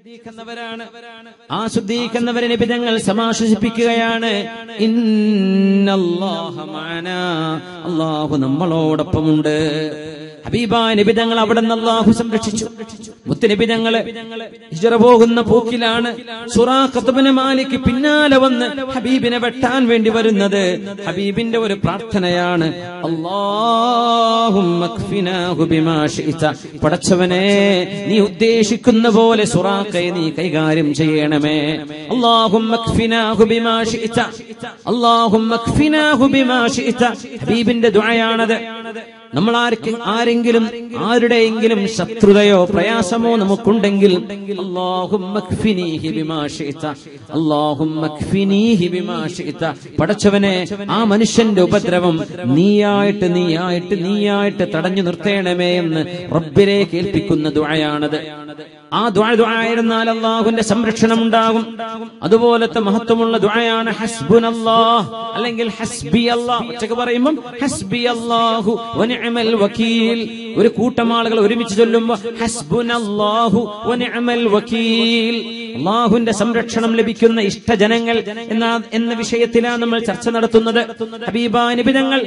ശുദ്ധീകരിക്കുന്നവരാണ് ആ ശുദ്ധീകരിക്കുന്നവരെ നിബിധങ്ങൾ സമാശ്വസിപ്പിക്കുകയാണ് ഇന്നല്ലാഹ മഅനാ. അള്ളാഹു നമ്മളോടൊപ്പമുണ്ട് ഹബീബായ നിബിധങ്ങൾ അവിടെ നിന്ന് അള്ളാഹു സംരക്ഷിച്ചു മുത്തുനിബിധങ്ങള് ഹിജറ പോകുന്ന പോക്കിലാണ് സുറാഖത്തുബിന് മാലിക് പിന്നാലെ വന്ന് ഹബീബിനെ വെട്ടാൻ വേണ്ടി വരുന്നത് ഹബീബിന്റെ ഒരു പ്രാർത്ഥനയാണ് അല്ലാഹുമ്മ ക്ഫിനാഹു ബിമാ ശിഅത. പടച്ചവനെ നീ ഉദ്ദേശിക്കുന്ന പോലെ സുറാഖയെ നീ കൈകാര്യം ചെയ്യണമേ അല്ലാഹുമ്മ ക്ഫിനാഹു ബിമാ ശിഅത. അല്ലാഹുമ്മ ക്ഫിനാഹു ബിമാ ശിഅത. ഹബീബിന്റെ ദുആയാണത് നമ്മൾ ആർക്ക് ആരെങ്കിലും ആരുടെയെങ്കിലും ശത്രുതയോ പ്രയാസമോ നമുക്കുണ്ടെങ്കിൽ അല്ലാഹുമ്മ ക്ഫിനീഹി ബിമാ ശിഅത. അല്ലാഹുമ്മ ക്ഫിനീഹി ബിമാ ശിഅത. പടച്ചവനെ ആ മനുഷ്യന്റെ ഉപദ്രവം നീയായിട്ട് നീയായിട്ട് നീയായിട്ട് തടഞ്ഞു നിർത്തേണമേ എന്ന് റബ്ബിനെ കേൾപ്പിക്കുന്ന ദുആയാണത് ആ ദുആ ദുആയിരുന്നാൽ അള്ളാഹുവിന്റെ സംരക്ഷണം ഉണ്ടാകും അതുപോലത്തെ മഹത്വമുള്ള ദുആയാണ് ഹസ്ബുനല്ലാഹ് അല്ലെങ്കിൽ ഹസ്ബി അല്ലാഹ് ഒറ്റക്ക് പറയുമ്പോൾ ഹസ്ബി അല്ലാഹു വനിഅമൽ വക്കീൽ ഒരു കൂട്ടം ആളുകൾ ഒരുമിച്ച് ചൊല്ലുമ്പോൾ ഹസ്ബുനല്ലാഹു വനിഅമൽ വക്കീൽ അള്ളാഹുവിന്റെ സംരക്ഷണം ലഭിക്കുന്ന ഇഷ്ടജനങ്ങൾ എന്ന എന്ന വിഷയത്തിലാണ് നമ്മൾ ചർച്ച നടത്തുന്നത് ഹബീബാനിബിതങ്ങൾ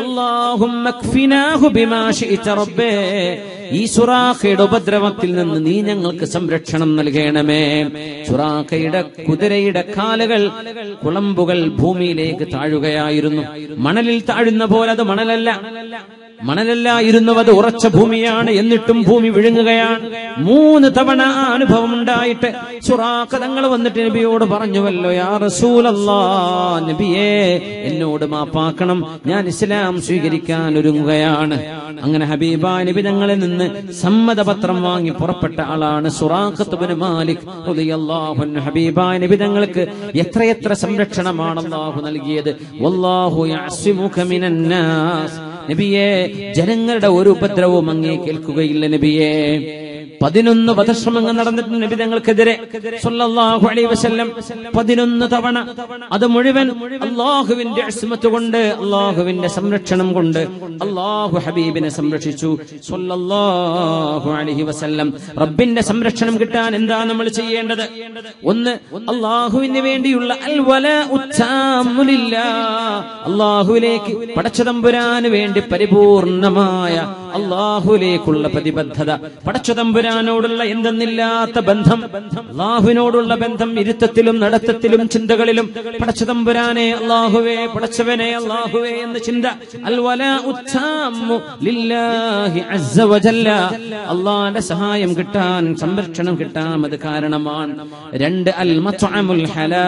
അള്ളാഹും റബ്ബേ ഈ സുറാഖയുടെ ഉപദ്രവത്തിൽ നിന്ന് നീ ഞങ്ങൾക്ക് സംരക്ഷണം നൽകണമേ സുറാഖയുടെ കുതിരയുടെ കാലുകൾ കുളമ്പുകൾ ഭൂമിയിലേക്ക് താഴുകയായിരുന്നു മണലിൽ താഴുന്ന പോലെ അത് മണലല്ല മണലല്ലായിരുന്നു അത് ഉറച്ച ഭൂമിയാണ് എന്നിട്ടും ഭൂമി വിഴുങ്ങുകയാണ് മൂന്ന് തവണ ആ അനുഭവം ഉണ്ടായിട്ട് സുറാഖ തങ്ങൾ വന്നിട്ട് നബിയോട് പറഞ്ഞുവല്ലോ യാ റസൂലല്ലാ നബിയേ എന്നോട് മാപ്പാക്കണം ഞാൻ ഇസ്ലാം സ്വീകരിക്കാൻ ഒരുങ്ങുകയാണ് അങ്ങനെ ഹബീബ നബി തങ്ങളിൽ നിന്ന് സമ്മതപത്രം വാങ്ങി പുറപ്പെട്ട ആളാണ് സുറാഖത്തുബിന് മാലിക് റളിയല്ലാഹു അൻഹു. ഹബീബ നബി തങ്ങൾക്ക് എത്രയെത്ര സംരക്ഷണമാണ് അള്ളാഹു നൽകിയത് വല്ലാഹു യഅ്സിമുക മിനന്നാസ് നബിയെ ജനങ്ങളുടെ ഒരു ഉപദ്രവവും അങ്ങേ കേൾക്കുകയില്ല നബിയെ പതിനൊന്ന് വധശ്രമങ്ങൾ നടന്നിട്ടുണ്ട് നബി തങ്ങൾക്കെതിരെ സല്ലല്ലാഹു അലൈഹി വസല്ലം പതിനൊന്ന് തവണ അത് മുഴുവൻ അള്ളാഹുവിന്റെ അസ്മത്ത് കൊണ്ട് അള്ളാഹുവിന്റെ സംരക്ഷണം കൊണ്ട് അള്ളാഹു ഹബീബിനെ സംരക്ഷിച്ചു സല്ലല്ലാഹു അലൈഹി വസല്ലം റബ്ബിന്റെ സംരക്ഷണം കിട്ടാൻ എന്താ നമ്മൾ ചെയ്യേണ്ടത് ഒന്ന് അള്ളാഹുവിന് വേണ്ടിയുള്ള അൽ വലാഉ താമ്മു ലില്ലാഹ്. അള്ളാഹുവിലേക്ക് പടച്ചതമ്പുരാന് വേണ്ടി പരിപൂർണമായ അള്ളാഹുലേക്കുള്ള പ്രതിബദ്ധത പടച്ചതമ്പുരാനോടുള്ള എന്തെന്നില്ലാത്ത ബന്ധം അള്ളാഹുവിനോടുള്ള ബന്ധം ഇരുത്തത്തിലും നടത്തത്തിലും ചിന്തകളിലും പടച്ചതമ്പുരാനെ അള്ളാഹുവേ പടച്ചവനെ അള്ളാഹുവേ എന്ന ചിന്ത അൽവല ഉത്താമു ലില്ലാഹി അസ്സ വജല്ല അള്ളാന്റെ സഹായം കിട്ടാൻ സംരക്ഷണം കിട്ടാൻ അത് കാരണമാണ് രണ്ട് അൽ മത്അമുൽ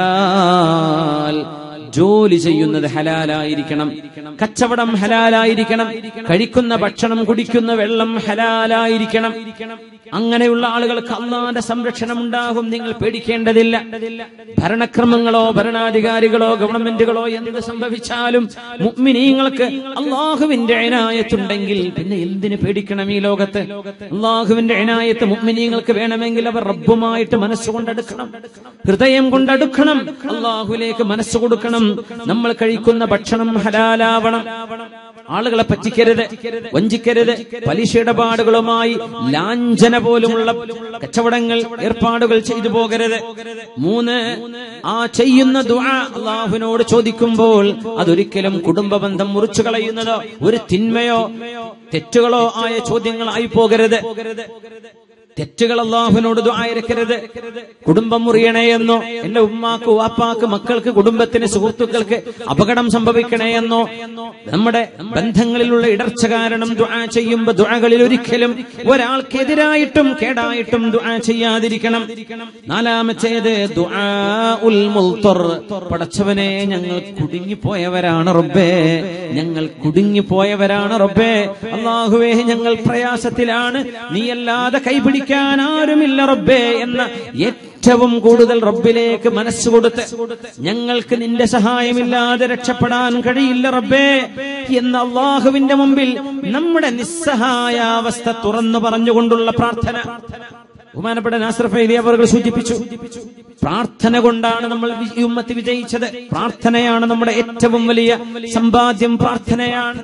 ഹലാൽ ജോലി ചെയ്യുന്നത് ഹലാലായിരിക്കണം കച്ചവടം ഹലാലായിരിക്കണം കഴിക്കുന്ന ഭക്ഷണം കുടിക്കുന്ന വെള്ളം ഹലാലായിരിക്കണം അങ്ങനെയുള്ള ആളുകൾക്ക് അള്ളാന്റെ സംരക്ഷണം ഉണ്ടാകും നിങ്ങൾ പേടിക്കേണ്ടതില്ല ഭരണക്രമങ്ങളോ ഭരണാധികാരികളോ ഗവൺമെന്റുകളോ എന്ത് സംഭവിച്ചാലും മുഅ്മിനീങ്ങൾക്ക് അള്ളാഹുവിന്റെ അനായത്തുണ്ടെങ്കിൽ പിന്നെ എന്തിന് പേടിക്കണം ഈ ലോകത്ത് അള്ളാഹുവിന്റെ അനായത്ത് മുഅ്മിനീങ്ങൾക്ക് വേണമെങ്കിൽ അവർ റബ്ബുമായിട്ട് മനസ്സുകൊണ്ടടുക്കണം ഹൃദയം കൊണ്ടടുക്കണം അള്ളാഹുലേക്ക് മനസ്സ് കൊടുക്കണം നമ്മൾ കഴിക്കുന്ന ഭക്ഷണം ഹലാലാവണം ആളുകളെ പറ്റിക്കരുത് വഞ്ചിക്കരുത് പലിശ ഇടപാടുകളുമായി ലാഞ്ചന പോലുമുള്ള കച്ചവടങ്ങൾ ഏർപ്പാടുകൾ ചെയ്തു പോകരുത് മൂന്ന് ആ ചെയ്യുന്ന ദുആ അള്ളാഹുവിനോട് ചോദിക്കുമ്പോൾ അതൊരിക്കലും കുടുംബ ബന്ധം മുറിച്ചു കളയുന്നതോ ഒരു തിന്മയോ തെറ്റുകളോ ആയ ചോദ്യങ്ങളായി പോകരുത് തെറ്റുകൾ അള്ളാഹുവിനോട് ദ്വായരക്കരുത് കുടുംബം മുറിയണേ എന്നോ എന്റെ ഉമ്മാക്ക് വാപ്പാക്ക് മക്കൾക്ക് കുടുംബത്തിന് സുഹൃത്തുക്കൾക്ക് അപകടം സംഭവിക്കണേ എന്നോ നമ്മുടെ ബന്ധങ്ങളിലുള്ള ഇടർച്ച കാരണം ദുആ ചെയ്യുമ്പോ ദുആകളിൽ ഒരിക്കലും ഒരാൾക്കെതിരായിട്ടും കേടായിട്ടും ദുആ ചെയ്യാതിരിക്കണം നാലാമത്തേത് ദുആ ഉൽ മുൽത്തർ പടച്ചവനെ ഞങ്ങൾ കുടുങ്ങിപ്പോയവരാണ് റബ്ബേ ഞങ്ങൾ കുടുങ്ങിപ്പോയവരാണ് റബ്ബേ അള്ളാഹുവേ ഞങ്ങൾ പ്രയാസത്തിലാണ് നീയല്ലാതെ കൈപിടിക്കാൻ ആരുമില്ല റബ്ബേ എന്ന ഏറ്റവും കൂടുതൽ റബ്ബിലേക്ക് മനസ്സ് കൊടുത്ത് ഞങ്ങൾക്ക് നിന്റെ സഹായമില്ലാതെ രക്ഷപ്പെടാൻ കഴിയില്ല റബ്ബേ എന്ന അള്ളാഹുവിന്റെ മുമ്പിൽ നമ്മുടെ നിസ്സഹായാവസ്ഥ തുറന്നു പറഞ്ഞുകൊണ്ടുള്ള പ്രാർത്ഥന ബഹുമാനപ്പെട്ട നാസർ ഫൈലി അവർ സൂചിപ്പിച്ചു പ്രാർത്ഥന കൊണ്ടാണ് നമ്മൾ വി- ഈ ഉമ്മത്ത് വിജയിച്ചത് പ്രാർത്ഥനയാണ് നമ്മുടെ ഏറ്റവും വലിയ സമ്പാദ്യം പ്രാർത്ഥനയാണ്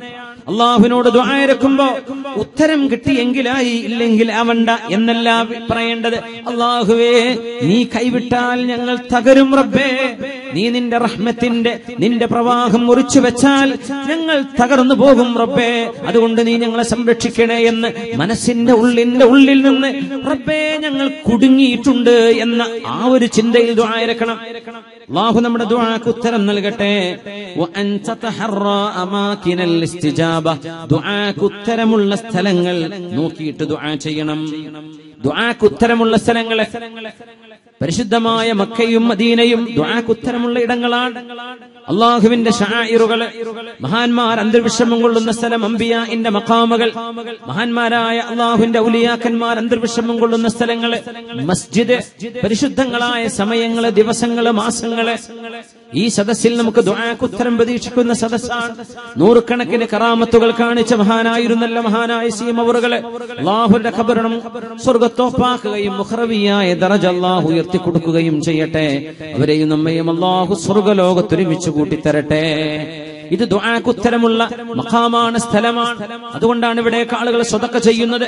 അള്ളാഹുവിനോട് ദ്വായരക്കുമ്പോ ഉത്തരം കിട്ടിയെങ്കിലായി ഇല്ലെങ്കിൽ അവണ്ട എന്നല്ല പറയേണ്ടത് അള്ളാഹുവേ നീ കൈവിട്ടാൽ ഞങ്ങൾ തകരും റബ്ബേ നീ നിന്റെ റഹ്മത്തിന്റെ നിന്റെ പ്രവാഹം മുറിച്ചു വെച്ചാൽ ഞങ്ങൾ തകർന്നു പോകും റബ്ബേ അതുകൊണ്ട് നീ ഞങ്ങളെ സംരക്ഷിക്കണേ എന്ന് മനസ്സിന്റെ ഉള്ളിന്റെ ഉള്ളിൽ നിന്ന് റബ്ബേ ഞങ്ങൾ കുടുങ്ങിയിട്ടുണ്ട് എന്ന ആ ഒരു ചിന്തയിൽ ദ്വായരക്കണം അള്ളാഹു നമ്മുടെ ദുആക്ക് ഉത്തരം നൽകട്ടെ വഅൻ തതഹറ അമാകിനൽ ഇസ്തിജാബ ദുആക്ക് ഉത്തരമുള്ള സ്ഥലങ്ങൾ നോക്കിയിട്ട് ദുആ ചെയ്യണം ദുആക്ക് ഉത്തരമുള്ള സ്ഥലങ്ങളെ പരിശുദ്ധമായ മക്കയും മദീനയും ദുആക്ക് ഉത്തരമുള്ള ഇടങ്ങളാണ് അള്ളാഹുവിന്റെ ഷായിറുകള് മഹാന്മാർ അന്തർവിഷമം കൊള്ളുന്ന സ്ഥലം അംബിയാന്റെ മക്കാമകൾ മഹാന്മാരായ അള്ളാഹുവിന്റെ ഔലിയാക്കന്മാർ അന്തർവിഷമം കൊള്ളുന്ന സ്ഥലങ്ങള് മസ്ജിദ് പരിശുദ്ധങ്ങളായ സമയങ്ങള് ദിവസങ്ങള് മാസങ്ങള് ഈ സദസ്സിൽ നമുക്ക് ദുആക്ക് ഉത്തരം പ്രതീക്ഷിക്കുന്ന സദസ്സാണ് നൂറുകണക്കിന് കറാമത്തുകൾ കാണിച്ച മഹാനായിരുന്നല്ല മഹാനായ സീമവറുകളെ അള്ളാഹുന്റെ ഖബരണം സ്വർഗത്തോപ്പാക്കുകയും മുഖറവിയായ ദറജ അള്ളാഹു ഉയർത്തി കൊടുക്കുകയും ചെയ്യട്ടെ അവരെയും നമ്മയും അള്ളാഹു സ്വർഗലോകത്തൊരുമിച്ച് കൂട്ടിത്തരട്ടെ ഇത് ദുആക്ക് ഉത്തരമുള്ള മഖാമാണ് സ്ഥലമാണ് അതുകൊണ്ടാണ് ഇവിടെ ആളുകൾ സ്വതക്ക ചെയ്യുന്നത്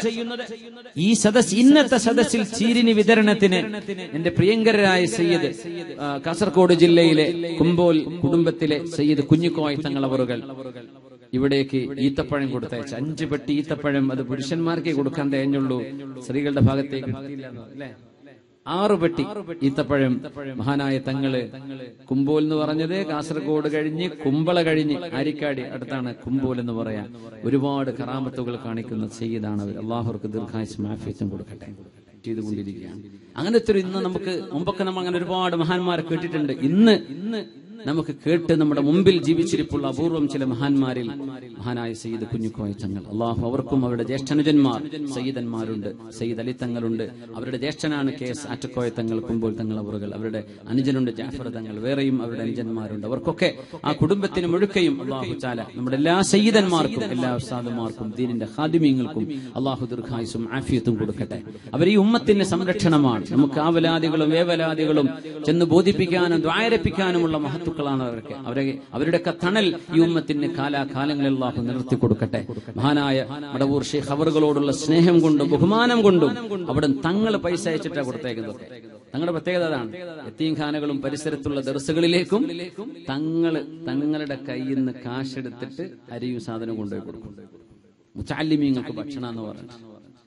ഈ സദസ് ഇന്നത്തെ സദസ്സിൽ ചീരിനി വിതരണത്തിന് എന്റെ പ്രിയങ്കരായ സയ്യിദ് ആ, കാസർഗോഡ് ജില്ലയിലെ കുമ്പോൽ കുടുംബത്തിലെ സയ്യിദ് കുഞ്ഞിക്കോയ് തങ്ങളവറുകൾ ഇവിടേക്ക് ഈത്തപ്പഴം കൊടുത്തയച്ച അഞ്ച് പെട്ടി ഈത്തപ്പഴം അത് പുരുഷന്മാർക്കേ കൊടുക്കാൻ തേഞ്ഞുള്ളൂ സ്ത്രീകളുടെ ഭാഗത്തേക്ക് അല്ലേ ആറു പെട്ടി ഈത്തപ്പഴം മഹാനായ തങ്ങള് കുമ്പോൽ എന്ന് പറഞ്ഞത് കാസർഗോഡ് കഴിഞ്ഞ് കുമ്പള കഴിഞ്ഞ് ആരിക്കാടി അടുത്താണ് കുമ്പോൽ എന്ന് പറയാം ഒരുപാട് കറാമത്തുകൾ കാണിക്കുന്ന ചെയ്താണ് അവർ അള്ളാഹുർക്ക് ദീർഘായുസ് മാഫിയത്തും കൊടുക്കട്ടെ ചെയ്തുകൊണ്ടിരിക്കുകയാണ് അങ്ങനത്തെ ഒരു ഇന്ന് നമുക്ക് മുമ്പൊക്കെ നമ്മൾ അങ്ങനെ ഒരുപാട് മഹാന്മാരെ കേട്ടിട്ടുണ്ട് ഇന്ന് ഇന്ന് നമുക്ക് കേട്ട് നമ്മുടെ മുമ്പിൽ ജീവിച്ചിരിപ്പുള്ള അപൂർവം ചില മഹാന്മാരിൽ മഹാനായ സയ്യിദ് കുഞ്ഞുക്കോയ തങ്ങൾ അള്ളാഹു അവർക്കും അവരുടെ ജ്യേഷ്ഠനുജന്മാർ സയ്യിദന്മാരുണ്ട് സയ്യിദ് അലി തങ്ങളുണ്ട് അവരുടെ ജ്യേഷ്ഠനാണ് കെ എസ് ആറ്റക്കോയ തങ്ങൾ കുമ്പോൾ തങ്ങൾ അവറുകൾ അവരുടെ അനുജനുണ്ട് ജാഫർ തങ്ങൾ വേറെയും അവരുടെ അനുജന്മാരുണ്ട് അവർക്കൊക്കെ ആ കുടുംബത്തിന് മുഴുക്കയും അള്ളാഹു ചാല നമ്മുടെ എല്ലാ സയ്യിദന്മാർക്കും എല്ലാ ഉസ്താദുമാർക്കും ദീനിന്റെ ഹാദിമീങ്ങൾക്കും അള്ളാഹു ദീർഘായുസും ആഫിയത്തും കൊടുക്കട്ടെ അവർ ഈ ഉമ്മത്തിന്റെ സംരക്ഷണമാണ് നമുക്ക് ആവലാദികളും വേവലാദികളും ചെന്ന് ബോധിപ്പിക്കാനും ദ്വായരപ്പിക്കാനുമുള്ള മഹത്തുക്കളാണ് അവർക്ക് അവരെ അവരുടെയൊക്കെ തണൽ ഈ ഉമ്മത്തിന് കാലാകാലങ്ങളിൽ അള്ളാഹു നിലർത്തി കൊടുക്കട്ടെ മഹാനായ മടവൂർ ഷെയ്ഖ് അവറുകളോടുള്ള സ്നേഹം കൊണ്ടും ബഹുമാനം കൊണ്ടും അവിടെ തങ്ങൾ പൈസ അയച്ചിട്ടാ കൊടുത്തേക്കുന്നത് തങ്ങളുടെ പ്രത്യേകത അതാണ് എത്തീംഖാനകളും പരിസരത്തുള്ള ദർസുകളിലേക്കും തങ്ങള് തങ്ങളുടെ കയ്യിൽ നിന്ന് കാശെടുത്തിട്ട് അരിയും സാധനം കൊണ്ടുപോയി കൊടുക്കും മുച്ചാലിമീങ്ങൾക്ക് ഭക്ഷണം എന്ന് പറഞ്ഞു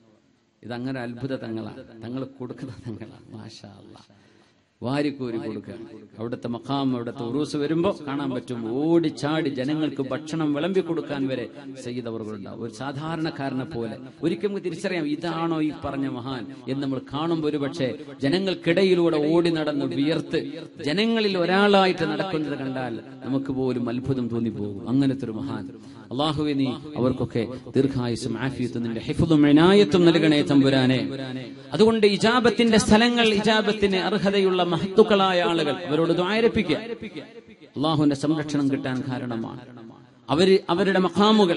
ഇതങ്ങനെ അത്ഭുത തങ്ങളാണ് തങ്ങൾ കൊടുക്കുന്ന തങ്ങളാണ് മാഷാ അല്ലാ വാരിക്കോരി കൊടുക്കുക അവിടുത്തെ മഖാം അവിടുത്തെ ഉറൂസ് വരുമ്പോ കാണാൻ പറ്റും ഓടിച്ചാടി ജനങ്ങൾക്ക് ഭക്ഷണം വിളമ്പി കൊടുക്കാൻ വരെ സയ്യിദ് അവർകളുണ്ടാവും ഒരു സാധാരണക്കാരനെ പോലെ ഒരിക്കലും നമുക്ക് തിരിച്ചറിയാം ഇതാണോ ഈ പറഞ്ഞ മഹാൻ എന്ന് നമ്മൾ കാണുമ്പോൾ ഒരു പക്ഷേ ജനങ്ങൾക്കിടയിലൂടെ ഓടി നടന്ന് വിയർത്ത് ജനങ്ങളിൽ ഒരാളായിട്ട് നടക്കുന്നത് കണ്ടാൽ നമുക്ക് പോലും അത്ഭുതം തോന്നിപ്പോകും അങ്ങനത്തെ ഒരു മഹാൻ അള്ളാഹുവെ നീ അവർക്കൊക്കെ ദീർഘായുസും ആഫിയത്തും നിന്റെ ഹിഫുദും ഇനായത്തും നൽകണേ തമ്പുരാനെ അതുകൊണ്ട് ഇജാബത്തിന്റെ സ്ഥലങ്ങൾ ഇജാബത്തിന് അർഹതയുള്ള മഹത്തുക്കളായ ആളുകൾ അവരോട് ദ്വാരപ്പിക്കുക അള്ളാഹുവിന്റെ സംരക്ഷണം കിട്ടാൻ കാരണമാണ് അവര് അവരുടെ മഖാമുകൾ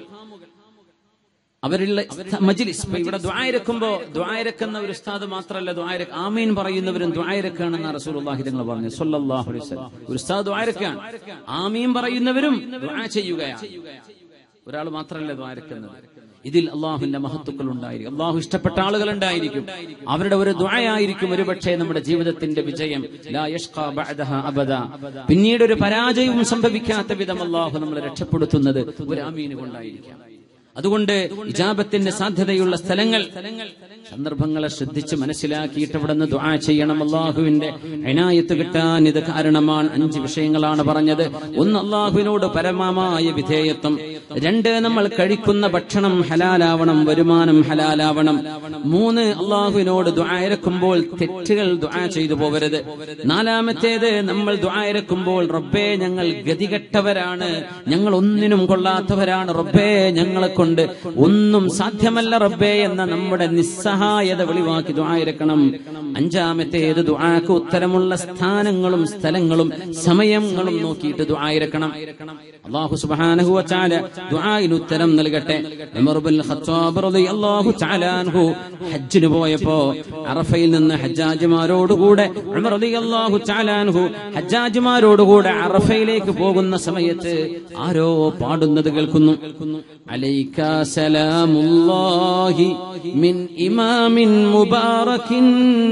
അവരുള്ള സ്ഥ- മജ്ലിസ് ഇപ്പൊ ഇവിടെ ദ്വായരക്കുമ്പോ ദ്വായരക്കുന്ന ഒരു ഉസ്താദ് മാത്രമല്ല ദ്വായര ആമീൻ പറയുന്നവരും ദ്വായരക്കാണെന്ന് റസൂലുള്ളാഹി തങ്ങൾ പറഞ്ഞു സല്ലല്ലാഹു അലൈഹി വസല്ലം ഒരു ഉസ്താദ് ദ്വായരക്കാണ് ആമീൻ പറയുന്നവരും ദ്വാ ചെയ്യുകയാണ് ഒരാൾ മാത്രമല്ല ദ്വാരക്കുന്നത് ഇതിൽ അള്ളാഹുവിന്റെ മഹത്തുക്കൾ ഉണ്ടായിരിക്കും അള്ളാഹു ഇഷ്ടപ്പെട്ട ആളുകൾ ഉണ്ടായിരിക്കും അവരുടെ ഒരു ദ്വായായിരിക്കും ഒരുപക്ഷെ നമ്മുടെ ജീവിതത്തിന്റെ വിജയം ലാ യഷ്ഖാ ബഅദഹ അബദ പിന്നീട് ഒരു പരാജയവും സംഭവിക്കാത്ത വിധം അള്ളാഹു നമ്മളെ രക്ഷപ്പെടുത്തുന്നത് ഒരു ആമീന് കൊണ്ടായിരിക്കാം അതുകൊണ്ട് ഇജാബത്തിന്റെ സാധ്യതയുള്ള സ്ഥലങ്ങൾ സന്ദർഭങ്ങളെ ശ്രദ്ധിച്ച് മനസ്സിലാക്കിയിട്ട് അവിടെ നിന്ന് ദുആ ചെയ്യണം അള്ളാഹുവിന്റെ അനായത്ത് കിട്ടാൻ ഇത് കാരണമാണ് അഞ്ച് വിഷയങ്ങളാണ് പറഞ്ഞത് ഒന്ന് അള്ളാഹുവിനോട് പരമമായ വിധേയത്വം രണ്ട് നമ്മൾ കഴിക്കുന്ന ഭക്ഷണം ഹലാലാവണം വരുമാനം ഹലാലാവണം മൂന്ന് അള്ളാഹുവിനോട് ദുആയിരക്കുമ്പോൾ തെറ്റുകൾ ദുആ ചെയ്തു പോകരുത് നാലാമത്തേത് നമ്മൾ ദുആയിരക്കുമ്പോൾ റബ്ബേ ഞങ്ങൾ ഗതികെട്ടവരാണ് ഞങ്ങൾ ഒന്നിനും കൊള്ളാത്തവരാണ് റബ്ബേ ഞങ്ങളെ കൊണ്ട് ഒന്നും സാധ്യമല്ല റബ്ബേ എന്ന നമ്മുടെ നിസ്സഹായത വെളിവാക്കി ദുആയിരക്കണം അഞ്ചാമത്തേത് ദുആക്ക് ഉത്തരമുള്ള സ്ഥാനങ്ങളും സ്ഥലങ്ങളും സമയങ്ങളും നോക്കിയിട്ട് ദുആയിരക്കണം അള്ളാഹു സുബ്ഹാനഹു വതആല ദുആഇന് ഉത്തരം നൽകട്ടെ ഉമർ ബിൻ ഖത്താബ് റളിയല്ലാഹു തആല അൻഹു ഹജ്ജിന് പോയപ്പോ അറഫയിൽ നിന്ന് ഹജ്ജാജിമാരോടുകൂടെ ഉമർ റളിയല്ലാഹു തആല അൻഹു ഹജ്ജാജിമാരോടുകൂടെ അറഫയിലേക്ക് പോകുന്ന സമയത്ത് ആരോ പാടുന്നത് കേൾക്കുന്നു അലൈക സലാമുല്ലാഹി മിൻ ഇമാമിൻ മുബാറകിൻ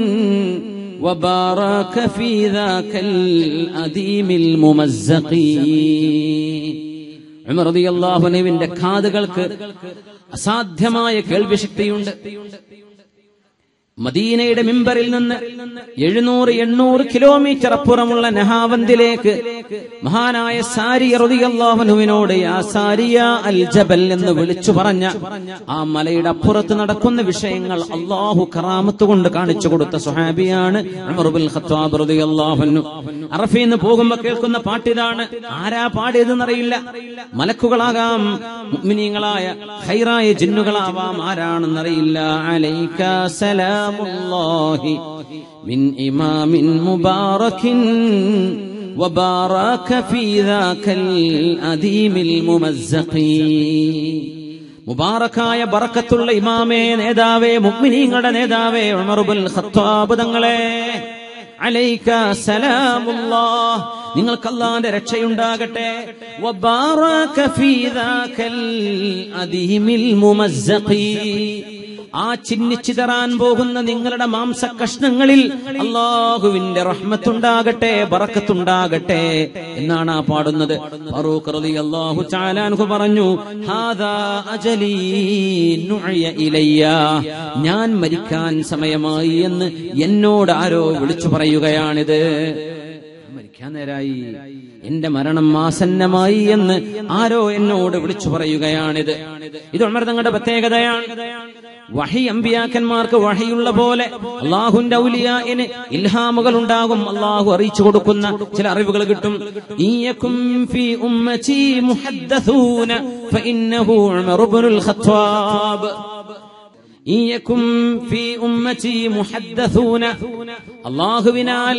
وبارك في ذاك الأديم الممزق ഉമർ റളിയല്ലാഹു അൻഹുവിന്റെ കാതുകൾക്ക് അസാധ്യമായ കേൾവിശക്തിയുണ്ട് മദീനയുടെ മിമ്പറിൽ നിന്ന് എഴുന്നൂറ് എണ്ണൂറ് കിലോമീറ്റർ അപ്പുറമുള്ള നഹാവന്തിലേക്ക് മഹാനായ സാരിയ റളിയല്ലാഹുവിനോട് യാ സാരിയ അൽ ജബൽ എന്ന് വിളിച്ചു പറഞ്ഞ ആ മലയുടെ അപ്പുറത്ത് നടക്കുന്ന വിഷയങ്ങൾ അള്ളാഹു കറാമത്ത് കൊണ്ട് കാണിച്ചു കൊടുത്ത സുഹാബിയാണ് ഉമർ ബിൻ ഖത്താബ് റളിയല്ലാഹു അൻഹു അറഫയിൽ നിന്ന് പോകുമ്പോ കേൾക്കുന്ന പാട്ടിതാണ് ആരാ പാടിയതെന്നറിയില്ല മലക്കുകളാകാം മുഅ്മിനീങ്ങളായ ഖൈറായ ജിന്നുകളാവാം ആരാണെന്നറിയില്ല അലൈക സലാമുല്ലാഹി മിൻ ഇമാമിൻ മുബാറകിൻ وبارك في ذاك الأديم الممزق മുബാറക്കായ ബറക്കത്തുള്ള ഇമാമേ നേതാവേ മുഅ്മിനീങ്ങളുടെ നേതാവേ ഉമറുബുൽ ഖത്താബ് തങ്ങളെ അലൈക സലാമുല്ലാഹ് നിങ്ങൾക്ക് അള്ളാന്റെ രക്ഷയുണ്ടാകട്ടെ വബാറക ഫീ ദാകൽ അദീമിൽ മുമസ്സഖി ആ ചിന്നിച്ചിതറാൻ പോകുന്ന നിങ്ങളുടെ മാംസ കഷ്ണങ്ങളിൽ അള്ളാഹുവിന്റെ റഹ്മത്തുണ്ടാകട്ടെ ബറക്കത്തുണ്ടാകട്ടെ എന്നാണ് ആ പാടുന്നത് ഫറൂഖ് റളിയല്ലാഹു ചാലാൻഹു പറഞ്ഞു ഹാദാ അജലീ നുഅയ ഇലയ്യ ഞാൻ മരിക്കാൻ സമയമായി എന്ന് എന്നോട് ആരോ വിളിച്ചു പറയുകയാണിത് മരിക്കാൻ നേരായി എന്റെ മരണം ആസന്നമായി എന്ന് ആരോ എന്നോട് വിളിച്ചു പറയുകയാണിത് ഇത് ഉമർ തങ്ങളുടെ പ്രത്യേകതയാണ് വഹി അമ്പിയാക്കന്മാർക്ക് വഹിയുള്ള പോലെ അള്ളാഹുന്റെ ഔലിയാന് ഇൽഹാമുകൾ ഉണ്ടാകും അള്ളാഹു അറിയിച്ചു കൊടുക്കുന്ന ചില അറിവുകൾ കിട്ടും ഈയക്കും ഫീ ഉമ്മച്ചി മുഹദ്ദസൂന ഫഇന്നഹു ഉമർ ഇബ്നുൽ ഖത്താബ് ഈയക്കും ഫീ ഉമ്മച്ചി മുഹദ്ദസൂന അള്ളാഹുവിനാൽ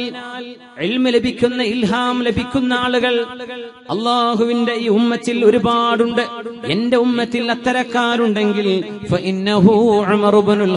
ഇൽമ ലഭിക്കുന്ന ഇൽഹാം ലഭിക്കുന്ന ആളുകൾ അള്ളാഹുവിന്റെ ഈ ഉമ്മത്തിൽ ഒരുപാടുണ്ട് എന്റെ ഉമ്മത്തിൽ അത്തരക്കാരുണ്ടെങ്കിൽ ഫഇന്നഹു ഉമർ ഇബ്നുൽ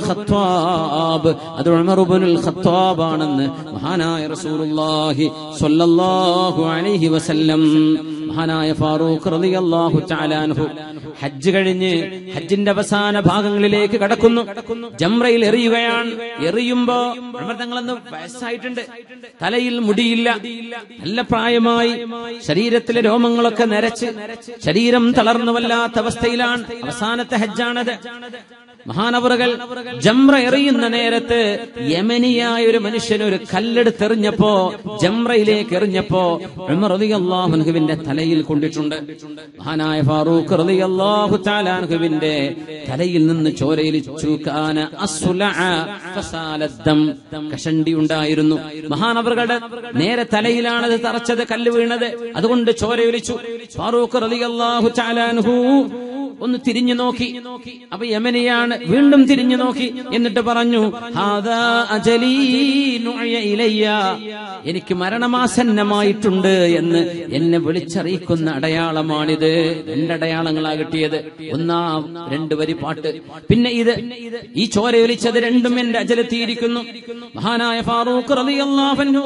ഖത്താബ് അത് ഉമർ ഇബ്നുൽ ഖത്താബ് ആണെന്ന് മഹാനായ റസൂലുള്ളാഹി സ്വല്ലല്ലാഹു അലൈഹി വസല്ലം മഹാനായ ഫാറൂഖ് റളിയല്ലാഹു തആല അൻഹു ഹജ്ജ് കഴിഞ്ഞ് ഹജ്ജിന്റെ അവസാന ഭാഗങ്ങളിലേക്ക് കടക്കുന്നു ജംറയിൽ എറിയുകയാണ് എറിയുമ്പോ ഉമർ തങ്ങളെന്ന് വയസ്സായിട്ടുണ്ട് തലയിൽ മുടിയില്ല നല്ല പ്രായമായി ശരീരത്തിലെ രോമങ്ങളൊക്കെ നരച്ച് ശരീരം തളർന്നു വല്ലാത്ത അവസ്ഥയിലാണ് അവസാനത്തെ ഹജ്ജാണത് മഹാനവറുകൾ ജംറ എറിയുന്ന നേരത്ത് യമനിയായ ഒരു മനുഷ്യൻ ഒരു കല്ലെടുത്തെറിഞ്ഞപ്പോ ജംറയിലേക്ക് എറിഞ്ഞപ്പോ അള്ളാഹുനുഹുവിന്റെ തലയിൽ കൊണ്ടിട്ടുണ്ട് മഹാനായ ഫാറൂഖ് റളിയല്ലാഹു തആലാൻഹുവിന്റെ തലയിൽ നിന്ന് ചോരയിലിച്ചു കാന അസ്സുലഅ ഫസാലദ്ദം കഷണ്ടി ഉണ്ടായിരുന്നു മഹാനവറുകളുടെ നേരെ തലയിലാണത് തറച്ചത് കല്ല് വീണത് അതുകൊണ്ട് ചോരയൊലിച്ചു ഫാറൂഖ് റളിയല്ലാഹു തആലാൻഹു ഒന്ന് തിരിഞ്ഞു നോക്കി അപ്പൊ യമനിയാണ് വീണ്ടും തിരിഞ്ഞു നോക്കി എന്നിട്ട് പറഞ്ഞു ഹാദാ അജലീ നുഅയ ഇലയ്യ എനിക്ക് മരണമാസന്നമായിട്ടുണ്ട് എന്ന് എന്നെ വിളിച്ചറിയിക്കുന്ന അടയാളമാണിത് രണ്ട് അടയാളങ്ങളാ കിട്ടിയത് ഒന്നാം രണ്ട് വരി പാട്ട് പിന്നെ ഇത് ഈ ചോരയൊലിച്ചത് രണ്ടും എന്റെ അജലെത്തിയിരിക്കുന്നു മഹാനായ ഫാറൂഖ് റളിയല്ലാഹു അൻഹു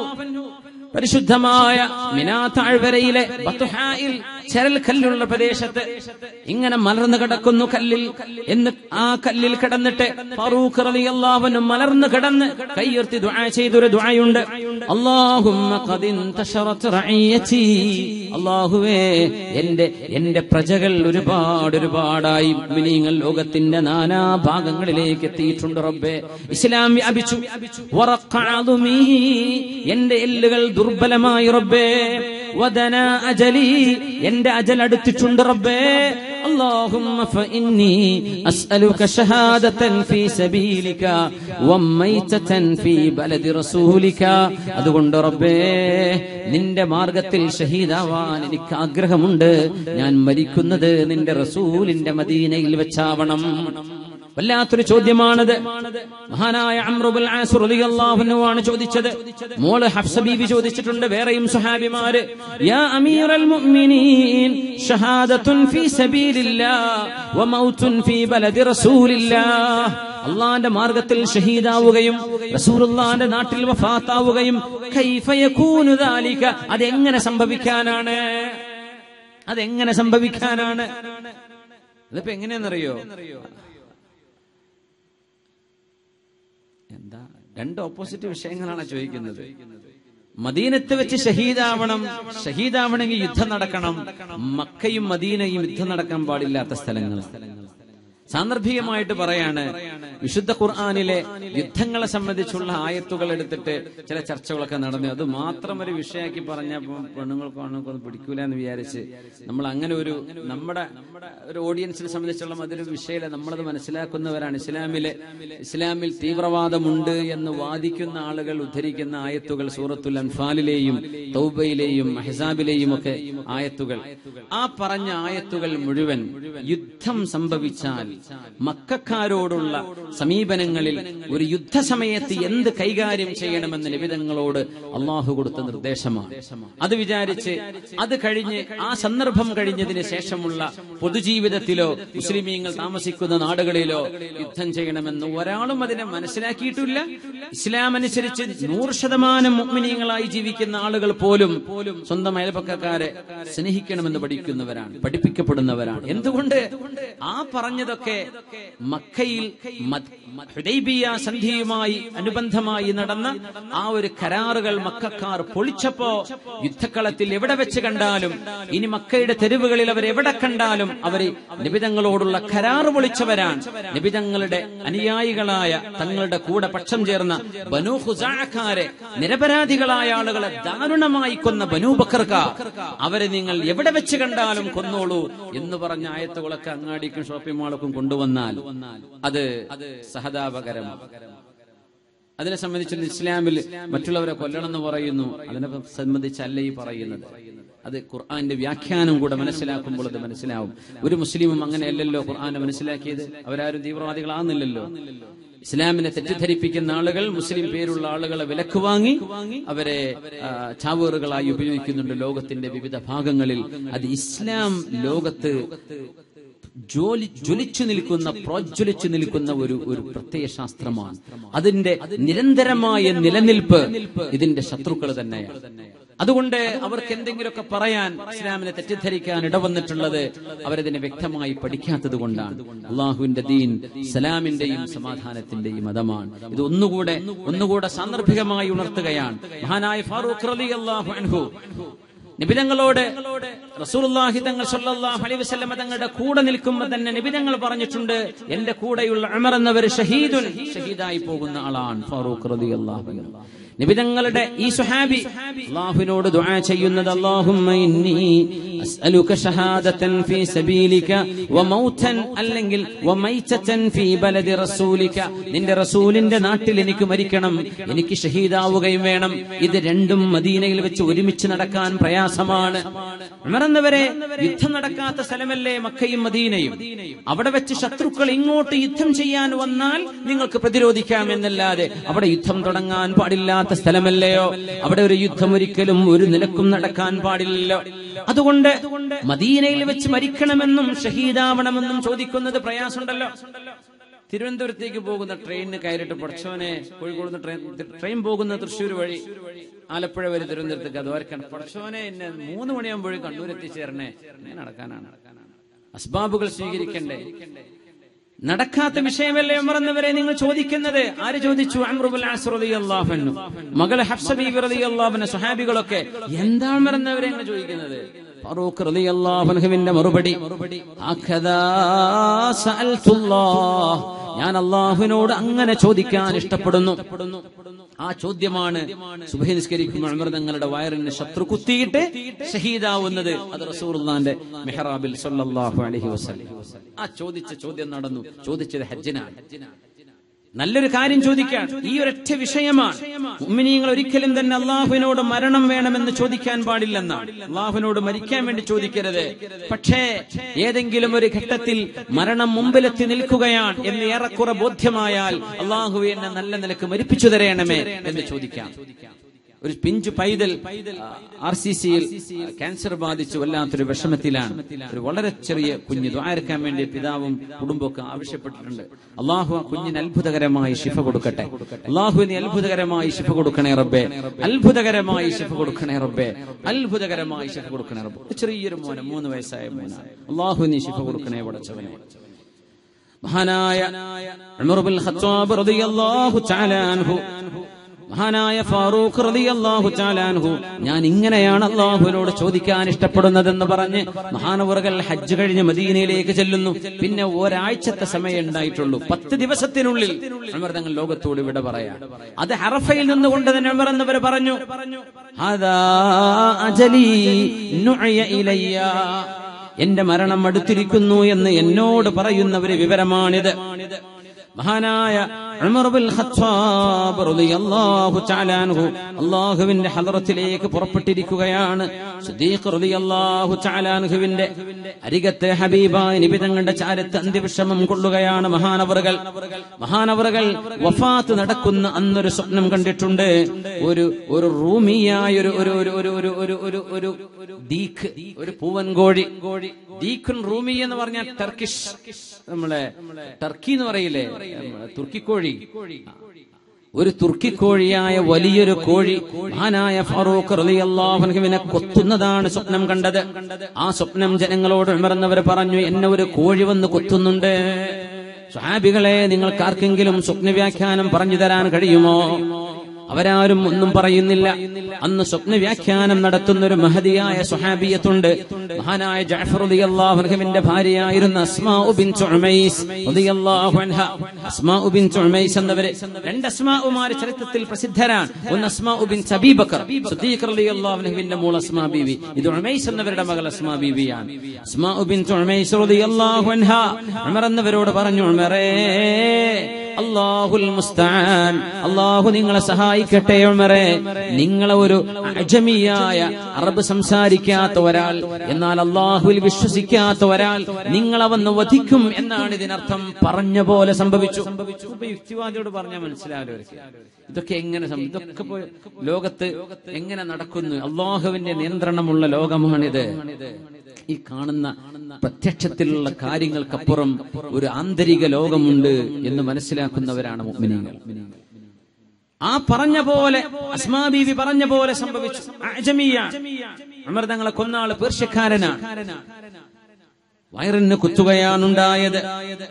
പരിശുദ്ധമായ മിനാ താഴ്വരയിലെ ബത്തുഹായിൽ ചരൽ കല്ലുള്ള പ്രദേശത്ത് ഇങ്ങനെ മലർന്നു കിടക്കുന്നു കല്ലിൽ എന്ന് ആ കല്ലിൽ കിടന്നിട്ട് ഫറൂഖ് റളിയല്ലാഹുവിന് മലർന്നു കിടന്ന് കൈയുയർത്തി ദുആ ചെയ്തൊരു ദുആയുണ്ട് അല്ലാഹുമ്മ ഖദ് ഇൻതശറത് റഇയതി അല്ലാഹുവേ എന്റെ എന്റെ പ്രജകൾ ഒരുപാട് ഒരുപാടായി മുഅ്മിനീങ്ങൾ ലോകത്തിന്റെ നാനാ ഭാഗങ്ങളിലേക്ക് എത്തിയിട്ടുണ്ട് റബ്ബേ ഇസ്ലാം വ്യാപിച്ചു വറഖ അദുമീ എന്റെ എല്ലുകൾ ദുർബലമായി റബ്ബേ വദന അജലി എന്റെ അജൽ അടുത്തിട്ടുണ്ട് റബ്ബേ اللهم فإني أسألك شهادة في سبيلك وميتة في بلد رسولك അതുകൊണ്ട് റബ്ബേ നിന്റെ മാർഗത്തിൽ ഷഹീദാവാൻ എനിക്ക് ആഗ്രഹമുണ്ട് ഞാൻ മരിക്കുന്നത് നിന്റെ റസൂലിന്റെ മദീനയിൽ വെച്ചാവണം വല്ലാത്തൊരു ചോദ്യമാണത് മഹാനായ അമ്രുബുൽ ആസ് റളിയല്ലാഹു അൻഹു ആണ് ചോദിച്ചത് മോള് ഹഫ്സ ബീബി ചോദിച്ചിട്ടുണ്ട് വേറെയും സ്വഹാബിമാര് യാ അമീറൽ മുഅ്മിനീൻ ഷഹാദത്തുൻ ഫീ സബീലില്ലാഹ് വമൗതുൻ ഫീ ബലദി റസൂലില്ലാഹ് അള്ളാന്റെ മാർഗത്തിൽ ഷഹീദാവുകയും റസൂലുള്ളാന്റെ നാട്ടിൽ വഫാത്താവുകയും കൈഫ യകൂനു ദാലിക അതെങ്ങനെ സംഭവിക്കാനാണ് അതെങ്ങനെ സംഭവിക്കാനാണ് അതിപ്പോ എങ്ങനെയാണെന്നറിയോ എന്താ രണ്ട് ഓപ്പോസിറ്റ് വിഷയങ്ങളാണ് ചോദിക്കുന്നത് മദീനത്ത് വെച്ച് ഷഹീദാവണം ഷഹീദാവണമെങ്കിൽ യുദ്ധം നടക്കണം മക്കയും മദീനയും യുദ്ധം നടക്കാൻ പാടില്ലാത്ത സ്ഥലങ്ങൾ സാന്ദർഭികമായിട്ട് പറയാണ് വിശുദ്ധ ഖുർആാനിലെ യുദ്ധങ്ങളെ സംബന്ധിച്ചുള്ള ആയത്തുകൾ എടുത്തിട്ട് ചില ചർച്ചകളൊക്കെ നടന്നു അത് മാത്രം ഒരു വിഷയമാക്കി പറഞ്ഞപ്പോൾ പെണ്ണുങ്ങൾക്ക് ആണുങ്ങൾക്കൊന്നും പിടിക്കൂല എന്ന് വിചാരിച്ച് നമ്മൾ അങ്ങനെ ഒരു നമ്മുടെ ഒരു ഓഡിയൻസിനെ സംബന്ധിച്ചുള്ള അതൊരു വിഷയമല്ല നമ്മളത് മനസ്സിലാക്കുന്നവരാണ് ഇസ്ലാമിലെ ഇസ്ലാമിൽ തീവ്രവാദമുണ്ട് എന്ന് വാദിക്കുന്ന ആളുകൾ ഉദ്ധരിക്കുന്ന ആയത്തുകൾ സൂറത്തുൽ അൻഫാലിലെയും തൗബയിലെയും ഹെസാബിലെയും ഒക്കെ ആയത്തുകൾ ആ പറഞ്ഞ ആയത്തുകൾ മുഴുവൻ യുദ്ധം സംഭവിച്ചാൽ മക്കാരോടുള്ള സമീപനങ്ങളിൽ ഒരു യുദ്ധസമയത്ത് എന്ത് കൈകാര്യം ചെയ്യണമെന്ന് നിബിധങ്ങളോട് അള്ളാഹു കൊടുത്ത നിർദ്ദേശമാണ് അത് വിചാരിച്ച് അത് കഴിഞ്ഞ് ആ സന്ദർഭം കഴിഞ്ഞതിന് ശേഷമുള്ള പൊതുജീവിതത്തിലോ മുസ്ലിമീങ്ങൾ താമസിക്കുന്ന നാടുകളിലോ യുദ്ധം ചെയ്യണമെന്ന് ഒരാളും അതിനെ മനസ്സിലാക്കിയിട്ടില്ല ഇസ്ലാം അനുസരിച്ച് നൂറ് ശതമാനം മുഗ്മിനീങ്ങളായി ജീവിക്കുന്ന ആളുകൾ പോലും സ്വന്തം അയൽപക്കക്കാരെ സ്നേഹിക്കണമെന്ന് പഠിക്കുന്നവരാണ് പഠിപ്പിക്കപ്പെടുന്നവരാണ് എന്തുകൊണ്ട് ആ പറഞ്ഞതൊക്കെ മക്കയിൽ മദ്- ഹുദൈബിയ സന്ധിയുമായി അനുബന്ധമായി നടന്ന ആ ഒരു കരാറുകൾ മക്കാർ പൊളിച്ചപ്പോ യുദ്ധക്കളത്തിൽ എവിടെ വെച്ച് കണ്ടാലും ഇനി മക്കയുടെ തെരുവുകളിൽ അവർ എവിടെ കണ്ടാലും അവർ നിബിതങ്ങളോടുള്ള കരാറ് പൊളിച്ചവരാണ് നിബിതങ്ങളുടെ അനുയായികളായ തങ്ങളുടെ കൂടെ പക്ഷം ചേർന്ന ബനു ഹുസാക്കാരെ നിരപരാധികളായ ആളുകളെ ദാരുണമായി കൊന്ന ബനു ബക്കർക്ക അവരെ നിങ്ങൾ എവിടെ വെച്ച് കണ്ടാലും കൊന്നോളൂ എന്ന് പറഞ്ഞ ആയത്തുകളൊക്കെ അങ്ങാടിക്കും ഷോപ്പിംഗ് മാളൊക്കെ കൊണ്ടുവന്നാൽ അത് സഹതാപകരമാണ് അതിനെ സംബന്ധിച്ച് ഇസ്ലാമിൽ മറ്റുള്ളവരെ കൊല്ലണം എന്ന് പറയുന്നു അതിനെ സംബന്ധിച്ചല്ല ഈ പറയുന്നത് അത് ഖുർആന്റെ വ്യാഖ്യാനം കൂടെ മനസ്സിലാക്കുമ്പോൾ അത് മനസ്സിലാവും ഒരു മുസ്ലിമും അങ്ങനെയല്ലല്ലോ ഖുർആനെ മനസ്സിലാക്കിയത് അവരാരും തീവ്രവാദികളാകുന്നില്ലല്ലോ ഇസ്ലാമിനെ തെറ്റിദ്ധരിപ്പിക്കുന്ന ആളുകൾ മുസ്ലിം പേരുള്ള ആളുകളെ വിലക്ക് വാങ്ങി അവരെ ആ, ചാവേറുകളായി ഉപയോഗിക്കുന്നുണ്ട് ലോകത്തിന്റെ വിവിധ ഭാഗങ്ങളിൽ അത് ഇസ്ലാം ലോകത്ത് ജോലി ജ്വലിച്ചു നിൽക്കുന്ന പ്രോജ്വലിച്ചു നിൽക്കുന്ന ഒരു ഒരു പ്രത്യയ ശാസ്ത്രമാണ് അതിന്റെ നിരന്തരമായ നിലനിൽപ്പ് ഇതിന്റെ ശത്രുക്കൾ തന്നെയാണ് അതുകൊണ്ട് അവർക്ക് എന്തെങ്കിലുമൊക്കെ പറയാൻ ഇസ്ലാമിനെ തെറ്റിദ്ധരിക്കാൻ ഇടവന്നിട്ടുള്ളത് അവരതിനെ വ്യക്തമായി പഠിക്കാത്തത് കൊണ്ടാണ് അള്ളാഹുവിന്റെ ദീൻ സലാമിന്റെയും സമാധാനത്തിന്റെയും മതമാണ് ഇത് ഒന്നുകൂടെ ഒന്നുകൂടെ സാന്ദർഭികമായി ഉണർത്തുകയാണ് മഹാനായ ഫാറൂഖ് റലി അള്ളാഹു അൻഹു നിബിതങ്ങളോട് റസൂലുള്ളാഹി തങ്ങൾ സല്ലല്ലാഹു അലൈഹി വസല്ലമ തങ്ങളുടെ കൂടെ നിൽക്കുമ്പോൾ തന്നെ നിബിതങ്ങൾ പറഞ്ഞിട്ടുണ്ട് എന്റെ കൂടെയുള്ള ഉമർ എന്നവർ ഷഹീദുൻ ഷഹീദായി പോകുന്ന ആളാണ് ഫാറൂഖ് റളിയല്ലാഹു അൻഹു നിബിതങ്ങളുടെ ഈ സുഹാബി അള്ളാഹുവിനോട് ദുആ ചെയ്യുന്നത് അല്ലാഹുമ്മ ഇന്നി അസ്അലുക ഷഹാദതൻ ഫീ സബീലിക വമൗതൻ അല്ലെങ്കിൽ വമൈതതൻ ഫീ ബലദി റസൂലിക നിന്റെ റസൂലിന്റെ നാട്ടിൽ എനിക്ക് മരിക്കണം എനിക്ക് ഷഹീദാവുകയും വേണം ഇത് രണ്ടും മദീനയിൽ വെച്ച് ഒരുമിച്ച് നടക്കാൻ പ്രയാസമാണ് ഉമറന്നവരെ യുദ്ധം നടക്കാത്ത സ്ഥലമല്ലേ മക്കയും മദീനയും അവിടെ വെച്ച് ശത്രുക്കൾ ഇങ്ങോട്ട് യുദ്ധം ചെയ്യാൻ വന്നാൽ നിങ്ങൾക്ക് പ്രതിരോധിക്കാം എന്നല്ലാതെ അവിടെ യുദ്ധം തുടങ്ങാൻ പാടില്ലാത്ത സ്ഥലമല്ലയോ അവിടെ ഒരു യുദ്ധം ഒരിക്കലും ഒരു നിലക്കും നടക്കാൻ പാടില്ലല്ലോ അതുകൊണ്ട് മദീനയിൽ വെച്ച് മരിക്കണമെന്നും ഷഹീദാവണമെന്നും ചോദിക്കുന്നത് പ്രയാസമുണ്ടല്ലോ തിരുവനന്തപുരത്തേക്ക് പോകുന്ന ട്രെയിനിന് കയറിയിട്ട് പഠിച്ചവനെ കോഴിക്കോട് നിന്ന് ട്രെയിൻ ട്രെയിൻ പോകുന്ന തൃശ്ശൂർ വഴി ആലപ്പുഴ വരെ തിരുവനന്തപുരത്തേക്ക് അത് വരക്കാൻ പഠിച്ചവനെ എന്നെ മൂന്ന് മണിയാകുമ്പോഴും കണ്ണൂർ എത്തിച്ചേരണേ എങ്ങനെ നടക്കാനാണ് അസ്ബാബുകൾ സ്വീകരിക്കണ്ടേ നടക്കാത്ത വിഷയമല്ലേ ഉമർന്നവരെ നിങ്ങൾ ചോദിക്കുന്നത് ആര് ചോദിച്ചു അമ്രുബുൽ ആസ് റളിയല്ലാഹു അൻഹു മകൾ ഹഫ്സ ബീബി റളിയല്ലാഹു അൻഹ സ്വഹാബികളൊക്കെ എന്താണ് ഉമർന്നവരെ നിങ്ങൾ ചോദിക്കുന്നത് ഫറൂഖ് റളിയല്ലാഹു അൻഹുവിന്റെ മറുപടി അഖദാ സഅൽതുല്ലാഹ് ഞാൻ അള്ളാഹുവിനോട് അങ്ങനെ ചോദിക്കാൻ ഇഷ്ടപ്പെടുന്നു ആ ചോദ്യമാണ് സുബഹി നിസ്കരിക്കുന്ന ഉമർ തങ്ങളുടെ വയറിന് ശത്രു കുത്തിയിട്ട് ഷഹീദാവുന്നത് അത് റസൂലുള്ളാന്റെ മെഹ്റാബിൽ സല്ലല്ലാഹു അലൈഹി വസല്ലം ആ ചോദിച്ച ചോദ്യം നടന്നു ചോദിച്ചത് ഹജ്ജിനാണ് നല്ലൊരു കാര്യം ചോദിക്കാൻ ഈ ഒരൊറ്റ വിഷയമാണ് ഉമ്മിനീങ്ങൾ ഒരിക്കലും തന്നെ അള്ളാഹുവിനോട് മരണം വേണമെന്ന് ചോദിക്കാൻ പാടില്ലെന്നാണ് അള്ളാഹുവിനോട് മരിക്കാൻ വേണ്ടി ചോദിക്കരുത് പക്ഷേ ഏതെങ്കിലും ഒരു ഘട്ടത്തിൽ മരണം മുമ്പിലെത്തി നിൽക്കുകയാണ് എന്ന് ഏറെക്കുറെ ബോധ്യമായാൽ അള്ളാഹു എന്നെ നല്ല നിലക്ക് മരിപ്പിച്ചു തരയണമേ എന്ന് ചോദിക്കാം ഒരു പിഞ്ചു പൈതൽ ആർ സി സിയിൽ ക്യാൻസർ ബാധിച്ച് വല്ലാത്തൊരു വിഷമത്തിലാണ് ഒരു വളരെ ചെറിയ കുഞ്ഞ് ദ്വാരക്കാൻ വേണ്ടി പിതാവും കുടുംബമൊക്കെ ആവശ്യപ്പെട്ടിട്ടുണ്ട് അള്ളാഹു ആ കുഞ്ഞിന് അത്ഭുതകരമായി ശിഫ കൊടുക്കട്ടെ അള്ളാഹുവിന് അത്ഭുതകരമായി ശിഫ കൊടുക്കണേ റബ്ബേ അത്ഭുതകരമായി ശിഫ കൊടുക്കണേ റബ്ബേ അത്ഭുതകരമായി ശിഫ കൊടുക്കണേ റബ്ബേ ഒരു ചെറിയൊരു മോനെ മൂന്ന് വയസ്സായ മോനാണ് അള്ളാഹു നീ ശിഫ കൊടുക്കണേ പടച്ചവനെ മഹാനായ ഉമർ ബിൻ ഖത്താബ് റളിയല്ലാഹു തആല അൻഹു മഹാനായ ഫാറൂഖ് റളിയല്ലാഹു തആല അൻഹു ഞാൻ ഇങ്ങനെയാണ് അള്ളാഹുവിനോട് ചോദിക്കാൻ ഇഷ്ടപ്പെടുന്നതെന്ന് പറഞ്ഞ് മഹാനവറുകൾ ഹജ്ജ് കഴിഞ്ഞ് മദീനയിലേക്ക് ചെല്ലുന്നു പിന്നെ ഒരാഴ്ചത്തെ സമയം ഉണ്ടായിട്ടുള്ളൂ പത്ത് ദിവസത്തിനുള്ളിൽ ഉമർ തങ്ങൾ ലോകത്തോട് ഇവിടെ പറയാം അത് ഹറഫയിൽ നിന്നുകൊണ്ട് തന്നെ ഉമർ എന്നവർ പറഞ്ഞു അതാ അജലി നുഅയ ഇലയ്യ എന്റെ മരണം അടുത്തിരിക്കുന്നു എന്ന് എന്നോട് പറയുന്ന ഒരു വിവരമാണിത് മഹാനായ അള്ളാഹുവിന്റെ ഹലറത്തിലേക്ക് പുറപ്പെട്ടിരിക്കുകയാണ് ാഹുവിന്റെ അരികത്തെ ഹബീബായ നിബിതങ്ങളുടെ ചാരത്ത് അന്ത്യവിഷമം കൊള്ളുകയാണ് മഹാനവറുകൾ മഹാനവറുകൾ വഫാത്ത് നടക്കുന്ന അന്നൊരു സ്വപ്നം കണ്ടിട്ടുണ്ട് ഒരു ഒരു റൂമിയായ ഒരു ഒരു ഒരു ഒരു ഒരു ഒരു ഒരു ഒരു ദീഖ് ഒരു പൂവൻ കോഴി ദീഖുൻ റൂമി എന്ന് പറഞ്ഞാൽ ടർക്കിഷ് നമ്മളെ ടർക്കി എന്ന് പറയില്ലേ നമ്മളെ തുർക്കിക്കോഴി ഒരു തുർക്കിക്കോഴിയായ വലിയൊരു കോഴി മഹാനായ ഫാറൂഖ് റളിയല്ലാഹുവിനെ കൊത്തുന്നതാണ് സ്വപ്നം കണ്ടത് ആ സ്വപ്നം ജനങ്ങളോട് ഉണർന്നവർ പറഞ്ഞു എന്നെ ഒരു കോഴി വന്ന് കൊത്തുന്നുണ്ട് സ്വഹാബികളെ നിങ്ങൾക്ക് ആർക്കെങ്കിലും സ്വപ്നവ്യാഖ്യാനം പറഞ്ഞു തരാൻ കഴിയുമോ അവരാരും ഒന്നും പറയുന്നില്ല അന്ന് സ്വപ്ന വ്യാഖ്യാനം നടത്തുന്ന ഒരു മഹതിയായ സുഹാബിയത്തുണ്ട് മഹാനായ ജഅഫർ റളിയല്ലാഹുവിന്റെ ഭാര്യയായിരുന്ന അസ്മാഉ ബിൻത് ഉമൈസ് റളിയല്ലാഹു അൻഹ അസ്മാഉ ബിൻത് ഉമൈസ് എന്നവരെ രണ്ട് അസ്മാഉമാർ ചരിത്രത്തിൽ പ്രസിദ്ധരാണ് ഒന്ന് അസ്മാഉ ബിൻത് അബീബക്കർ സിദ്ദീഖ് റളിയല്ലാഹുവിന്റെ മോൾ അസ്മാ ബീവി ഇത് ഉമൈസ് എന്നവരുടെ മകൾ അസ്മാ ബീവിയാണ് അസ്മാഉ ബിൻത് ഉമൈസ് റളിയല്ലാഹു അൻഹ ഉമർ എന്നവരോട് പറഞ്ഞു ഉമറേ അള്ളാഹുൽ മുസ്താൻ അള്ളാഹു നിങ്ങളെ സഹായിക്കട്ടെ ഉമറെ നിങ്ങളെ ഒരു അജമിയായ അറബ് സംസാരിക്കാത്ത ഒരാൾ എന്നാൽ അള്ളാഹുവിൽ വിശ്വസിക്കാത്ത ഒരാൾ നിങ്ങളെ വന്ന് വധിക്കും എന്നാണ് ഇതിനർത്ഥം പറഞ്ഞ പോലെ സംഭവിച്ചു ഇപ്പൊ യുക്തിവാദിയോട് പറഞ്ഞാൽ മനസ്സിലാവില്ല ഇതൊക്കെ എങ്ങനെ സം- ഇതൊക്കെ പോയി ലോകത്ത് എങ്ങനെ നടക്കുന്നു അള്ളാഹുവിന്റെ നിയന്ത്രണമുള്ള ലോകമാണിത് ഈ കാണുന്ന പ്രത്യക്ഷത്തിലുള്ള കാര്യങ്ങൾക്കപ്പുറം ഒരു ആന്തരിക ലോകമുണ്ട് എന്ന് മനസ്സിലാക്കുന്നവരാണ് മുഅ്മിനീങ്ങൾ ആ പറഞ്ഞ പോലെ അസ്മാ ബീവി പറഞ്ഞ പോലെ സംഭവിച്ചു അജമിയാണ് അമർ തങ്ങളെ കൊന്നാള് പേർഷ്യക്കാരനാണ് വയറിന് കുത്തുകയാണുണ്ടായത്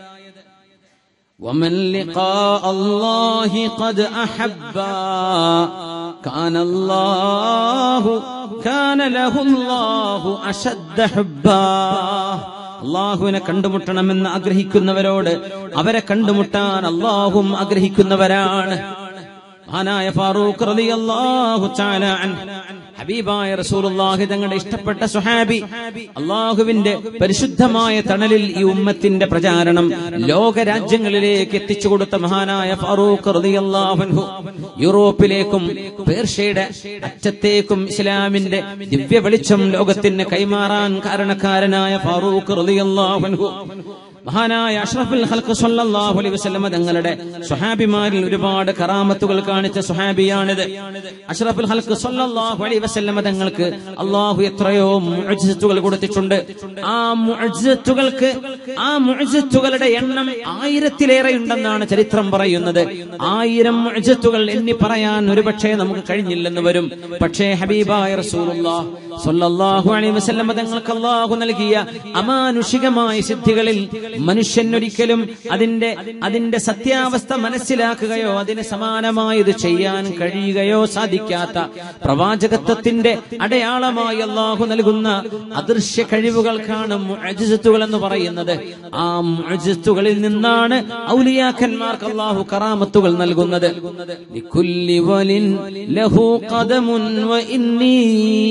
ومن لقاء الله قد أحبا كان الله كان له الله أشد حبا അള്ളാഹുവിനെ കണ്ടുമുട്ടണമെന്ന് ആഗ്രഹിക്കുന്നവരോട് അവരെ കണ്ടുമുട്ടാൻ അള്ളാഹും ആഗ്രഹിക്കുന്നവരാണ് മഹാനായ ഫാറൂഖ് റളിയല്ലാഹു തആല അൻഹു ഹബീബായ റസൂലുള്ളാഹി തങ്ങളുടെ ഇഷ്ടപ്പെട്ട സുഹാബി അള്ളാഹുവിന്റെ പരിശുദ്ധമായ തണലിൽ ഈ ഉമ്മത്തിന്റെ പ്രചാരണം ലോക രാജ്യങ്ങളിലേക്ക് എത്തിച്ചു കൊടുത്ത മഹാനായ ഫാറൂഖ് റളിയല്ലാഹു അൻഹു യൂറോപ്പിലേക്കും പേർഷ്യയുടെ അറ്റത്തേക്കും ഇസ്ലാമിന്റെ ദിവ്യ വെളിച്ചം ലോകത്തിന് കൈമാറാൻ കാരണക്കാരനായ ഫാറൂഖ് റളിയല്ലാഹു അൻഹു മഹാനായ അഷ്റഫുൽ ഹൽക്ക് സല്ലല്ലാഹു അലൈഹി വസല്ലം തങ്ങളുടെ സ്വഹാബിമാരിൽ ഒരുപാട് കറാമത്തുകൾ കാണിച്ച സ്വഹാബിയാണിത് അഷ്റഫുൽ ഹൽക്ക് സല്ലല്ലാഹു അലൈഹി വസല്ലം തങ്ങൾക്ക് അള്ളാഹു എത്രയോ മുഅ്ജിസത്തുകൾ കൊടുത്തിട്ടുണ്ട് ആ മുഅ്ജിസത്തുകൾക്ക് ആ മുഅ്ജിസത്തുകളുടെ എണ്ണം ആയിരത്തിലേറെ ഉണ്ടെന്നാണ് ചരിത്രം പറയുന്നത് ആയിരം മുഅ്ജിസത്തുകൾ എണ്ണി പറയാൻ ഒരുപക്ഷെ നമുക്ക് കഴിഞ്ഞില്ലെന്ന് വരും പക്ഷേ ഹബീബായ റസൂലുള്ളാഹ് സല്ലല്ലാഹു അലൈഹി വസല്ലം തങ്ങൾക്ക് അള്ളാഹു നൽകിയ അമാനുഷികമായ സിദ്ധികളിൽ മനുഷ്യൻ ഒരിക്കലും അതിന്റെ അതിന്റെ സത്യാവസ്ഥ മനസ്സിലാക്കുകയോ അതിന് സമാനമായത് ചെയ്യാൻ കഴിയുകയോ സാധിക്കാത്ത പ്രവാചകത്വത്തിന്റെ അടയാളമായി അള്ളാഹു നൽകുന്ന അദൃശ്യ കഴിവുകൾക്കാണ് മുഅ്ജിസത്തുകൾ എന്ന് പറയുന്നത് ആ മുഅ്ജിസത്തുകളിൽ നിന്നാണ് ഔലിയാക്കന്മാർക്ക് അള്ളാഹു കറാമത്തുകൾ നൽകുന്നത് ലിക്കുല്ലി വലിൻ ലഹു ഖദമുൻ വ ഇന്നി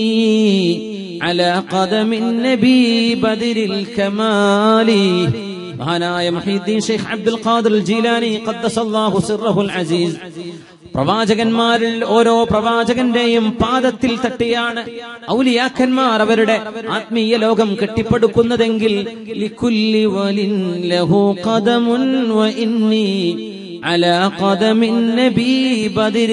على قدم النبي بدر الكمال മഹാനായ മുഹീദ്ദീൻ ഷെയ്ഖ് അബ്ദുൽ ഖാദിർ ജീലാനി ഖദ്ദസല്ലാഹു സിർറഹുൽ അസീസ് പ്രവാചകന്മാരിൽ ഓരോ പ്രവാചകന്റെയും പാദത്തിൽ തട്ടിയാണ് ഔലിയാക്കന്മാർ അവരുടെ ആത്മീയ ലോകം കെട്ടിപ്പടുക്കുന്നതെങ്കിൽ ലിക്കുല്ലി വലിൻ ലഹു ഖദമുൻ വ ഇന്നി على قدم النبي بدر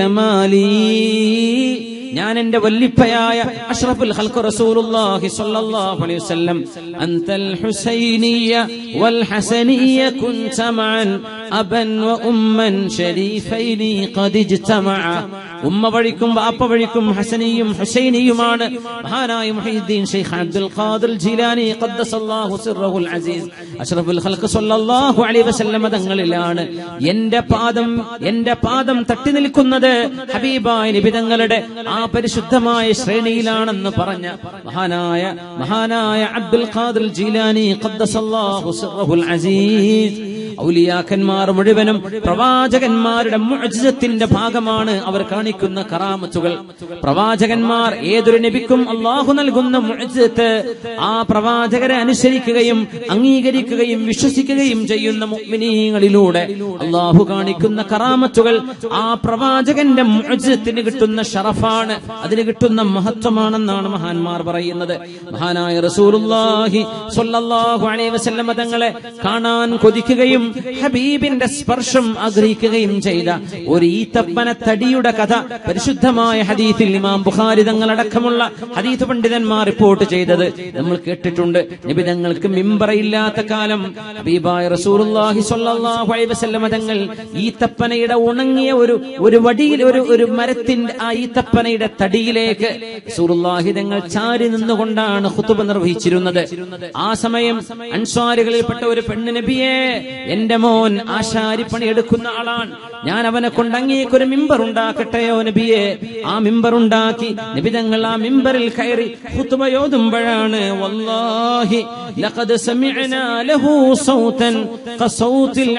الكمالي ഞാൻ എന്റെ വല്ലിപ്പയായ അഷ്റഫുൽ ഖൽഖ് റസൂലുള്ളാഹി സ്വല്ലല്ലാഹു അലൈഹി വസല്ലം അൻതൽ ഹുസൈനിയ വൽ ഹസനിയ കുൻത മഅൻ അബൻ വ ഉമ്മൻ ശരീഫൈനി ഖദ് ഇജ്തമഅ ഉമ്മ വഴിക്കും വാപ്പ വഴിക്കും ഹസനിയും ഹുസൈനിയുമാണ് മഹാനായ മുഹീദ്ദീൻ ഷെയ്ഖ് അബ്ദുൽ ഖാദിർ ജീലാനി ഖദ്ദസല്ലാഹു സിർറഹുൽ അസീസ് അഷ്റഫുൽ ഖൽഖ് സ്വല്ലല്ലാഹു അലൈഹി വസല്ലം തങ്ങളിലാണ് എന്റെ പാദം എന്റെ പാദം തട്ടി നിൽക്കുന്നത് ഹബീബായ നിബിതങ്ങളുടെ ആ പരിശുദ്ധമായ ശ്രേണിയിലാണെന്ന് പറഞ്ഞ മഹാനായ മഹാനായ അബ്ദുൽ ഖാദിർ ജീലാനി ഖദ്ദസല്ലാഹു സിർറഹുൽ അസീസ് ഔലിയാക്കന്മാർ മുഴുവനും പ്രവാചകന്മാരുടെ മുഅ്ജിസത്തിന്റെ ഭാഗമാണ് അവർ കാണിക്കുന്ന കറാമത്തുകൾ പ്രവാചകന്മാർ ഏതൊരു നബിക്കും അള്ളാഹു നൽകുന്ന മുഅ്ജിസത്ത് ആ പ്രവാചകരെ അനുസരിക്കുകയും അംഗീകരിക്കുകയും വിശ്വസിക്കുകയും ചെയ്യുന്ന മുഅ്മിനീങ്ങളിലൂടെ അള്ളാഹു കാണിക്കുന്ന കറാമത്തുകൾ ആ പ്രവാചകന്റെ മുഅ്ജിസത്തിന് കിട്ടുന്ന ഷറഫാണ് അതിന് കിട്ടുന്ന മഹത്വമാണെന്നാണ് മഹാന്മാർ പറയുന്നത് മഹാനായ റസൂലുള്ളാഹി സ്വല്ലല്ലാഹു അലൈഹി വസല്ലം തങ്ങളെ കാണാൻ കൊതിക്കുകയും ഹബീബിന്റെ സ്പർശം ആഗ്രഹിക്കുകയും ചെയ്ത ഒരു ഈത്തപ്പന തടിയുടെ കഥ പരിശുദ്ധമായ ഹദീസിൽ ഇമാം ബുഖാരി തങ്ങളടക്കമുള്ള ഹദീസ് പണ്ഡിതന്മാർ റിപ്പോർട്ട് ചെയ്തത് നമ്മൾ കേട്ടിട്ടുണ്ട് നബി തങ്ങൾക്ക് മിമ്പറയില്ലാത്ത കാലം ഹബീബായ റസൂലുള്ളാഹി സ്വല്ലല്ലാഹു അലൈഹി വസല്ലം തങ്ങൾ ഈത്തപ്പനയുടെ ഉണങ്ങിയ ഒരു ഒരു വടിയിൽ ഒരു ഒരു മരത്തിന്റെ ആ ഈത്തപ്പനയുടെ തടിയിലേക്ക് റസൂലുള്ളാഹി തങ്ങൾ ചാരി നിന്നുകൊണ്ടാണ് ഖുതുബ നിർവഹിച്ചിരുന്നത് ആ സമയം അൻസ്വാരികളിൽപ്പെട്ട ഒരു പെണ്ണ് നബിയെ എന്റെ മോൻ ആശാരിപ്പണി എടുക്കുന്ന ആളാണ് ഞാൻ അവനെ കൊണ്ട് അങ്ങേക്കൊരു മിമ്പർ ഉണ്ടാക്കട്ടെയോ നബിയെ ആ മിമ്പർ ഉണ്ടാക്കി നബിതങ്ങൾ ആ മിമ്പറിൽ കയറി ഖുതുബയോതുമ്പോഴാണ് വല്ലാഹി ലഖദ് സമിഅനാ ലഹു സൗതൻ കസൗതിൽ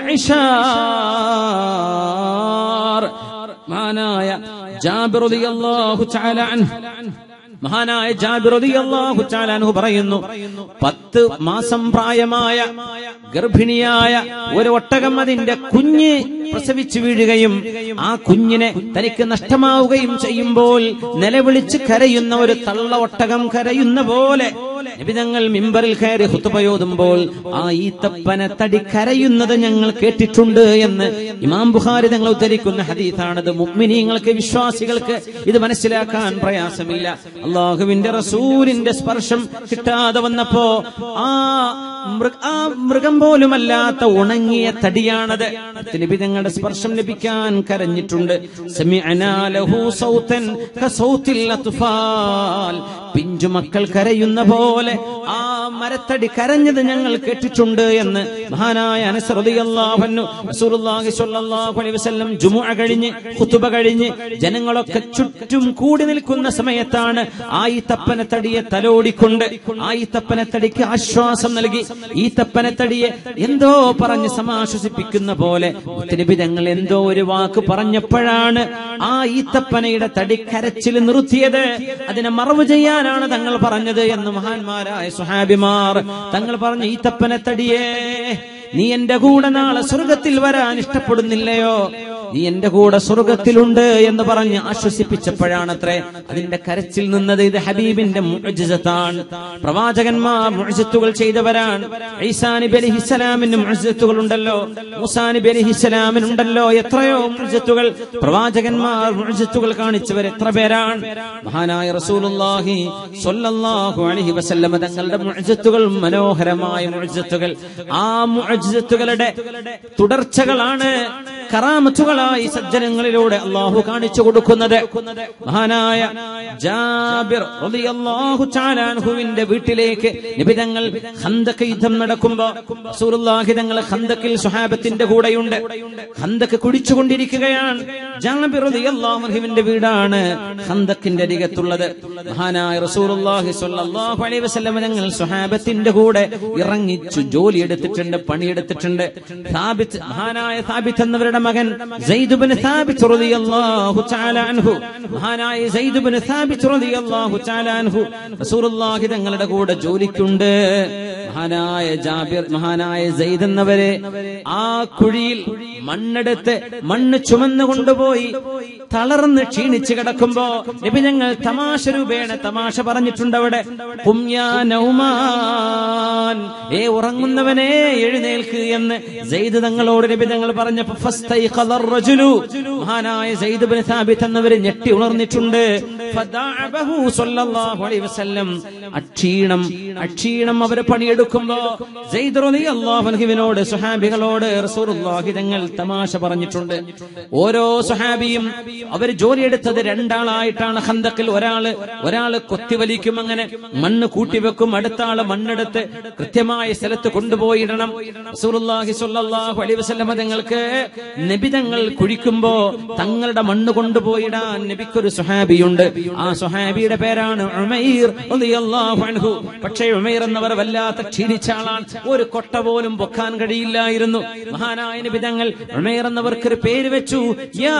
ഇശാർ മഹാനായ ജാബിർ റളിയല്ലാഹു തആല അൻഹു മഹാനായ ജാബിർ റളിയല്ലാഹു തആല അൻഹു പറയുന്നു പത്ത് മാസം പ്രായമായ ഗർഭിണിയായ ഒരു ഒട്ടകം അതിന്റെ കുഞ്ഞ് പ്രസവിച്ചു വീഴുകയും ആ കുഞ്ഞിനെ തനിക്ക് നഷ്ടമാവുകയും ചെയ്യുമ്പോൾ നിലവിളിച്ച് കരയുന്ന ഒരു തള്ള ഒട്ടകം കരയുന്ന പോലെ നിബിതങ്ങൾ മിമ്പറിൽ കയറി ഹുത്തുപയോതുമ്പോൾ ആ ഈത്തപ്പന തടി കരയുന്നത് ഞങ്ങൾ കേട്ടിട്ടുണ്ട് എന്ന് ഇമാം ബുഖാരി തങ്ങൾ ഉദ്ധരിക്കുന്ന ഹദീഥാണത് മുഗ്മിനീങ്ങൾക്ക് വിശ്വാസികൾക്ക് ഇത് മനസ്സിലാക്കാൻ പ്രയാസമില്ല അള്ളാഹുവിന്റെ റസൂലിന്റെ സ്പർശം കിട്ടാതെ വന്നപ്പോ ആ മൃഗ ആ മൃഗം പോലുമല്ലാത്ത ഉണങ്ങിയ തടിയാണത് നിബിതങ്ങളുടെ സ്പർശം ലഭിക്കാൻ കരഞ്ഞിട്ടുണ്ട് സമിഅനാ ലഹു സൗതൻ കസൗത്തിൽ അത്ഫാൽ പിഞ്ചു മക്കൾ കരയുന്ന പോലെ ആ മരത്തടി കരഞ്ഞത് ഞങ്ങൾ കേട്ടിട്ടുണ്ട് എന്ന് മഹാനായ അനസ് റളിയല്ലാഹു അൻഹു റസൂലുള്ളാഹി സ്വല്ലല്ലാഹു അലൈഹി വസല്ലം ജുമുഅ കഴിഞ്ഞ് ഖുതുബ കഴിഞ്ഞ് ജനങ്ങളൊക്കെ ചുറ്റും കൂടി നിൽക്കുന്ന സമയത്താണ് ആ ഈ തപ്പനത്തടിയെ തലോടിക്കൊണ്ട് ആ ഈ തപ്പനത്തടിക്ക് ആശ്വാസം നൽകി ഈ തപ്പനത്തടിയെ എന്തോ പറഞ്ഞ് സമാശ്വസിപ്പിക്കുന്ന പോലെ തിരുബി തങ്ങൾ എന്തോ ഒരു വാക്ക് പറഞ്ഞപ്പോഴാണ് ആ ഈത്തപ്പനയുടെ തടി കരച്ചിൽ നിർത്തിയത് അതിനെ മറവ് ചെയ്യാനാണ് തങ്ങൾ പറഞ്ഞത് എന്ന് മഹാന്മാരായ സുഹാബിമാർ തങ്ങൾ പറഞ്ഞു ഈത്തപ്പന തടിയേ നീ എന്റെ കൂടെ നാളെ സ്വർഗത്തിൽ വരാൻ ഇഷ്ടപ്പെടുന്നില്ലയോ നീ എന്റെ കൂടെ സ്വർഗത്തിലുണ്ട് എന്ന് പറഞ്ഞ് ആശ്വസിപ്പിച്ചപ്പോഴാണത്രേ അതിന്റെ കരച്ചിൽ നിന്നത് ഇത് ഹബീബിന്റെ മുഅ്ജിസത്താണ് പ്രവാചകന്മാർ മുഅ്ജിത്തുകൾ ചെയ്തവരാണ് ഈസാ നബി അലൈഹിസ്സലാമിന് മുഅ്ജിത്തുകൾ ഉണ്ടല്ലോ മൂസാ നബി അലൈഹിസ്സലാമിനുണ്ടല്ലോ എത്രയോ മുഅ്ജിത്തുകൾ പ്രവാചകന്മാർ മുഅ്ജിത്തുകൾ കാണിച്ചവർ എത്ര പേരാണ് മഹാനായ റസൂലുള്ളാഹി സ്വല്ലല്ലാഹു അലൈഹി വസല്ലമ തങ്ങളുടെ മുഅ്ജിത്തുകൾ മനോഹരമായ മുഅ്ജിത്തുകൾ ആ മുഅ്ജിത്തുകളുടെ തുടർച്ചകളാണ് കറാമത്തുകളായി സജ്ജനങ്ങളിലൂടെ അള്ളാഹു കാണിച്ചു കൊടുക്കുന്നത് മഹാനായ ജാബിർ റളിയല്ലാഹു തആല അൻഹുവിന്റെ വീട്ടിലേക്ക് നിബിതങ്ങൾ ഖന്തക്ക് യുദ്ധം നടക്കുമ്പോ റസൂലുള്ളാഹി തങ്ങൾ ഖന്തക്കിൽ സ്വഹാബത്തിന്റെ കൂടെയുണ്ട് ഖന്തക്ക് കുടിച്ചുകൊണ്ടിരിക്കുകയാണ് ജാബിർ റളിയല്ലാഹു അൻഹുവിന്റെ വീടാണ് ഖന്തക്കിന്റെ അരികത്തുള്ളത് മഹാനായ റസൂലുള്ളാഹി സ്വല്ലല്ലാഹു അലൈഹി വസല്ലം തങ്ങൾ സ്വഹാബത്തിന്റെ കൂടെ ഇറങ്ങിച്ചു ജോലി എടുത്തിട്ടുണ്ട് പണിയെടുത്തിട്ടുണ്ട് സാബിത്ത് മഹാനായ സാബിത്ത് എന്നവരുടെ മകൻ സൈദുബിന് സാബിത്ത് റളിയല്ലാഹു തആല അൻഹു മഹാനായ സൈദുബിന് സാബിത്ത് റളിയല്ലാഹു തആല അൻഹു റസൂലുള്ളാഹി തങ്ങളുടെ കൂടെ ജോലിക്കുണ്ട് മഹാനായ ജാബിർ മഹാനായ സെയ്ദ് എന്നവരെ ആ കുഴിയിൽ മണ്ണെടുത്ത് മണ്ണ് ചുമന്നു കൊണ്ടുപോയി തളർന്ന് ക്ഷീണിച്ച് കിടക്കുമ്പോ നബി ഞങ്ങൾ തമാശ രൂപേണ തമാശ പറഞ്ഞിട്ടുണ്ട് അവിടെ കുമ്യാ നൗമാൻ ഏ ഉറങ്ങുന്നവനെ എഴുന്നേൽക്ക് എന്ന് സെയ്ദ് തങ്ങളോട് നബി തങ്ങൾ പറഞ്ഞപ്പോ ഫസ്തൈഖദ റജുലു മഹാനായ സെയ്ദ് ബിൻ സാബിത്ത് എന്നവര് ഞെട്ടി ഉണർന്നിട്ടുണ്ട് ഫദഅബഹു സ്വല്ലല്ലാഹു അലൈഹി വസല്ലം അക്ഷീണം അക്ഷീണം അവര് പണിയെടുക്കുമ്പോ സെയ്ദ് റളിയല്ലാഹു അൻഹുവിനോട് സുഹാബികളോട് റസൂലുള്ളാഹി തങ്ങൾ തമാശ പറഞ്ഞിട്ടുണ്ട് ഓരോ സുഹാബിയും അവര് ജോലിയെടുത്തത് രണ്ടാളായിട്ടാണ് ഹന്തക്കിൽ ഒരാള് ഒരാള് കൊത്തിവലിക്കും അങ്ങനെ മണ്ണ് കൂട്ടിവെക്കും അടുത്ത ആള് മണ്ണെടുത്ത് കൃത്യമായ സ്ഥലത്ത് കൊണ്ടുപോയിടണം റസൂലുള്ളാഹി സ്വല്ലല്ലാഹു അലൈഹി വസല്ലം തങ്ങൾക്ക് നബിതങ്ങൾ കുഴിക്കുമ്പോ തങ്ങളുടെ മണ്ണ് കൊണ്ടുപോയിടാൻ നബിക്കൊരു സുഹാബിയുണ്ട് ആ സുഹാബിയുടെ പേരാണ് ഉമൈർ റളിയല്ലാഹു അൻഹു പക്ഷേ ഉമൈർ എന്നവർ വല്ലാത്ത ക്ഷീണിച്ച ആളാണ് ഒരു കൊട്ട പോലും പൊക്കാൻ കഴിയില്ലായിരുന്നു മഹാനായ നബിതങ്ങൾ ഉമൈർ എന്നവർക്ക് ഒരു പേര് വെച്ചു യാ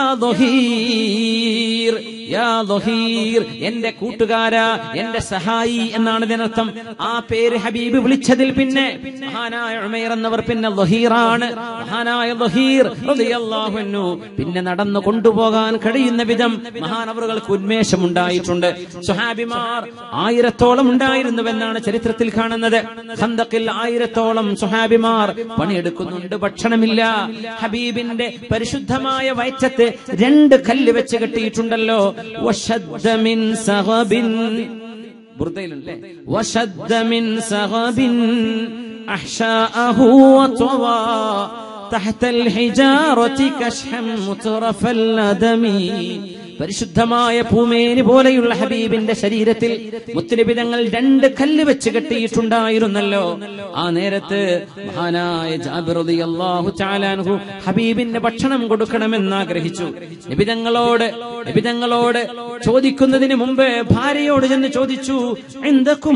ദുഹീർ യാ ദുഹീർ എന്റെ കൂട്ടുകാരാ എന്റെ സഹായി എന്നാണ് ഇതിനർത്ഥം ആ പേര് ഹബീബ് വിളിച്ചതിൽ പിന്നെ മഹാനായ ഉമൈർ എന്നവർ പിന്നെ ദുഹീറാണ് മഹാനായ ദുഹീർ റളിയല്ലാഹു അൻഹു പിന്നെ നടന്നു കൊണ്ടുപോകാൻ കഴിയുന്ന വിധം മഹാനവറുകൾക്ക് ഉന്മേഷമുണ്ടായിട്ടുണ്ട് സുഹാബിമാർ ആയിരത്തോളം ഉണ്ടായിരുന്നുവെന്നാണ് ചരിത്രത്തിൽ കാണുന്നത് ഖന്തക്കിൽ ആയിരത്തോളം സുഹാബിമാർ പണിയെടുക്കുന്നുണ്ട് ഭക്ഷണമില്ല ഹബീബിന്റെ പരിശുദ്ധമായ വയറ്റത്ത് രണ്ട് കല്ല് വെച്ച് കെട്ടിയിട്ടുണ്ടല്ലോ വശദ്ദ മിൻ സഹബിൻ ബുർദയിലല്ലേ വശദ്ദ മിൻ സഹബിൻ അഹ്ശാഅഹു വതവാ تحت الحجارة كشحا مترف الندم പരിശുദ്ധമായ പൂമേനി പോലെയുള്ള ഹബീബിന്റെ ശരീരത്തിൽ മുത്തുനിബിതങ്ങൾ രണ്ട് കല്ല് വെച്ച് കെട്ടിയിട്ടുണ്ടായിരുന്നല്ലോ ആ നേരത്ത് മഹാനായ ജാബിർ റളിയല്ലാഹു തആല അൻഹു ഹബീബിന്റെ ഭക്ഷണം കൊടുക്കണമെന്ന് ആഗ്രഹിച്ചു നിബിതങ്ങളോട് നിബിതങ്ങളോട് ചോദിക്കുന്നതിന് മുമ്പ് ഭാര്യയോട് ചെന്ന് ചോദിച്ചു എന്തൊക്കും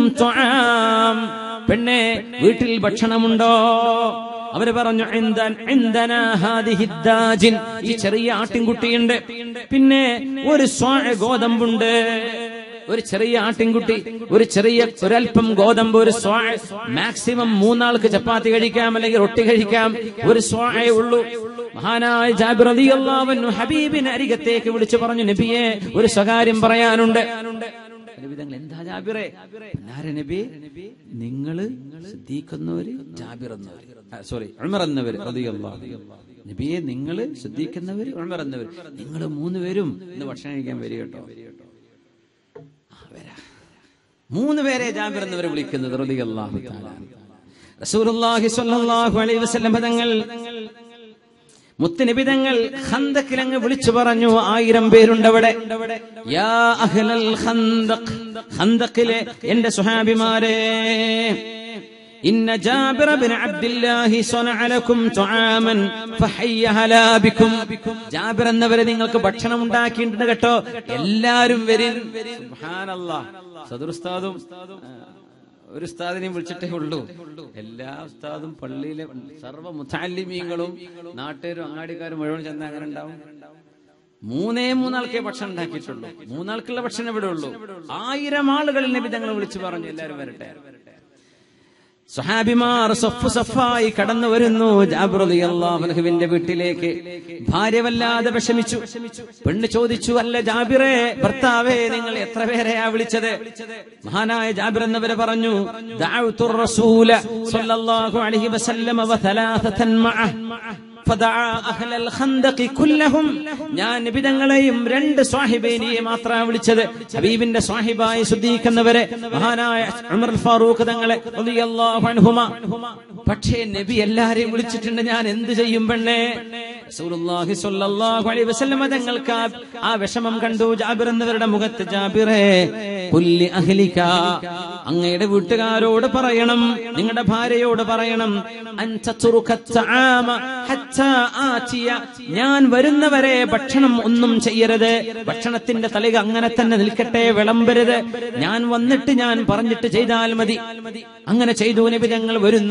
പെണ്ണെ വീട്ടിൽ ഭക്ഷണമുണ്ടോ അവര് പറഞ്ഞു "ഇൻദൻ- ഇൻദനാ ഹാദിഹി ദാജിൻ." ഈ ചെറിയ ആട്ടിൻകുട്ടിയുണ്ട് പിന്നെ ഒരു സ്വാഴ ഗോതമ്പുണ്ട് ഒരു ചെറിയ ആട്ടിൻകുട്ടി ഒരു ചെറിയ ഒരല്പം ഗോതമ്പ് ഒരു സ്വാഴ മാക്സിമം മൂന്നാൾക്ക് ചപ്പാത്തി കഴിക്കാം അല്ലെങ്കിൽ റൊട്ടി കഴിക്കാം ഒരു സ്വാഴേ ഉള്ളൂ മഹാനായ ജാബിർ റളിയല്ലാഹു അൻഹു ഹബീബിനെ അരികത്തേക്ക് വിളിച്ചു പറഞ്ഞു നബിയെ ഒരു സ്വകാര്യം പറയാനുണ്ട് നബി തങ്ങൾ എന്താ ജാബിറെ പൊന്നാര നബി നിങ്ങള് ശ്രദ്ധിക്കുന്നവര് ജാബിർ എന്നവര് സോറി ഉമർ എന്നവര് റളിയല്ലാഹു അൻഹു. നബിയെ നിങ്ങള് ശ്രദ്ധിക്കുന്നവര് ഉമർ എന്നവര് നിങ്ങൾ മൂന്ന് പേരും ഇന്ന് ഭക്ഷണം കഴിക്കാൻ വരിക കേട്ടോ ആ, വരാ. മൂന്ന് പേരെ ജാബിർ എന്നവരെ വിളിക്കുന്നത് റളിയല്ലാഹു തആല അൻഹു. റസൂലുള്ളാഹി സ്വല്ലല്ലാഹു അലൈഹി വസല്ലം തങ്ങൾ മുത്തുനിബിതങ്ങൾ ഖന്തക്കിലങ്ങ് വിളിച്ചു പറഞ്ഞു ആയിരം പേരുണ്ട് അവിടെ യാ അഹ്ലൽ ഖന്തഖ് ഖന്തക്കിലെ എന്റെ സുഹാബിമാരെ ഇന്ന ജാബിർ ബിൻ അബ്ദുല്ലാഹി സ്വനഅ ലക്കും തുആമൻ ഫഹയ്യ ഹലാ ബിക്കും ജാബിർ എന്നവരെ നിങ്ങൾക്ക് ഭക്ഷണം ഉണ്ടാക്കിയിട്ടുണ്ട് കേട്ടോ എല്ലാരും വരിൻ സുബ്ഹാനല്ലാഹ് സദർ ഉസ്താദും ആ, ഒരു ഉസ്താദിനെയും വിളിച്ചിട്ടേ ഉള്ളൂ എല്ലാ ഉസ്താദും പള്ളിയിലെ സർവ്വ മുത്താലിമീങ്ങളും നാട്ടുകാരും അങ്ങാടിക്കാരും മുഴുവൻ ചെന്ന് അങ്ങനെ ഉണ്ടാവും മൂന്നേ മൂന്നാൾക്കേ ഭക്ഷണം ഉണ്ടാക്കിയിട്ടുള്ളൂ മൂന്നാൾക്കുള്ള ഭക്ഷണം ഇവിടെ ഉള്ളൂ ആയിരം ആളുകളിൽ നബി തങ്ങൾ വിളിച്ചു പറഞ്ഞു എല്ലാവരും വരട്ടെ സുഹാബിമാർ സൊഫ് സഫായി കടന്നു വരുന്നു ജാബിർ റളിയല്ലാഹു അൻഹുവിന്റെ വീട്ടിലേക്ക് ഭാര്യ വല്ലാതെ വിഷമിച്ചു പെണ്ണ് ചോദിച്ചു അല്ല ജാബിറെ ഭർത്താവേ നിങ്ങൾ എത്ര പേരെയാ വിളിച്ചത് മഹാനായ ജാബിർ എന്നവരെ പറഞ്ഞു ദഅഉതു റസൂല സ്വല്ലല്ലാഹു അലൈഹി വസല്ലമ വസലാസതൻ മഅഹ് ഫദഅ അഹ്ലൽ ഖന്ദഖി കുല്ലഹും ഞാൻ നബിതങ്ങളെയും രണ്ട് സ്വാഹിബേനിയെ മാത്രമാണ് വിളിച്ചത് ഹബീബിന്റെ സ്വാഹിബായി ശുദ്ധീകരിക്കുന്നവരെ മഹാനായ ഉമർ ഫാറൂഖ് തങ്ങളെ റളിയല്ലാഹു അൻഹുമ പക്ഷേ നബി എല്ലാരെയും വിളിച്ചിട്ടുണ്ട് ഞാൻ എന്ത് ചെയ്യും പെണ്ണേ റസൂലുള്ളാഹി സ്വല്ലല്ലാഹു അലൈഹി വസല്ലമ തങ്ങൾക്ക് ആ- ആ വിഷമം കണ്ടു ജാബിർ എന്നവരുടെ മുഖത്ത് ജാബിറേ കുല്ലി അഹ്ലിക അങ്ങയുടെ വീട്ടുകാരോട് പറയണം നിങ്ങളുടെ ഭാര്യയോട് പറയണം അൻ തത്റുക തആമ ഹത്താ ആതിയ ഞാൻ വരുന്നവരെ ഭക്ഷണം ഒന്നും ചെയ്യരുത് ഭക്ഷണത്തിന്റെ തളിക അങ്ങനെ തന്നെ നിൽക്കട്ടെ വിളമ്പരുത് ഞാൻ വന്നിട്ട് ഞാൻ പറഞ്ഞിട്ട് ചെയ്താൽ മതി അങ്ങനെ ചെയ്തു നബി ഞങ്ങൾ വരുന്നു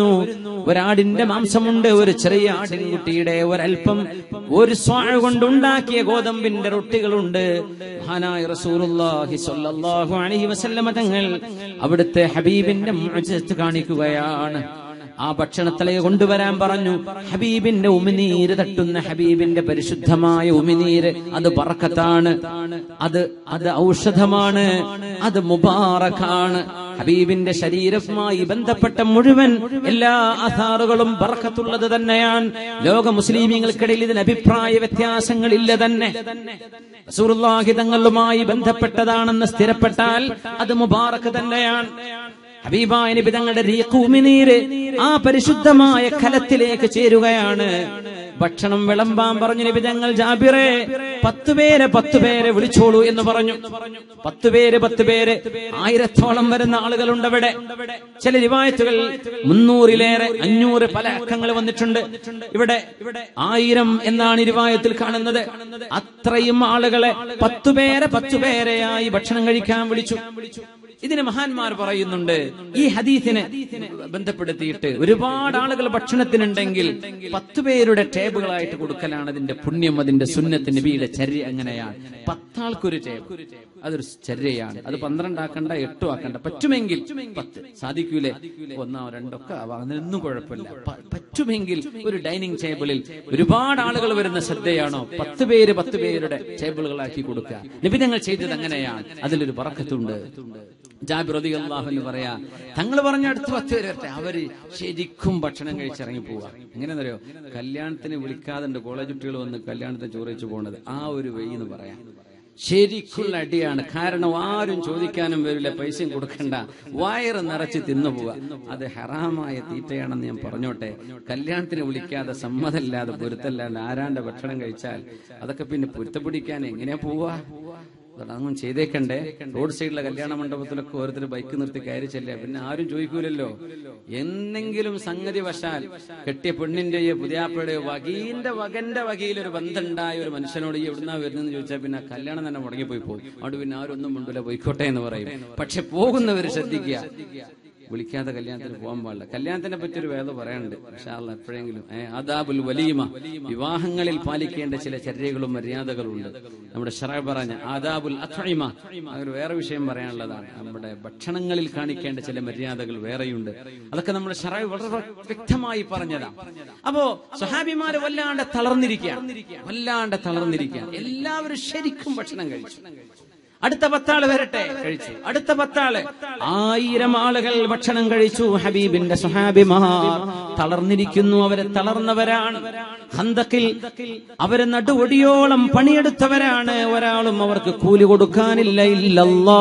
ഒരാടിന്റെ മാംസമുണ്ട് ഒരു ചെറിയ ആട്ടിൻകുട്ടിയുടെ ഒരൽപ്പം ഒരു സ്വാഴ കൊണ്ടുണ്ടാക്കിയ ഗോതമ്പിന്റെ റൊട്ടികളുണ്ട് മഹാനായ റസൂലുള്ളാഹി സ്വല്ലല്ലാഹു അലൈഹി വസല്ലമ തങ്ങൾ അവിടുത്തെ ഹബീബിന്റെ മുഅ്ജിസത്ത് കാണിക്കുകയാണ് ആ ഭക്ഷണത്തിലെ കൊണ്ടുവരാൻ പറഞ്ഞു ഹബീബിന്റെ ഉമിനീര് തട്ടുന്ന ഹബീബിന്റെ പരിശുദ്ധമായ ഉമിനീര് അത് ബറക്കത്താണ് അത് അത് ഔഷധമാണ് അത് മുബാറക്കാണ് ഹബീബിന്റെ ശരീരവുമായി ബന്ധപ്പെട്ട മുഴുവൻ എല്ലാ ആധാറുകളും ബറക്കത്തുള്ളത് തന്നെയാണ് ലോക മുസ്ലിമീങ്ങൾക്കിടയിൽ ഇതിന് അഭിപ്രായ വ്യത്യാസങ്ങളില്ല തന്നെ റസൂലുള്ളാഹി തങ്ങളുമായി ബന്ധപ്പെട്ടതാണെന്ന് സ്ഥിരപ്പെട്ടാൽ അത് മുബാറക്ക് തന്നെയാണ് ഹബീബായ നബി തങ്ങളുടെ റീഖൂമിനീര് ആ പരിശുദ്ധമായ കലത്തിലേക്ക് ചേരുകയാണ് ഭക്ഷണം വിളമ്പാൻ പറഞ്ഞു നബി തങ്ങൾ ജാബിറെ പത്ത് പേരെ പത്ത് പേരെ വിളിച്ചോളൂ എന്ന് പറഞ്ഞു പത്ത് പേര് പത്ത് പേര് ആയിരത്തോളം വരുന്ന ആളുകളുണ്ട് അവിടെ ചില റിവായത്തുകൾ മുന്നൂറിലേറെ അഞ്ഞൂറ് പല അക്കങ്ങൾ വന്നിട്ടുണ്ട് ഇവിടെ ആയിരം എന്നാണ് ഈ റിവായത്തിൽ കാണുന്നത് അത്രയും ആളുകളെ പത്തു പേരെ പത്തു പേരെയായി ഭക്ഷണം കഴിക്കാൻ വിളിച്ചു ഇതിന് മഹാന്മാർ പറയുന്നുണ്ട് ഈ ഹദീസിനെ ബന്ധപ്പെടുത്തിയിട്ട് ഒരുപാട് ആളുകൾ ഭക്ഷണത്തിനുണ്ടെങ്കിൽ പത്ത് പേരുടെ ടേബിളായിട്ട് കൊടുക്കലാണ് അതിന്റെ പുണ്യം അതിന്റെ സുന്നത്ത് നബിയുടെ ചര്യ അങ്ങനെയാണ് പത്താൾക്കൊരു ടേബിൾ അതൊരു ചര്യയാണ് അത് പന്ത്രണ്ടാക്കണ്ട എട്ടോ ആക്കണ്ട പറ്റുമെങ്കിൽ പത്ത് സാധിക്കൂലേ ഒന്നോ രണ്ടൊക്കെ ആവാം അതിനൊന്നും കുഴപ്പമില്ല പ- പറ്റുമെങ്കിൽ ഒരു ഡൈനിങ് ടേബിളിൽ ഒരുപാട് ആളുകൾ വരുന്ന ശ്രദ്ധയാണോ പത്ത് പേര് പത്ത് പേരുടെ ടേബിളുകളാക്കി കൊടുക്കുക നിബിധങ്ങൾ ചെയ്തത് അങ്ങനെയാണ് അതിലൊരു പറക്കത്തുണ്ട് ജാബിർ റളിയല്ലാഹു അൻഹു പറയാ തങ്ങൾ പറഞ്ഞ അടുത്ത് പത്ത് പേര് വരട്ടെ അവര് ശരിക്കും ഭക്ഷണം കഴിച്ചിറങ്ങി പോവുക എങ്ങനെയാണെന്നറിയോ കല്യാണത്തിന് വിളിക്കാതെ കോളേജ് കുട്ടികൾ വന്ന് കല്യാണത്തിന് ചോറിച്ചു പോണത് ആ ഒരു വഴി എന്ന് പറയാം ശരിക്കുള്ള അടിയാണ് കാരണം ആരും ചോദിക്കാനും വരില്ല പൈസയും കൊടുക്കണ്ട വയറ് നിറച്ച് തിന്നു പോവുക അത് ഹറാമായ തീറ്റയാണെന്ന് ഞാൻ പറഞ്ഞോട്ടെ കല്യാണത്തിന് വിളിക്കാതെ സമ്മതമില്ലാതെ പൊരുത്തല്ലാതെ ആരാന്റെ ഭക്ഷണം കഴിച്ചാൽ അതൊക്കെ പിന്നെ പൊരുത്തപ്പിടിക്കാൻ എങ്ങനെയാ പോവുക അതൊന്നും ചെയ്തേക്കണ്ടേ റോഡ് സൈഡിലെ കല്യാണ മണ്ഡപത്തിലൊക്കെ ഓരോരുത്തർ ബൈക്ക് നിർത്തി കയറി ചെല്ലുക പിന്നെ ആരും ചോദിക്കൂലല്ലോ എന്തെങ്കിലും സംഗതി വശാൽ കെട്ടിയ പെണ്ണിന്റെയോ പുതിയാപ്പയുടെയോ വകീന്റെ വകന്റെ വകയിൽ ഒരു ബന്ധമുണ്ടായ ഒരു മനുഷ്യനോട് ഈ എവിടുന്നാ വരുന്നതെന്ന് ചോദിച്ചാൽ പിന്നെ ആ കല്യാണം തന്നെ മുടങ്ങിപ്പോയി പോകും അവിടെ പിന്നെ ആരും ഒന്നും മുണ്ടില്ല പോയിക്കോട്ടെ എന്ന് പറയും പക്ഷെ പോകുന്നവർ ശ്രദ്ധിക്കുക വിളിക്കാതെ കല്യാണത്തിന് പോകാൻ പാടില്ല കല്യാണത്തിനെ പറ്റി ഒരു വേദ പറയാനുണ്ട് പക്ഷേ എപ്പോഴെങ്കിലും ഏ, അദാബുൽ വലീമ വിവാഹങ്ങളിൽ പാലിക്കേണ്ട ചില ചര്യകളും മര്യാദകളും ഉണ്ട് നമ്മുടെ ഷറ പറഞ്ഞ ആദാബുൽ അത്വഴിമ അതൊരു വേറെ വിഷയം പറയാനുള്ളതാണ് നമ്മുടെ ഭക്ഷണങ്ങളിൽ കാണിക്കേണ്ട ചില മര്യാദകൾ വേറെയുണ്ട് അതൊക്കെ നമ്മുടെ ഷറ വളരെ വ്യക്തമായി പറഞ്ഞതാണ് അപ്പോ സഹാബിമാര് വല്ലാണ്ട് തളർന്നിരിക്കുകയാണ് വല്ലാണ്ട് തളർന്നിരിക്കുകയാണ് എല്ലാവരും ശരിക്കും ഭക്ഷണം കഴിച്ചു അടുത്ത പത്താള് വരട്ടെ കഴിച്ചു അടുത്ത പത്താള് ആയിരം ആളുകൾ ഭക്ഷണം കഴിച്ചു ഹബീബിന്റെ സുഹാബിമാർ തളർന്നിരിക്കുന്നു അവര് തളർന്നവരാണ് ഹന്തക്കിൽ അവര് നടുവൊടിയോളം പണിയെടുത്തവരാണ് ഒരാളും അവർക്ക് കൂലി കൊടുക്കാനില്ല ഇല്ലല്ലാ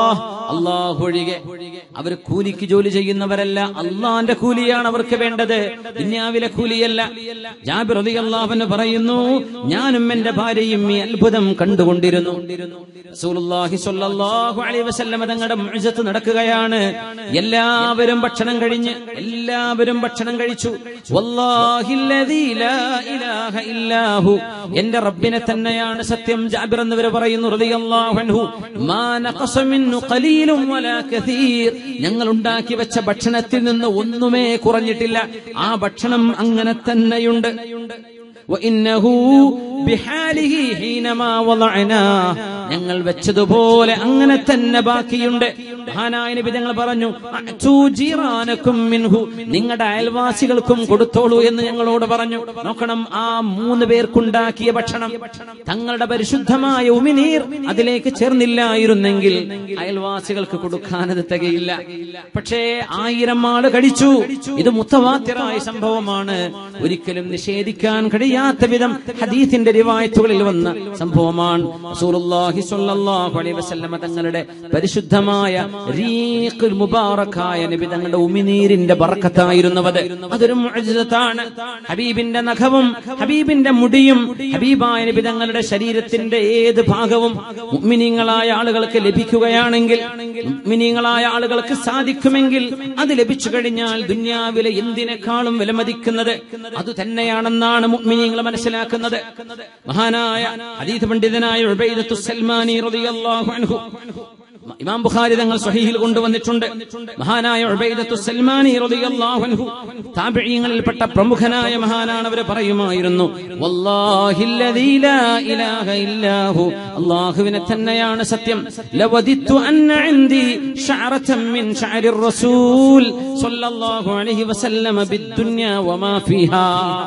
അള്ളാഹ് ഒഴികെ അവർ കൂലിക്ക് ജോലി ചെയ്യുന്നവരല്ല അള്ളാന്റെ കൂലിയാണ് അവർക്ക് വേണ്ടത് ദുന്യാവിലെ കൂലിയല്ല ജാബിർ അള്ളാഹുന് പറയുന്നു ഞാനും എന്റെ ഭാര്യയും ഈ അത്ഭുതം കണ്ടുകൊണ്ടിരുന്നു റസൂലുള്ളാഹി സ്വല്ലല്ലാഹു അലൈഹി വസല്ലമ തങ്ങളുടെ മുഅ്ജിസത്ത് നടക്കുകയാണ് എല്ലാവരും ഭക്ഷണം കഴിഞ്ഞ് എല്ലാവരും ഭക്ഷണം കഴിച്ചു വല്ലാഹി അല്ലദീ ലാ ഇലാഹ ഇല്ലാഹു എന്റെ റബ്ബിനെ തന്നെയാണ് സത്യം ജാബിർ എന്നിവർ പറയുന്നു റളിയല്ലാഹു അൻഹു മാ നഖസ മിന്നു ഖലീലും വലാ കസീർ ഞങ്ങൾ ഉണ്ടാക്കി വെച്ച ഭക്ഷണത്തിൽ നിന്ന് ഒന്നുമേ കുറഞ്ഞിട്ടില്ല ആ ഭക്ഷണം അങ്ങനെ തന്നെയുണ്ട് وإنه بحاله حينما وضعناه ഞങ്ങൾ വെച്ചതുപോലെ അങ്ങനെ തന്നെ ബാക്കിയുണ്ട് മഹാനായ നബി ഞങ്ങൾ പറഞ്ഞു "അഅ്തൂ ജീറാനക്കും മിൻഹു നിങ്ങളുടെ അയൽവാസികൾക്കും കൊടുത്തോളൂ എന്ന് ഞങ്ങളോട് പറഞ്ഞു നോക്കണം ആ മൂന്ന് പേർക്കുണ്ടാക്കിയ ഭക്ഷണം തങ്ങളുടെ പരിശുദ്ധമായ ഉമിനീർ അതിലേക്ക് ചേർന്നില്ലായിരുന്നെങ്കിൽ അയൽവാസികൾക്ക് കൊടുക്കാനത് തികയില്ല പക്ഷേ ആയിരം ആള് കഴിച്ചു ഇത് മുത്തവാത്തിറായ സംഭവമാണ് ഒരിക്കലും നിഷേധിക്കാൻ കഴിയാത്ത വിധം ഹദീസിന്റെ റിവായത്തുകളിൽ വന്ന സംഭവമാണ് റസൂലുള്ളാഹി സ്വല്ലല്ലാഹു അലൈഹി വസല്ലമ തങ്ങളുടെ പരിശുദ്ധമായ റീഖുൽ മുബാറക്കായ നബി തങ്ങളുടെ ഉമിനീരിന്റെ ബർക്കത്തായിരുന്നവത് അതൊരു മുഅ്ജിസത്താണ് ഹബീബിന്റെ നഖവും ഹബീബിന്റെ മുടിയും ഹബീബായ നബി തങ്ങളുടെ ശരീരത്തിന്റെ ഏത് ഭാഗവും മുഅ്മിനീങ്ങളായ ആളുകൾക്ക് ലഭിക്കുകയാണെങ്കിൽ മുഅ്മിനീങ്ങളായ ആളുകൾക്ക് സാധിക്കുമെങ്കിൽ അത് ലഭിച്ചു കഴിഞ്ഞാൽ ദുന്യാവിലെ എന്തിനേക്കാളും വിലമതിക്കുന്നത് അത് തന്നെയാണെന്നാണ് മുഅ്മിനീങ്ങൾ മനസ്സിലാക്കുന്നത് മഹാനായ ഹദീസ് പണ്ഡിതനായ ഉബൈദത്തു സൽമാനി റളിയല്ലാഹു അൻഹു ഇമാം ബുഖാരി തങ്ങൾ സ്വഹീഹിൽ കൊണ്ടുവന്നിട്ടുണ്ട് മഹാനായ ഉബൈദത്തു സൽമാനി റളിയല്ലാഹു അൻഹു താബിഈങ്ങളിൽപ്പെട്ട പ്രമുഖനായ മഹാനാണ് അവർ പറയുമായിരുന്നു വല്ലാഹില്ലദീ ലാ ഇലാഹ ഇല്ലാഹു അല്ലാഹുവിനെ തന്നെയാണ് സത്യം ലവദിത്തു അന്ന ഇൻദി ശഅറതൻ മിൻ ശഅരിർ റസൂൽ സ്വല്ലല്ലാഹു അലൈഹി വസല്ലമ ബിദ്ദുനിയ വമാ ഫീഹാ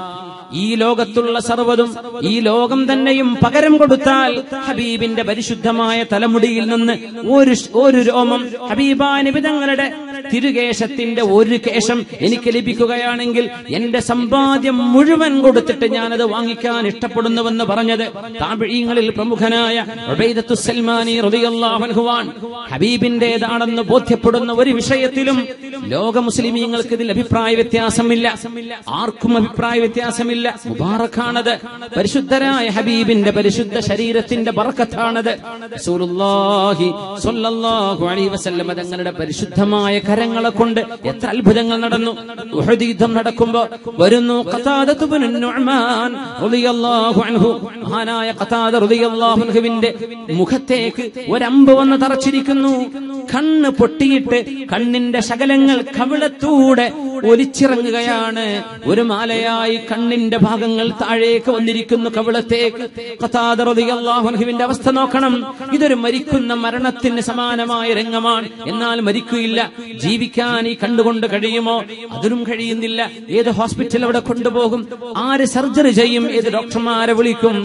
ഈ ലോകത്തുള്ള സർവ്വതും ഈ ലോകം തന്നെയും പകരം കൊടുത്താൽ ഹബീബിന്റെ പരിശുദ്ധമായ തലമുടിയിൽ നിന്ന് ഒരു ഒരു രോമം ഹബീബാനബി തങ്ങളുടെ തിരുകേശത്തിന്റെ ഒരു കേശം എനിക്ക് ലഭിക്കുകയാണെങ്കിൽ എന്റെ സമ്പാദ്യം മുഴുവൻ കൊടുത്തിട്ട് ഞാനത് വാങ്ങിക്കാൻ ഇഷ്ടപ്പെടുന്നുവെന്ന് പറഞ്ഞത് താപിഴീങ്ങളിൽ പ്രമുഖനായ ഉബൈദത്തു സൽമാനി റളിയല്ലാഹു അൻഹുവാൻ ഹബീബിന്റേതാണെന്ന് ബോധ്യപ്പെടുന്ന ഒരു വിഷയത്തിലും ലോക മുസ്ലിമീങ്ങൾക്ക് ഇതിൽ അഭിപ്രായ വ്യത്യാസമില്ല ആർക്കും അഭിപ്രായ വ്യത്യാസമില്ല മുബാറക്കാണത് പരിശുദ്ധരായ ഹബീബിന്റെ പരിശുദ്ധ ശരീരത്തിന്റെ ബർക്കത്താണത് റസൂലുള്ളാഹി സ്വല്ലല്ലാഹു അലൈഹി വസല്ലം തങ്ങളുടെ പരിശുദ്ധമായ കരങ്ങളെ കൊണ്ട് എത്ര അത്ഭുതങ്ങൾ നടന്നു ഉഹദ് യുദ്ധം നടക്കുമ്പോ വരുന്നു ഖതാദത്തു ബിൻ നുഅ്മാൻ റളിയല്ലാഹു അൻഹു മഹാനായ ഖതാദ റളിയല്ലാഹു അൻഹുവിന്റെ മുഖത്തേക്ക് ഒരമ്പ് വന്ന് തറച്ചിരിക്കുന്നു കണ്ണ് പൊട്ടിയിട്ട് കണ്ണിന്റെ ശകലങ്ങൾ കവിളത്തൂടെ ഒലിച്ചിറങ്ങുകയാണ് ഒരു മാലയായി കണ്ണിന്റെ ഭാഗങ്ങൾ താഴേക്ക് വന്നിരിക്കുന്നു കവിളത്തേക്ക് ഖതാദ റളിയല്ലാഹു അൻഹുവിന്റെ അവസ്ഥ നോക്കണം ഇതൊരു മരിക്കുന്ന മരണത്തിന് സമാനമായ രംഗമാണ് എന്നാൽ മരിക്കുകയില്ല ജീവിക്കാൻ ഈ കണ്ടുകൊണ്ട് കഴിയുമോ അതിനും കഴിയുന്നില്ല ഏത് ഹോസ്പിറ്റൽ അവിടെ കൊണ്ടുപോകും ആര് സർജറി ചെയ്യും ഏത് ഡോക്ടർമാരെ വിളിക്കും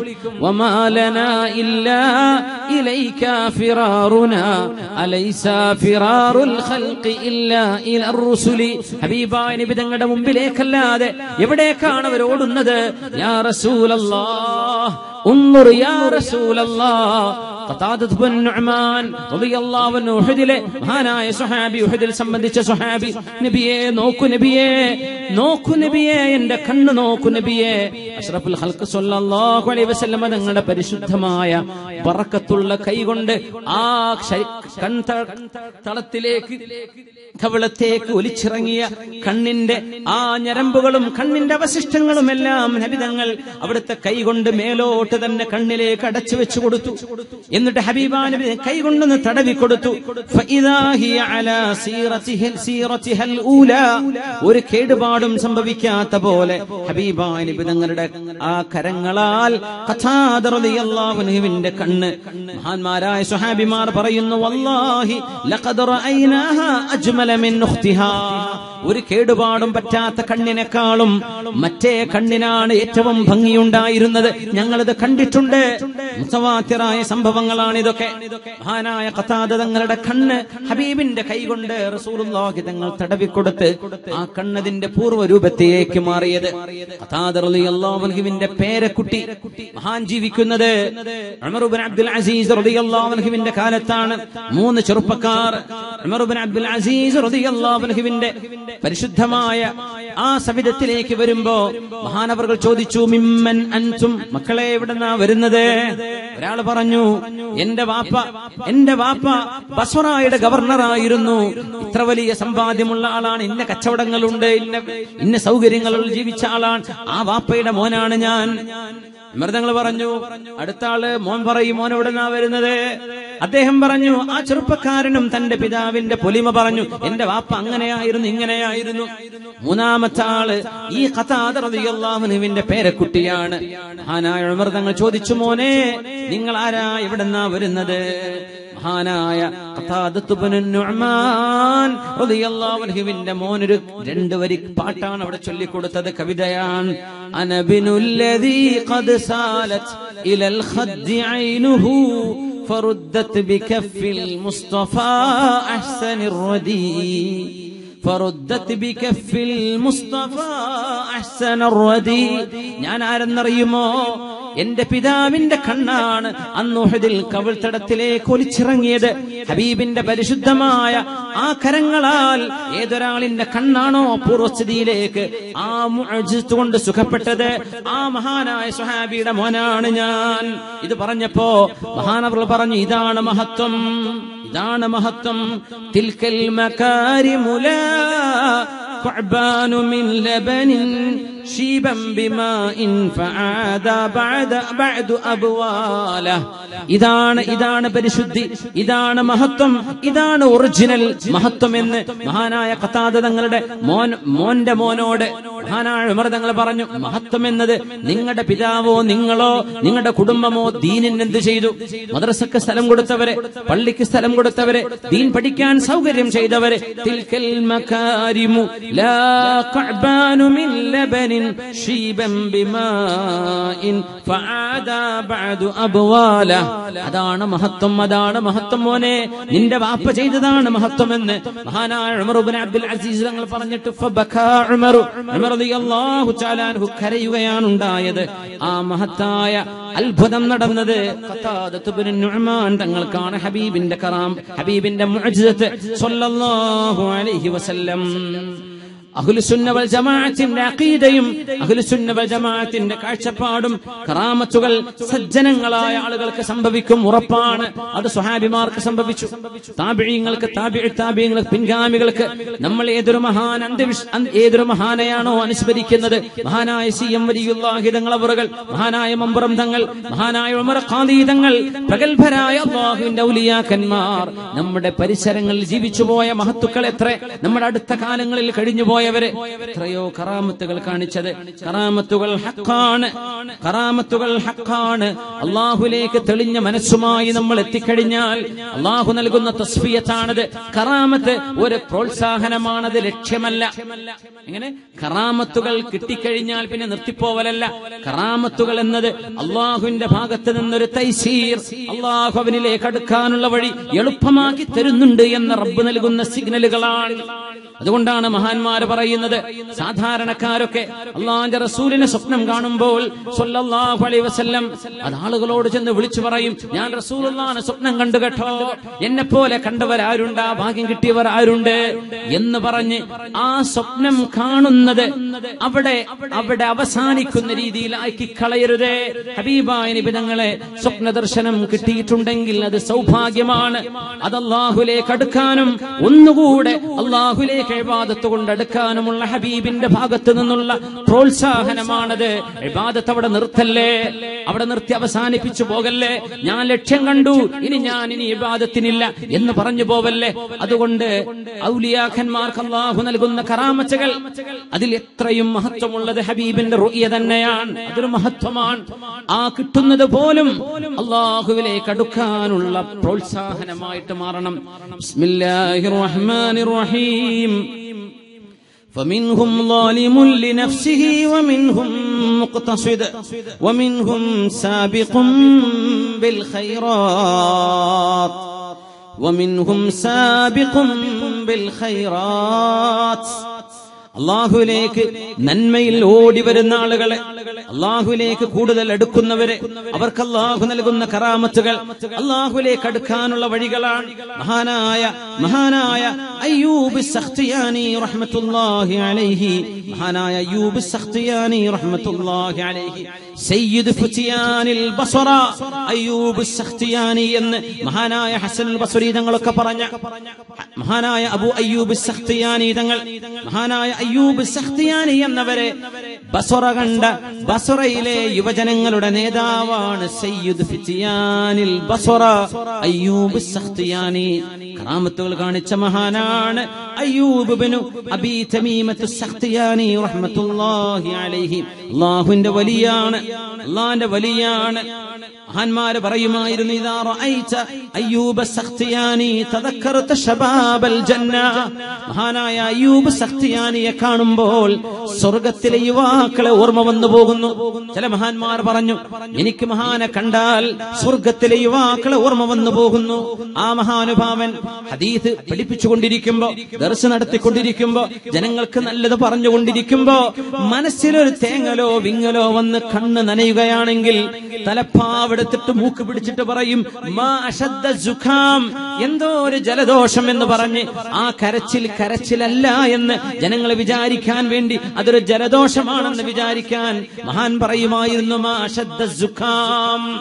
വമാലന ഇല്ലാ ഇലൈക ഫിറാറുന അലൈസ ഫിറാറുൽ ഖൽഖി ഇല്ലാ ഇലർ റുസുലി ഹബീബായ നബി തങ്ങളുടെ മുമ്പിലേക്കല്ലാതെ എവിടേക്കാണ് അവർ ഓടുന്നത് യാ റസൂലല്ലാഹ് ഉൻദുർ യാ റസൂലല്ലാഹ് ഖതാദത്ത് ബിൻ നുഅ്മാൻ റളിയല്ലാഹു അൻഹു ഉഹദിലെ മഹാനായ സ്വഹാബി ഉഹദിൽ സംബന്ധിച്ച സ്വഹാബി നബിയെ നോക്കു നബിയെ നോക്കു നബിയെ എന്റെ കണ്ണ് നോക്കു നബിയെ അഷ്റഫുൽ ഖൽഖ് സ്വല്ലല്ലാഹു അലൈഹി വസല്ലം തങ്ങളുടെ പരിശുദ്ധമായ ബറക്കത്തുള്ള കൈകൊണ്ട് ആ ശരി- കൺത- തളത്തിലേക്ക് കവിളത്തേക്ക് ഒലിച്ചിറങ്ങിയ കണ്ണിന്റെ ആ ഞരമ്പുകളും കണ്ണിന്റെ അവശിഷ്ടങ്ങളും എല്ലാം നബിതങ്ങൾ അവിടുത്തെ കൈകൊണ്ട് മേലോട്ട് തന്നെ കണ്ണിലേക്ക് അടച്ചു വെച്ചു കൊടുത്തു എന്നിട്ട് ഹബീബാ നബി കൈ കൊണ്ടൊന്ന് തടവി കൊടുത്തു ഫഇദാ ഹിയ അലാ സീറത്തിഹിൽ സീറത്തിഹൽ ഊലാ. ഒരു കേടുപാടും സംഭവിക്കാത്ത പോലെ ഹബീബാ നബി തങ്ങളുടെ ആ കരങ്ങളാൽ ഖതാദ റളിയല്ലാഹു അൻഹുവിന്റെ കണ്ണ് മഹാന്മാരായ സ്വഹാബിമാർ പറയുന്നു വല്ലാഹി ലഖദ് റഅയ്നാഹാ അജ്മല മിൻ ഉഖ്തിഹാ ഒരു കേടുപാടും പറ്റാത്ത കണ്ണിനേക്കാളും മറ്റേ കണ്ണിനാണ് ഏറ്റവും ഭംഗിയുണ്ടായിരുന്നത് ഞങ്ങളിത് കണ്ടിട്ടുണ്ട് മുത്തവാത്തിറായ സംഭവങ്ങളാണ് ഇതൊക്കെ മഹാനായ കഥാത തങ്ങളുടെ കണ്ണ് ഹബീബിന്റെ കൈകൊണ്ട് റസൂലുള്ളാഹി തങ്ങൾ തടവിക്കൊടുത്ത് ആ കണ്ണതിന്റെ പൂർവ്വരൂപത്തിലേക്ക് മാറിയത് കഥാത റളിയല്ലാഹുവിന്റെ പേരക്കുട്ടി മഹാൻ ജീവിക്കുന്നത് ഉമർ ഇബ്നു അബ്ദുൽ അസീസ് റളിയല്ലാഹുവിന്റെ കാലത്താണ് മൂന്ന് ചെറുപ്പക്കാർ ഉമർ ഇബ്നു അബ്ദുൽ അസീസ് റളിയല്ലാഹുവിന്റെ പരിശുദ്ധമായ ആ സവിധത്തിലേക്ക് വരുമ്പോ മഹാനവറുകൾ ചോദിച്ചു മിമ്മൻ അൻതും മക്കളെ എവിടെന്നാ വരുന്നത് ഒരാൾ പറഞ്ഞു എന്റെ വാപ്പ എന്റെ വാപ്പ ബസ്വറായുടെ ഗവർണറായിരുന്നു ഇത്ര വലിയ സമ്പാദ്യമുള്ള ആളാണ് ഇന്ന കച്ചവടങ്ങളുണ്ട് ഇന്ന ഇന്ന സൗകര്യങ്ങളിൽ ജീവിച്ച ആളാണ് ആ വാപ്പയുടെ മോനാണ് ഞാൻ മൃതങ്ങൾ പറഞ്ഞു അടുത്ത ആള് മോൻ പറയും മോൻ എവിടെന്നാ വരുന്നത് അദ്ദേഹം പറഞ്ഞു ആ ചെറുപ്പക്കാരനും തന്റെ പിതാവിന്റെ പൊലിമ പറഞ്ഞു എന്റെ വാപ്പ അങ്ങനെയായിരുന്നു ഇങ്ങനെയായിരുന്നു മൂന്നാമത്തെ ആള് ഈ കഥാതറിയാഹുനുവിന്റെ പേരക്കുട്ടിയാണ് മഹാനായ മൃതങ്ങൾ ചോദിച്ചു മോനെ നിങ്ങൾ ആരാ എവിടെന്നാ വരുന്നത് മഹാനായ ഖതാദത്ത് ഇബ്നു നുഅ്മാൻ റളിയല്ലാഹു അൻഹുവിന്റെ മോനൊരു രണ്ട് വരി പാട്ടാണ് അവിടെ ചൊല്ലിക്കൊടുത്തത് കവിതയാണ് അനബിനുല്ലദീ ഖദ് സാലത് ഇലൽ ഖദ്ദി ഐനുഹു فردت بكف المصطفى أحسن الردي فردت بكف المصطفى أحسن الردي ഞാൻ ആരെന്നറിയുമോ എന്റെ പിതാവിന്റെ കണ്ണാണ് അന്നുഹദിൽ കവിൾത്തടത്തിലേക്ക് ഒലിച്ചിറങ്ങിയത് ഹബീബിന്റെ പരിശുദ്ധമായ ആ കരങ്ങളാൽ ഏതൊരാളിന്റെ കണ്ണാണോ പൂർവസ്ഥിതിയിലേക്ക് ആ മുഅ്ജിസ് കൊണ്ട് സുഖപ്പെട്ടത് ആ മഹാനായ സുഹാബിയുടെ മോനാണ് ഞാൻ ഇത് പറഞ്ഞപ്പോ മഹാനവർ പറഞ്ഞു ഇതാണ് മഹത്വം ഇതാണ് മഹത്വം തിൽക്കൽ മകാരിമുല كعبان من لبن شيبا بماء فعاد بعد بعد أبواله ഇതാണ് ഇതാണ് പരിശുദ്ധി ഇതാണ് മഹത്വം ഇതാണ് ഒറിജിനൽ മഹത്വം എന്ന് മഹാനായ കത്താത തങ്ങളുടെ മോൻ മോന്റെ മോനോട് മഹാനായ ഉമർ തങ്ങൾ പറഞ്ഞു മഹത്വം എന്നത് നിങ്ങളുടെ പിതാവോ നിങ്ങളോ നിങ്ങളുടെ കുടുംബമോ ദീനിന് എന്ത് ചെയ്തു മദ്രസക്ക് സ്ഥലം കൊടുത്തവരെ പള്ളിക്ക് സ്ഥലം കൊടുത്തവരെ ദീൻ പഠിക്കാൻ സൗകര്യം ചെയ്തവരെ തിൽക്കൽ മകാരിമു ലാ കഅബാനു മിൻ ലബനിൻ ശീബൻ ബിമാഇൻ ഫആദ ബഅദു അബ്വാല അതാണ് മഹത്വം അതാണ് മഹത്വം മോനെ നിന്റെ വാപ്പ ചെയ്തതാണ് മഹത്വം എന്ന് മഹാനായ ഉമർ ഇബ്നു അബ്ദുൽ അസീസ് തങ്ങൾ പറഞ്ഞിട്ട് ഫബകാ ഉമർ ഉമർ റളിയല്ലാഹു തആല അൻഹു കരയുകയാണ് ഉണ്ടായത് ആ മഹത്തായ അത്ഭുതം നടന്നത് ഖതാദത്ത് ഇബ്നു നുഅ്മാൻ തങ്ങൾക്കാണ് ഹബീബിന്റെ കറാം ഹബീബിന്റെ മുഅ്ജിസത്ത് സ്വല്ലല്ലാഹു അലൈഹി വസല്ലം അഹ്ലുസുന്ന വൽ ജമാഅത്തിന്റെ അഖീദയും അഹ്ലുസുന്ന വൽ ജമാഅത്തിന്റെ കാഴ്ചപ്പാടും കറാമത്തുകൾ സജ്ജനങ്ങളായ ആളുകൾക്ക് സംഭവിക്കും ഉറപ്പാണ് അത് സ്വഹാബിമാർക്ക് സംഭവിച്ചു താബിഴീങ്ങൾക്ക് താബിഴ് താബിയങ്ങൾക്ക് പിൻഗാമികൾക്ക് നമ്മൾ ഏതൊരു മഹാൻ അന്ത്യവിഷ് അന്ത് ഏതൊരു മഹാനെയാണോ അനുസ്മരിക്കുന്നത് മഹാനായ സി എം വലിയുള്ളാഹിതങ്ങൾ അവറുകൾ മഹാനായ മമ്പുറം തങ്ങൾ മഹാനായ ഉമർ ഖാദീതങ്ങൾ പ്രഗത്ഭരായ അള്ളാഹുവിന്റെ ഔലിയാക്കന്മാർ നമ്മുടെ പരിസരങ്ങളിൽ ജീവിച്ചുപോയ മഹത്തുക്കൾ എത്ര നമ്മുടെ അടുത്ത കാലങ്ങളിൽ കഴിഞ്ഞുപോയവര് എത്രയോ കറാമത്തുകൾ കാണിച്ചത് കറാമത്തുകൾ ഹക്കാണ് കറാമത്തുകൾ ഹക്കാണ് അള്ളാഹുലേക്ക് തെളിഞ്ഞ മനസ്സുമായി നമ്മൾ എത്തിക്കഴിഞ്ഞാൽ അള്ളാഹു നൽകുന്ന തസ്ഫിയത്താണത് കറാമത്ത് ഒരു പ്രോത്സാഹനമാണത് ലക്ഷ്യമല്ല എങ്ങനെ കറാമത്തുകൾ കിട്ടിക്കഴിഞ്ഞാൽ പിന്നെ നിർത്തിപ്പോവലല്ല കറാമത്തുകൾ എന്നത് അള്ളാഹുവിന്റെ ഭാഗത്ത് നിന്നൊരു തൈസീർ അള്ളാഹു അവനിലേക്ക് അടുക്കാനുള്ള വഴി എളുപ്പമാക്കി തരുന്നുണ്ട് എന്ന റബ്ബ് നൽകുന്ന സിഗ്നലുകളാണ് അതുകൊണ്ടാണ് മഹാന്മാര് പറയുന്നത് സാധാരണക്കാരൊക്കെ അള്ളാന്റെ റസൂലിനെ സ്വപ്നം കാണുമ്പോൾ സ്വല്ലല്ലാഹു അലൈഹി വസല്ലം അത് ആളുകളോട് ചെന്ന് വിളിച്ചു പറയും ഞാൻ റസൂലുള്ളാനെ സ്വപ്നം കണ്ടു കേട്ടോ എന്നെ പോലെ കണ്ടവരാരുണ്ട് ആ ഭാഗ്യം കിട്ടിയവർ ആരുണ്ട് എന്ന് പറഞ്ഞ് ആ സ്വപ്നം കാണുന്നത് അവിടെ അവിടെ അവസാനിക്കുന്ന രീതിയിലാക്കി കളയരുതേ ഹബീബായ നിബിതങ്ങളെ സ്വപ്ന ദർശനം കിട്ടിയിട്ടുണ്ടെങ്കിൽ അത് സൗഭാഗ്യമാണ് അത് അള്ളാഹുലേക്ക് അടുക്കാനും ഒന്നുകൂടെ അള്ളാഹുലേക്ക് ഇബാദത്ത് കൊണ്ട് അടുക്കാനുമുള്ള ഹബീബിന്റെ ഭാഗത്ത് നിന്നുള്ള പ്രോത്സാഹനമാണത് ഇബാദത്ത് അവിടെ നിർത്തല്ലേ അവിടെ നിർത്തി അവസാനിപ്പിച്ചു പോകല്ലേ ഞാൻ ലക്ഷ്യം കണ്ടു ഇനി ഞാൻ ഇനി ഇബാദത്തിനില്ല എന്ന് പറഞ്ഞു പോവല്ലേ അതുകൊണ്ട് ഔലിയാഖന്മാർക്ക് അള്ളാഹു നൽകുന്ന കറാമച്ചകൾ അതിൽ എത്രയും മഹത്വമുള്ളത് ഹബീബിന്റെ റുയ തന്നെയാണ് അതൊരു മഹത്വമാണ് ആ കിട്ടുന്നത് പോലും അള്ളാഹുവിലേക്ക് അടുക്കാനുള്ള പ്രോത്സാഹനമായിട്ട് മാറണം ബിസ്മില്ലാഹിർ റഹ്മാനിർ റഹീം فمنهم ظالم لنفسه ومنهم مقتصد ومنهم سابق بالخيرات ومنهم سابق بالخيرات അള്ളാഹുലേക്ക് നന്മയിൽ ഓടി വരുന്ന ആളുകളെ അള്ളാഹുലേക്ക് കൂടുതൽ അടുക്കുന്നവരെ അവർക്ക് അള്ളാഹു നൽകുന്ന കറാമത്തുകൾ അള്ളാഹുലേക്ക് അടുക്കാനുള്ള വഴികളാണ് മഹാനായ മഹാനായ അയ്യൂബ് സഖ്തിയാനി റഹ്മത്തുള്ളാഹി അലൈഹി മഹാനായ അയ്യൂബ് സഖ്തിയാനി റഹ്മത്തുള്ളാഹി അലൈഹി സയ്യിദ് ഫുതിയാനിൽ ബസറ അയ്യൂബ് സഖ്തിയാനി എന്ന് മഹാനായ ഹസനുൽ ബസരി തങ്ങളൊക്കെ പറഞ്ഞ മഹാനായ അബു അയ്യൂബ് സഖ്തിയാനി തങ്ങൾ മഹാനായ അയ്യൂബ് സഖ്തിയാനി എന്നവരെ ബസറ കണ്ട ബസറയിലെ യുവജനങ്ങളുടെ നേതാവാണ് സയ്യിദ് ഫിത്തിയാനിൽ ബസറ അയ്യൂബ് സഖ്തിയാനി കറാമത്തുകൾ കാണിച്ച മഹാനാണ് അയ്യൂബ് ബിനു അബീ തമീമത്ത് സഖ്തിയാനി റഹ്മത്തുള്ളാഹി അലൈഹി അല്ലാഹുവിന്റെ വലിയാണ് അല്ലാഹുവിന്റെ വലിയാണ് മഹാന്മാര് പറയുമായിരുന്നു ഇതാ റഅയ്ത അയ്യൂബ സഖ്തിയാനി തദക്കർത ശബാബൽ ജന്ന മഹാനായ അയ്യൂബ് സഖ്തിയാനിയെ കാണുമ്പോൾ സ്വർഗത്തിലെ യുവാക്കളെ ഓർമ്മ വന്നു പോകുന്നു ചില മഹാന്മാർ പറഞ്ഞു എനിക്ക് മഹാനെ കണ്ടാൽ സ്വർഗത്തിലെ യുവാക്കളെ ഓർമ്മ വന്നു പോകുന്നു ആ മഹാനുഭാവൻ ഹദീസ് പഠിപ്പിച്ചുകൊണ്ടിരിക്കുമ്പോ ദർശ നടത്തിക്കൊണ്ടിരിക്കുമ്പോ ജനങ്ങൾക്ക് നല്ലത് പറഞ്ഞുകൊണ്ടിരിക്കുമ്പോ മനസ്സിലൊരു തേങ്ങലോ വിങ്ങലോ വന്ന് കണ്ണ് നനയുകയാണെങ്കിൽ തലപ്പാവെടുത്തിട്ട് മൂക്ക് പിടിച്ചിട്ട് പറയും മാ അശദ്ദ സുഖാം എന്തോ ഒരു ജലദോഷം എന്ന് പറഞ്ഞ് ആ കരച്ചിൽ കരച്ചിലല്ല എന്ന് ജനങ്ങൾ വിചാരിക്കാൻ വേണ്ടി അതൊരു ജലദോഷമാണെന്ന് വിചാരിക്കാൻ മഹാൻ പറയുമായിരുന്നു മാ അശദ്ദ സുഖാം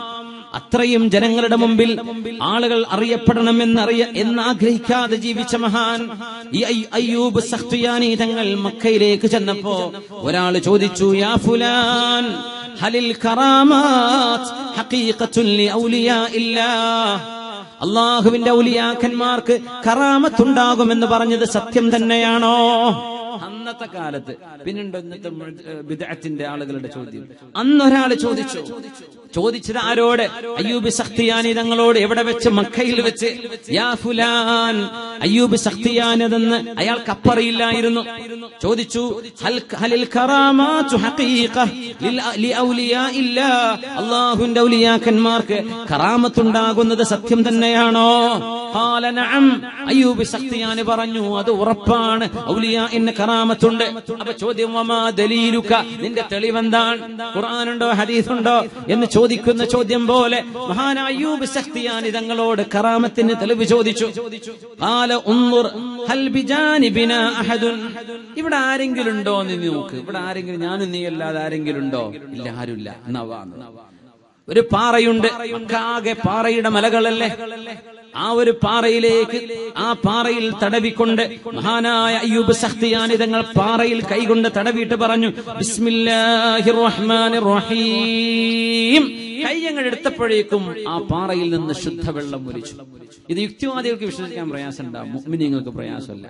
അത്രയും ജനങ്ങളുടെ മുമ്പിൽ ആളുകൾ അറിയപ്പെടണമെന്ന് അറിയ എന്ന് ആഗ്രഹിക്കാതെ ജീവിച്ച മഹാൻ ഈ അയ്- അയ്യൂബ് സഖ്തിയാനി തങ്ങൾ മക്കയിലേക്ക് ചെന്നപ്പോ ഒരാൾ ചോദിച്ചു യാ ഫുലാൻ ഹലിൽ കറാമാത്ത് ഹഖീഖത്തുൻ ലി ഔലിയാ ഇല്ലാ അള്ളാഹുവിന്റെ ഔലിയാക്കന്മാർക്ക് കറാമത്തുണ്ടാകുമെന്ന് പറഞ്ഞത് സത്യം തന്നെയാണോ അന്നത്തെ കാലത്ത് പിന്നുണ്ടോ ഇന്നത്തെ ബിദഅത്തിന്റെ ആളുകളുടെ ചോദ്യം അന്നൊരാൾ ചോദിച്ചു ചോദിച്ചത് ആരോട് അയ്യൂബ് സഖ്തിയാനി തങ്ങളോട് എവിടെ വെച്ച് മക്കയിൽ വെച്ച് യാ ഫുലാൻ അയ്യൂബ് സഖ്തിയാനതെന്ന് അയാൾക്ക് അപ്പറിയില്ലായിരുന്നു ചോദിച്ചു ഹൽ ഹലിൽ കറാമാതു ഹഖീഖ ലിൽ ലിഔലിയാ ഇല്ലാ അല്ലാഹുവിന്റെ ഔലിയാക്കന്മാർക്ക് കറാമത്തുണ്ടാകുന്നത് സത്യം തന്നെയാണോ ഖാല നഅം അയ്യൂബ് സഖ്തിയാനി പറഞ്ഞു അത് ഉറപ്പാണ് ഔലിയാ എന്ന കറാമത്തുണ്ട് അപ്പൊ ചോദ്യം വമാ ദലീലുക നിന്റെ തെളിവെന്താണ് ഖുർആനുണ്ടോ ഹദീസുണ്ടോ എന്ന് ചോദിക്കുന്ന ചോദ്യം പോലെ മഹാനായ അയ്യൂബ് സഖ്തിയാനി തങ്ങളോട് കറാമത്തിന് തെളിവ് ചോദിച്ചു ഖാല ഉൻദുർ ഹൽ ബിജാനിബിനാ അഹദുൻ ഇവിടെ ആരെങ്കിലും ഉണ്ടോ എന്ന് നീ നോക്ക് ഇവിടെ ആരെങ്കിലും ഞാനും നീ അല്ലാതെ ആരെങ്കിലും ഉണ്ടോ ഇല്ല ആരുമില്ല എന്നാ വാ എന്ന്. ഒരു പാറയുണ്ട് ആകെ പാറയുടെ മലകളല്ലേ ആ ഒരു പാറയിലേക്ക് ആ പാറയിൽ തടവിക്കൊണ്ട് മഹാനായ അയ്യൂബ് സഖ്തിയാനി തങ്ങൾ പാറയിൽ കൈകൊണ്ട് തടവിയിട്ട് പറഞ്ഞു ബിസ്മില്ലാഹിർ റഹ്മാനിർ റഹീം കയ്യങ്ങൾ എടുത്തപ്പോഴേക്കും ആ പാറയിൽ നിന്ന് ശുദ്ധവെള്ളം ഒലിച്ചു ഇത് യുക്തിവാദികൾക്ക് വിശ്വസിക്കാൻ പ്രയാസം ഉണ്ടാവും മുഅ്മിനീങ്ങൾക്ക് പ്രയാസമല്ല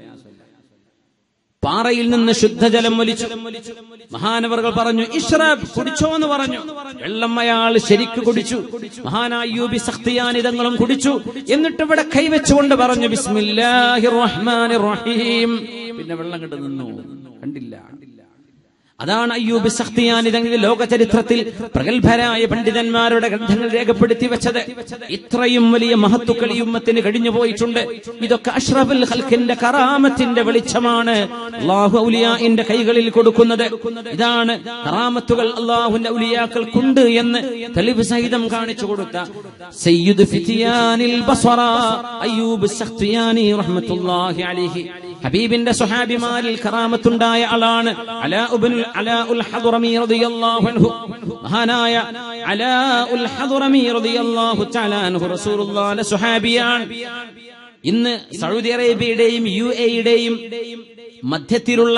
പാറയിൽ നിന്ന് ശുദ്ധജലം വലിച്ചു മഹാനവറുകൾ പറഞ്ഞു ഇഷ്റബ് കുടിച്ചോ എന്ന് പറഞ്ഞു വെള്ളം അയാൾ ശരിക്ക് കുടിച്ചു മഹാനായൂബി സഖ്തിയാനിതങ്ങളും കുടിച്ചു എന്നിട്ട് ഇവിടെ കൈവച്ചുകൊണ്ട് പറഞ്ഞു ബിസ്മില്ലാഹിർ റഹ്മാനിർ റഹീം പിന്നെ വെള്ളം കണ്ടു നിന്നു കണ്ടില്ല അതാണ് അയ്യൂബ് സഖ്തിയാനിതങ്ങൾ ലോക ചരിത്രത്തിൽ പ്രഗത്ഭരായ പണ്ഡിതന്മാരുടെ ഗ്രന്ഥങ്ങൾ രേഖപ്പെടുത്തി വെച്ചത് ഇത്രയും വലിയ മഹത്തുക്കൾ ഈ ഉമ്മത്തിന് കഴിഞ്ഞു പോയിട്ടുണ്ട് ഇതൊക്കെ അഷ്റഫുൽ ഹൽക്കിന്റെ കറാമത്തിന്റെ വെളിച്ചമാണ് അള്ളാഹു ഔലിയാന്റെ കൈകളിൽ കൊടുക്കുന്നത് ഇതാണ് കറാമത്തുകൾ അള്ളാഹുന്റെ ഔലിയാക്കൾക്കുണ്ട് എന്ന് തെളിവ് സഹിതം കാണിച്ചു കൊടുത്ത സയ്യിദ് ഫിത്തിയാനിൽ ബസ്വറ അയ്യൂബ് സഖ്തിയാനി റഹ്മത്തുള്ളാഹി അലൈഹി ഹബീബിന്റെ സ്വഹാബിമാരിൽ കറാമത്തുണ്ടായ ആളാണ് അലാ ഉബ്നുൽ അലാ ഉൽ ഹദ്റമി റളിയല്ലാഹു അൻഹു മഹാനായ അലാ ഉൽ ഹദ്റമി റളിയല്ലാഹു തആല അൻഹു റസൂലുള്ളാഹിന്റെ സ്വഹാബിയാണ് ഇന്ന് സൗദി അറേബ്യയുടെയും യു എയുടെയും മധ്യത്തിലുള്ള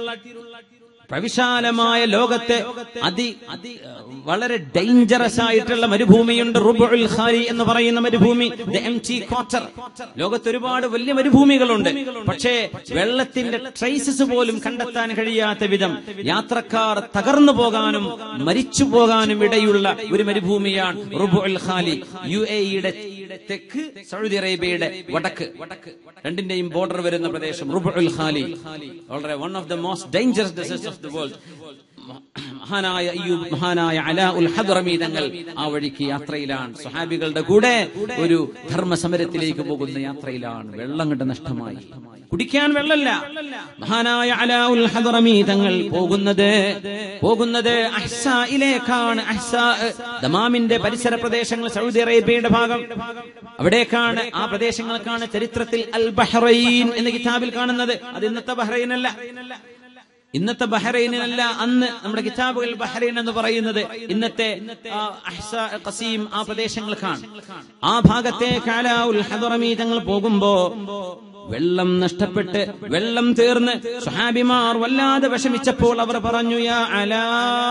പ്രവിശാലമായ ലോകത്തെ അതി അതി വളരെ ഡേഞ്ചറസ് ആയിട്ടുള്ള മരുഭൂമിയുണ്ട് റുബുൽ ഖാരി എന്ന് പറയുന്ന മരുഭൂമി ദ എം ടി ക്വാർട്ടർ ലോകത്ത് ഒരുപാട് വലിയ മരുഭൂമികളുണ്ട് പക്ഷേ വെള്ളത്തിന്റെ ട്രേസസ് പോലും കണ്ടെത്താൻ കഴിയാത്ത വിധം യാത്രക്കാർ തകർന്നു പോകാനും മരിച്ചു പോകാനും ഇടയുള്ള ഒരു മരുഭൂമിയാണ് റുബുൽ ഖാലി യു എയുടെ തെക്ക് സൗദി അറേബ്യയുടെ വടക്ക് രണ്ടിന്റെയും ബോർഡർ വരുന്ന പ്രദേശം റുബുൽ ഖാലി വളരെ one of the most dangerous disease of the world മഹാനായ അയ്യൂബ് മഹാനായ അലാ ഉൽ ഹദ്റമി തങ്ങൾ ആ വഴിക്ക് യാത്രയിലാണ് സ്വഹാബികളുടെ കൂടെ ഒരു ധർമ്മസമരത്തിലേക്ക് പോകുന്ന യാത്രയിലാണ് വെള്ളം കണ്ട് നഷ്ടമായി കുടിക്കാൻ വെള്ളമല്ല മഹാനായ അലാ ഉൽ ഹദ്റമി തങ്ങൾ പോകുന്നത് പോകുന്നത് അഹ്സായിലേക്കാണ് അഹ്സാ ദമാമിന്റെ പരിസര പ്രദേശങ്ങൾ സൗദി അറേബ്യയുടെ ഭാഗം അവിടേക്കാണ് ആ പ്രദേശങ്ങൾക്കാണ് ചരിത്രത്തിൽ അൽ ബഹ്റൈൻ എന്ന കിതാബിൽ കാണുന്നത് അത് ഇന്നത്തെ ബഹ്റൈനല്ല ഇന്നത്തെ ബഹ്റൈനല്ല അന്ന് നമ്മുടെ കിതാബുകൾ ബഹ്റൈൻ എന്ന് പറയുന്നത് ഇന്നത്തെ ആ, അഹ്സാ, ഖസീം ആ പ്രദേശങ്ങൾക്കാണ് ആ ഭാഗത്തേക്ക് അലാ ഉൽ ഹദ്റമി തങ്ങൾ പോകുമ്പോ വെള്ളം നഷ്ടപ്പെട്ട് വെള്ളം തീർന്ന് സുഹാബിമാർ വല്ലാതെ വിഷമിച്ചപ്പോൾ അവർ പറഞ്ഞു യാ അലാ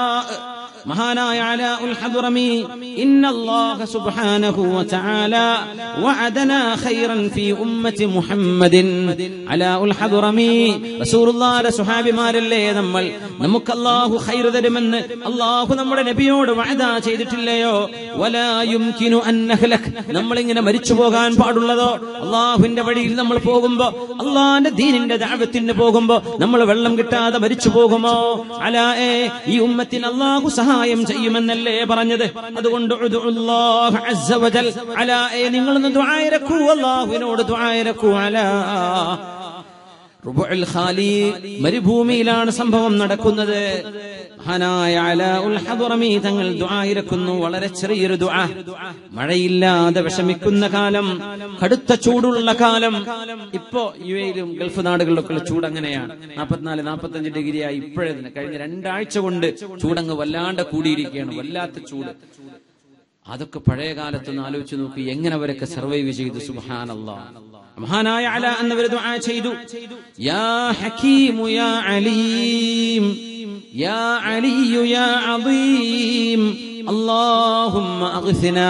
മഹാനായ അലാ ഉൽ ഹദ്റമി ഇന്നല്ലാഹ സുബ്ഹാനഹു വതആല വഅദനാ ഖൈറൻ ഫീ ഉമ്മത്തി മുഹമ്മദിൻ അലാ ഉൽ ഹദ്റമി റസൂലുള്ളാഹിയുടെ സുഹാബിമാരല്ലേ നമ്മൾ നമുക്ക് അല്ലാഹു ഖൈർ തരുമെന്ന് അല്ലാഹു നമ്മുടെ നബിയോട് വഅദ ചെയ്തിട്ടില്ലയോ വലാ യുംകിനു അൻ നഹ്ലക് നമ്മൾ ഇങ്ങനെ മരിച്ചു പോകാൻ പാടുള്ളതോ അള്ളാഹുവിന്റെ വഴിയിൽ നമ്മൾ പോകുമ്പോ അള്ളാന്റെ ദീനിന്റെ ദാവത്തിന് പോകുമ്പോ നമ്മൾ വെള്ളം കിട്ടാതെ മരിച്ചു പോകുമോ അലാ ഏ ഈ ഉമ്മത്തിന് അള്ളാഹു സഹായം ചെയ്യുമെന്നല്ലേ പറഞ്ഞത് അതുകൊണ്ട് ഉദ്ഉല്ലാഹ് അസ്സ വജൽ അലാ ഏ നിങ്ങളൊന്ന് ദുആയിരക്കൂ അള്ളാഹുവിനോട് ദുആയിരക്കൂ അലാ റുബുൽ ഖാലി മരുഭൂമിയിലാണ് സംഭവം നടക്കുന്നത് മഹാനായ അലാ ഉൽ ഹദ്റമി തങ്ങൾ ദുആയിരക്കുന്നു വളരെ ചെറിയൊരു ദുആ മഴയില്ലാതെ വിഷമിക്കുന്ന കാലം കടുത്ത ചൂടുള്ള കാലം ഇപ്പോ യു എയിലും ഗൾഫ് നാടുകളിലൊക്കെ ചൂട് അങ്ങനെയാണ് നാൽപ്പത്തിനാല് നാൽപ്പത്തഞ്ച് ഡിഗ്രിയായി ഇപ്പോഴേ തന്നെ കഴിഞ്ഞ രണ്ടാഴ്ച കൊണ്ട് ചൂടങ്ങ് വല്ലാണ്ട് കൂടിയിരിക്കുകയാണ് വല്ലാത്ത ചൂട് അതൊക്കെ പഴയ കാലത്ത് ഒന്ന് ആലോചിച്ച് നോക്കി എങ്ങനെ അവരൊക്കെ സർവൈവ് ചെയ്തു സുബ്ഹാനല്ലാ മഹാനായ അല എന്നവർ ദുആ ചെയ്തു യാ ഹക്കീമു യാ അലീം യാ അലിയു യാ അദീം അല്ലാഹുമ്മ അഗ്സിനാ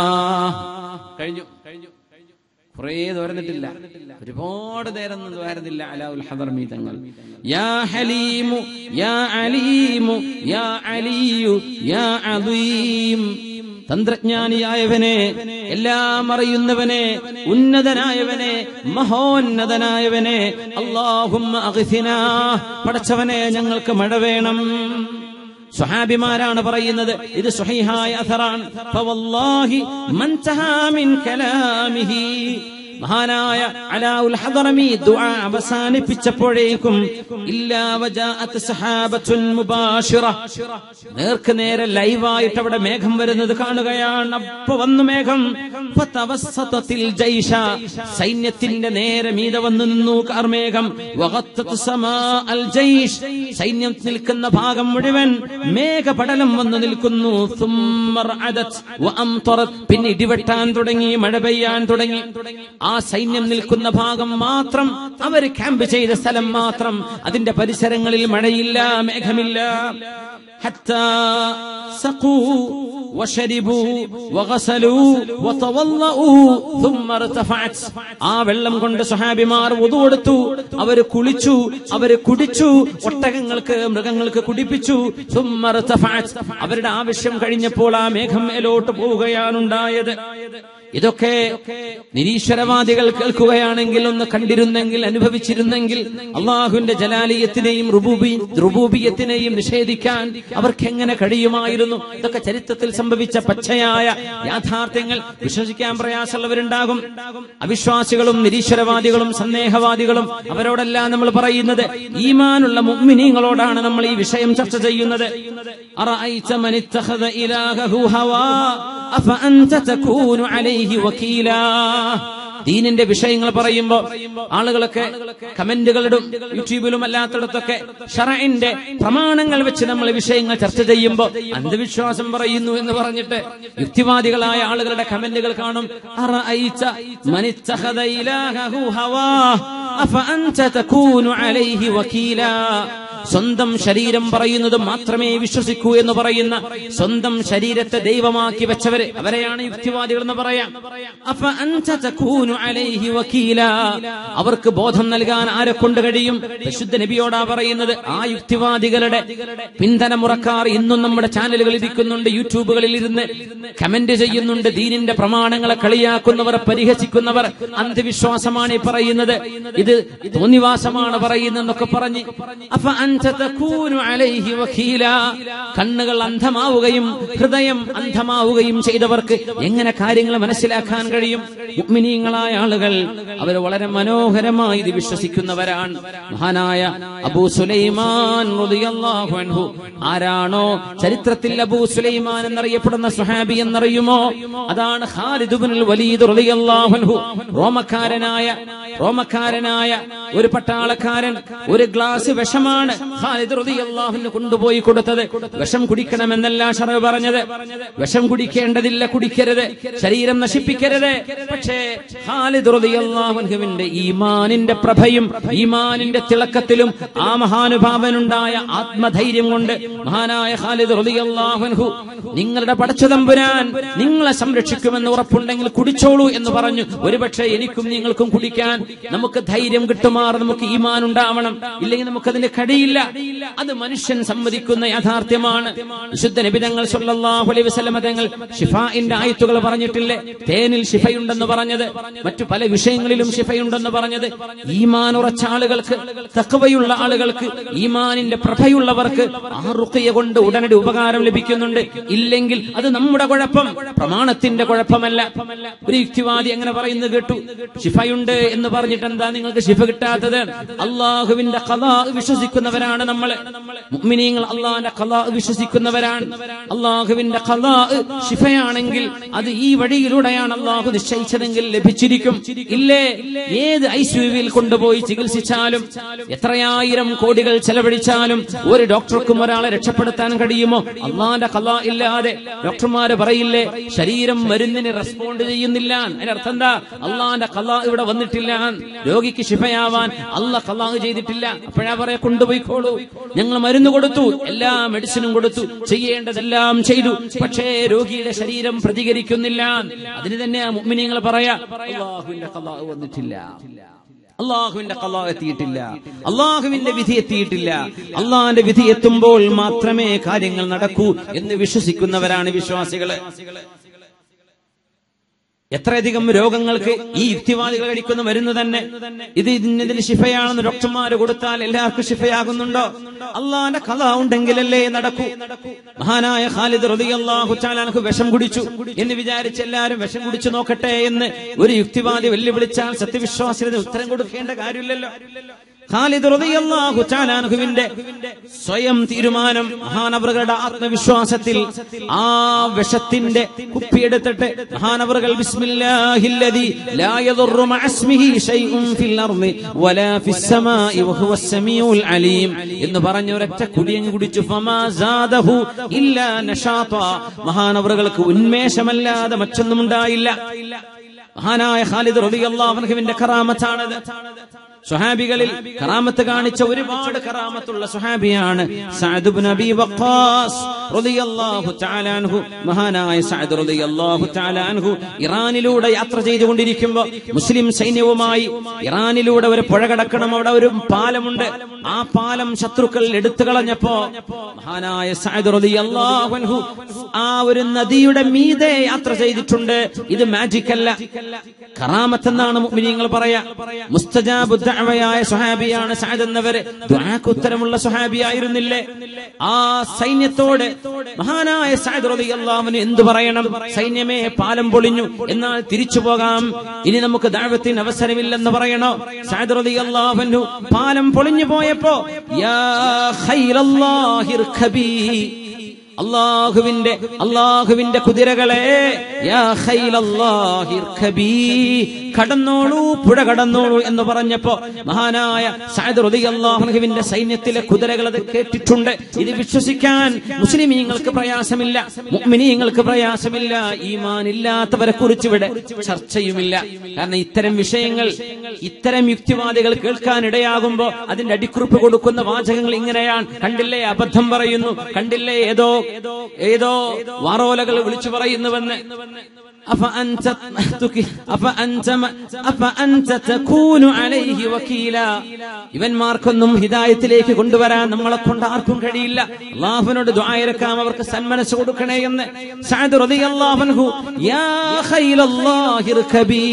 കഴിഞ്ഞു കഴിഞ്ഞു കുറേ തോരന്നിട്ടില്ല ഒരുപാട് നേരം ഒന്നും തോരുന്നില്ല അലാഉൽ ഹദർമി തങ്ങൾ യാ ഹലീമു യാ അലീമു യാ അലിയു യാ അദീം തന്ത്രജ്ഞാനിയായവനെ എല്ലാം അറിയുന്നവനെ ഉന്നതനായവനെ മഹോന്നതനായവനെ അള്ളാഹുമ്മ അഗ്സിനാ പടച്ചവനെ ഞങ്ങൾക്ക് മഴ വേണം സ്വഹാബിമാരാണ് പറയുന്നത് ഇത് സ്വഹീഹായ അഥറാണ് ഫവല്ലാഹി മൻ തഹാ മിൻ കലാമിഹി മഹാനായ അലാഉൽ ഹദറമി ദുആ അവസാനിപ്പിച്ചപ്പോഴേക്കും ഇല്ലാ വജാഅത്ത് സഹാബത്തുൻ മുബാഷിറ നേർക്ക് നേരെ ലൈവായിട്ട് അവിടെ മേഘം വരുന്നത് കാണുകയാണ് അപ്പൊ വന്നു മേഘം ഫതവസ്സതത്തിൽ ജൈഷ സൈന്യത്തിന്റെ നേരെ മീതെ വന്നു നിന്നു കാർമേഘം വഗത്തത് സമാ അൽ ജൈഷ് സൈന്യം നിൽക്കുന്ന ഭാഗം മുഴുവൻ മേഘപടലം വന്നു നിൽക്കുന്നു ثم رعدت وأمطرت. പിന്നെ ഇടിവെട്ടാൻ തുടങ്ങി മഴ പെയ്യാൻ തുടങ്ങി ആ സൈന്യം നിൽക്കുന്ന ഭാഗം മാത്രം അവർ ക്യാമ്പ് ചെയ്ത സ്ഥലം മാത്രം അതിന്റെ പരിസരങ്ങളിൽ മഴയില്ല മേഘമില്ല حتى سقوا وشربوا وغسلوا وتوضؤوا ثم ارتفعت ആ വെള്ളം കൊണ്ട് സഹാബിമാർ ഉതുകൊടുത്തു അവര് കുളിച്ചു അവര് കുടിച്ചു ഒട്ടകങ്ങൾക്ക് മൃഗങ്ങൾക്ക് കുടിപ്പിച്ചു ثم ارتفعت അവരുടെ ആവശ്യം കഴിഞ്ഞപ്പോൾ ആ മേഘം മേലോട്ട് പോവുകയാണുണ്ടായത് ഇതൊക്കെ നിരീശ്വരവാദികൾ കേൾക്കുകയാണെങ്കിൽ ഒന്ന് കണ്ടിരുന്നെങ്കിൽ അനുഭവിച്ചിരുന്നെങ്കിൽ അള്ളാഹുവിന്റെ ജലാലിയത്തിനെയും റുബൂബി റുബൂബിയത്തിനെയും നിഷേധിക്കാൻ അവർക്ക് എങ്ങനെ കഴിയുമായിരുന്നു ഇതൊക്കെ ചരിത്രത്തിൽ സംഭവിച്ച പച്ചയായ യാഥാർത്ഥ്യങ്ങൾ വിശ്വസിക്കാൻ പ്രയാസമുള്ളവരുണ്ടാകും അവിശ്വാസികളും നിരീശ്വരവാദികളും സന്ദേഹവാദികളും അവരോടെല്ലാം നമ്മൾ പറയുന്നത് ഈമാനുള്ള മുഅ്മിനീങ്ങളോടാണ് നമ്മൾ ഈ വിഷയം ചർച്ച ചെയ്യുന്നത് അറഅയ്ത മൻ ഇത്തഖദ ഇലാഹഹു ഹവാ അഫഅൻത തകൂനു അലൈഹി വകീലാ ദീനിന്റെ വിഷയങ്ങൾ പറയുമ്പോ ആളുകളൊക്കെ കമന്റുകളിടും യൂട്യൂബിലും അല്ലാത്തടത്തൊക്കെ ഷറഇന്റെ പ്രമാണങ്ങൾ വെച്ച് നമ്മൾ വിഷയങ്ങൾ ചർച്ച ചെയ്യുമ്പോ അന്ധവിശ്വാസം പറയുന്നു എന്ന് പറഞ്ഞിട്ട് യുക്തിവാദികളായ ആളുകളുടെ കമന്റുകൾ കാണും അറഅയ്ത മൻ ഇത്തഖദ ഇലാഹഹു ഹവാ അഫഅൻത തകൂനു അലൈഹി വകീലാ സ്വന്തം ശരീരം പറയുന്നത് മാത്രമേ വിശ്വസിക്കൂ എന്ന് പറയുന്ന സ്വന്തം ശരീരത്തെ ദൈവമാക്കി വെച്ചവര് അവരെയാണ് യുക്തിവാദികൾ എന്ന് പറയാം അപ്പൊ അൻത തകൂനു അലൈഹി വക്കീല അവർക്ക് ബോധം നൽകാൻ ആരെ കൊണ്ട് കഴിയും പരിശുദ്ധ നബിയോടാ പറയുന്നത് ആ യുക്തിവാദികളുടെ പിന്തനമുറക്കാർ ഇന്നും നമ്മുടെ ചാനലുകളിൽ ഇരിക്കുന്നുണ്ട് യൂട്യൂബുകളിൽ ഇരുന്ന് കമന്റ് ചെയ്യുന്നുണ്ട് ദീനിന്റെ പ്രമാണങ്ങളെ കളിയാക്കുന്നവർ പരിഹസിക്കുന്നവർ അന്ധവിശ്വാസമാണ് ഈ പറയുന്നത് ഇത് തോന്നിവാസമാണ് പറയുന്നതെന്നൊക്കെ പറഞ്ഞ് അപ്പൊ അൻത തകൂനു അലൈഹി വക്കീല കണ്ണുകൾ അന്ധമാവുകയും ഹൃദയം അന്ധമാവുകയും ചെയ്തവർക്ക് എങ്ങനെ കാര്യങ്ങൾ മനസ്സിലാക്കാൻ കഴിയും മുഅ്മിനീങ്ങളായ ആളുകൾ അവർ വളരെ മനോഹരമായി ഇത് വിശ്വസിക്കുന്നവരാണ് മഹാനായ അബൂ സുലൈമാൻ റളിയല്ലാഹു അൻഹു ആരാണോ ചരിത്രത്തിൽ അബൂ സുലൈമാൻ എന്നറിയപ്പെടുന്ന സുഹാബി എന്നറിയുമോ അതാണ് ഖാലിദ് ഇബ്നുൽ വലീദ് റളിയല്ലാഹു അൻഹു റോമക്കാരനായ റോമക്കാരനായ ഒരു പട്ടാളക്കാരൻ ഒരു ഗ്ലാസ് വിഷമാണ് ഖാലിദ് റളിയല്ലാഹുവിന് കൊണ്ടുപോയി കൊടുത്തത് വിഷം കുടിക്കണമെന്നല്ല ഷറ പറഞ്ഞത് വിഷം കുടിക്കേണ്ടതില്ല കുടിക്കരുത് ശരീരം നശിപ്പിക്കരുത് പക്ഷേ ഖാലിദ് റളിയല്ലാഹുവിന്റെ ഈമാനിന്റെ പ്രഭയും ഈമാനിന്റെ തിളക്കത്തിലും ആ മഹാനുഭാവനുണ്ടായ ആത്മധൈര്യം കൊണ്ട് മഹാനായ ഖാലിദ് റളിയല്ലാഹുൻഹു നിങ്ങളുടെ പടച്ചതമ്പുരാൻ നിങ്ങളെ സംരക്ഷിക്കുമെന്ന് ഉറപ്പുണ്ടെങ്കിൽ കുടിച്ചോളൂ എന്ന് പറഞ്ഞു ഒരുപക്ഷെ എനിക്കും നിങ്ങൾക്കും കുടിക്കാൻ നമുക്ക് ധൈര്യം കിട്ടുമാർ നമുക്ക് ഈമാൻ ഉണ്ടാവണം ഇല്ലെങ്കിൽ നമുക്കതിന് കഴിയില്ല അത് മനുഷ്യൻ സമ്മതിക്കുന്ന യാഥാർത്ഥ്യമാണ് വിശുദ്ധ നബിതങ്ങൾ സല്ലല്ലാഹു അലൈഹി വസല്ലമ തങ്ങൾ ഷിഫാഇന്റെ ആയത്തുകൾ പറഞ്ഞിട്ടില്ലേ തേനിൽ ഷിഫയുണ്ടെന്ന് പറഞ്ഞത് മറ്റു പല വിഷയങ്ങളിലും ഷിഫയുണ്ടെന്ന് പറഞ്ഞത് ഈമാൻ ഉറച്ച ആളുകൾക്ക് തക്കവയുള്ള ആളുകൾക്ക് ഈമാനിന്റെ പ്രഭയുള്ളവർക്ക് ആ റുഖിയ കൊണ്ട് ഉടനടി ഉപകാരം ലഭിക്കുന്നുണ്ട് ഇല്ലെങ്കിൽ അത് നമ്മുടെ കുഴപ്പം പ്രമാണത്തിന്റെ കുഴപ്പമല്ല ഒരു യുക്തിവാദി എങ്ങനെ പറയുന്നത് കേട്ടു ഷിഫയുണ്ട് എന്ന് പറഞ്ഞിട്ട് എന്താ നിങ്ങൾക്ക് ശിഫ കിട്ടാത്തത് അള്ളാഹുവിന്റെ കലാ വിശ്വസിക്കുന്നവരാണ് നമ്മൾ മുഅ്മിനീങ്ങൾ അള്ളാഹിന്റെ കലാ വിശ്വസിക്കുന്നവരാണ് അള്ളാഹുവിന്റെ കലാ ശിഫയാണെങ്കിൽ അത് ഈ വഴിയിലൂടെയാണ് അള്ളാഹു നിശ്ചയിച്ചതെങ്കിൽ ലഭിച്ചിരിക്കും ഇല്ലേ ഏത് ഐസിയുവിൽ കൊണ്ടുപോയി ചികിത്സിച്ചാലും എത്രയായിരം കോടികൾ ചെലവഴിച്ചാലും ഒരു ഡോക്ടർക്കും ഒരാളെ രക്ഷപ്പെടുത്താൻ കഴിയുമോ അള്ളാന്റെ കല ഇല്ലാതെ ഡോക്ടർമാര് പറയില്ലേ ശരീരം മരുന്നിന് റെസ്പോണ്ട് ചെയ്യുന്നില്ല അതിനർത്ഥം എന്താ അള്ളാന്റെ കല ഇവിടെ വന്നിട്ടില്ല രോഗിക്ക് ശിഫയാവാൻ അല്ല കലാ ചെയ്തിട്ടില്ല അപ്പോഴാ പറയാ കൊണ്ടുപോയിക്കോളൂ ഞങ്ങൾ മരുന്ന് കൊടുത്തു എല്ലാ മെഡിസിനും കൊടുത്തു ചെയ്യേണ്ടതെല്ലാം ചെയ്തു പക്ഷേ രോഗിയുടെ ശരീരം പ്രതികരിക്കുന്നില്ല അതിന് തന്നെ മുഅ്മിനീങ്ങൾ പറയാ അള്ളാഹുവിന്റെ കലാ വന്നിട്ടില്ല അള്ളാഹുവിന്റെ കലാ എത്തിയിട്ടില്ല അള്ളാഹുവിന്റെ വിധി എത്തിയിട്ടില്ല അള്ളാഹിന്റെ വിധി എത്തുമ്പോൾ മാത്രമേ കാര്യങ്ങൾ നടക്കൂ എന്ന് വിശ്വസിക്കുന്നവരാണ് വിശ്വാസികള് എത്രയധികം രോഗങ്ങൾക്ക് ഈ യുക്തിവാദികൾ കഴിക്കുന്ന മരുന്ന് തന്നെ ഇത് ഇതിന് ശിഫയാണെന്ന് ഡോക്ടർമാര് കൊടുത്താൽ എല്ലാവർക്കും ശിഫയാകുന്നുണ്ടോ അള്ളാന്റെ കഥ ഉണ്ടെങ്കിലല്ലേ നടക്കൂ മഹാനായ ഖാലിദ് റളിയല്ലാഹു തആലാഹു വിഷം കുടിച്ചു എന്ന് വിചാരിച്ച് എല്ലാവരും വിഷം കുടിച്ചു നോക്കട്ടെ എന്ന് ഒരു യുക്തിവാദി വെല്ലുവിളിച്ചാൽ സത്യവിശ്വാസിയുടെ ഉത്തരം കൊടുക്കേണ്ട കാര്യമില്ലല്ലോ ഖാലിദ് റളിയല്ലാഹു തആലാഹുവിന്റെ സ്വയം തീരുമാനം മഹാനവറുകളുടെ ആത്മവിശ്വാസത്തിൽ ആ വിഷത്തിന്റെ കുപ്പിയെടുത്തിട്ട് മഹാനവറുകൾ ബിസ്മില്ലാഹില്ലദി ലാ യദുറു മഅസ്മിഹി ശൈഉൻ ഫിൽ അർളി വലാ ഫിസ് സമാഇ വഹുവ സമീഉൽ അലീം എന്ന് പറഞ്ഞ ഒരൊറ്റ കുടിയങ്ങ് കുടിച്ചു ഫമാ സാദഹു ഇല്ലാ നഷാത മഹാനവറുകൾക്ക് ഉന്മേഷമല്ലാതെ മറ്റൊന്നും ഉണ്ടായില്ല മഹാനായ ഖാലിദ് റളിയല്ലാഹു അൻഹുവിന്റെ കറാമത്താണത് സുഹാബികളിൽ കറാമത്ത് കാണിച്ച ഒരുപാട് കറാമത്തുള്ള സുഹാബിയാണ് സഅദ് ഇബ്നു അബി വഖാസ് റളിയല്ലാഹു തആല അൻഹു മഹാനായ സഅദ് റളിയല്ലാഹു തആല അൻഹു ഇറാനിലൂടെ യാത്ര ചെയ്തുകൊണ്ടിരിക്കുമ്പോൾ മുസ്ലിം സൈന്യവുമായി ഇറാനിലൂടെ ഒരു പുഴ കടക്കണം അവിടെ ഒരു പാലമുണ്ട് ആ പാലം ശത്രുക്കൾ എടുത്തു കളഞ്ഞപ്പോ മഹാനായ സഅദ് റളിയല്ലാഹു അൻഹു ആ ഒരു നദിയുടെ മീതെ യാത്ര ചെയ്തിട്ടുണ്ട് ഇത് മാജിക് അല്ല കറാമത്ത് എന്നാണ് മുഅ്മിനീങ്ങൾ പറയാ മുസ്തജാബു ദഅവയായ സുഹാബിയാണ് സഅദ് എന്നവര് ദുആക്ക് ഉത്തരമുള്ള സുഹാബിയായിരുന്നില്ലേ ആ സൈന്യത്തോട് മഹാനായ സഅദ് റളിയല്ലാഹു അൻഹു എന്തു പറയണം സൈന്യമേ പാലം പൊളിഞ്ഞു എന്നാൽ തിരിച്ചു പോകാം ഇനി നമുക്ക് ദഅവത്തിന് അവസരമില്ലെന്ന് പറയണോ സഅദ് റളിയല്ലാഹു അൻഹു പാലം പൊളിഞ്ഞു പോയപ്പോ യാ ഖൈറല്ലാഹി ഇർഖബീ അള്ളാഹുവിന്റെ അള്ളാഹുവിന്റെ കുതിരകളെ യാ ഖൈലല്ലാഹി ഇർഖബീ കടന്നോളൂ പുഴ കടന്നോളൂ എന്ന് പറഞ്ഞപ്പോ മഹാനായ സഅദ് റളിയല്ലാഹു അൻഹുവിന്റെ സൈന്യത്തിലെ കുതിരകൾ അത് കേട്ടിട്ടുണ്ട് ഇത് വിശ്വസിക്കാൻ മുസ്ലിമീങ്ങൾക്ക് പ്രയാസമില്ല മുഅ്മിനീങ്ങൾക്ക് പ്രയാസമില്ല ഈമാൻ ഇല്ലാത്തവരെ കുറിച്ച് ഇവിടെ ചർച്ചയുമില്ല കാരണം ഇത്തരം വിഷയങ്ങൾ ഇത്തരം യുക്തിവാദികൾ കേൾക്കാൻ ഇടയാകുമ്പോ അതിന്റെ അടിക്കുറിപ്പ് കൊടുക്കുന്ന വാചകങ്ങൾ ഇങ്ങനെയാണ് കണ്ടില്ലേ അബദ്ധം പറയുന്നു കണ്ടില്ലേ ഏതോ ഏതോ വാറോലകൾ വിളിച്ചു പറയുന്നുവെന്ന് أفأنت أفأنت أفأنت تكون عليه وكيلا ഇവന്മാർക്കൊന്നും ഹിദായത്തിലേക്ക് കൊണ്ടുവരാൻ നമ്മളെ കൊണ്ട് ആർക്കും കഴിയില്ല അള്ളാഹുവിനോട് ദുആയിരക്കാം അവർക്ക് സന്മനസ് കൊടുക്കണേ എന്ന് സഅദ് റളിയല്ലാഹു അൻഹു യാ ഖൈലല്ലാഹി ഇർകബീ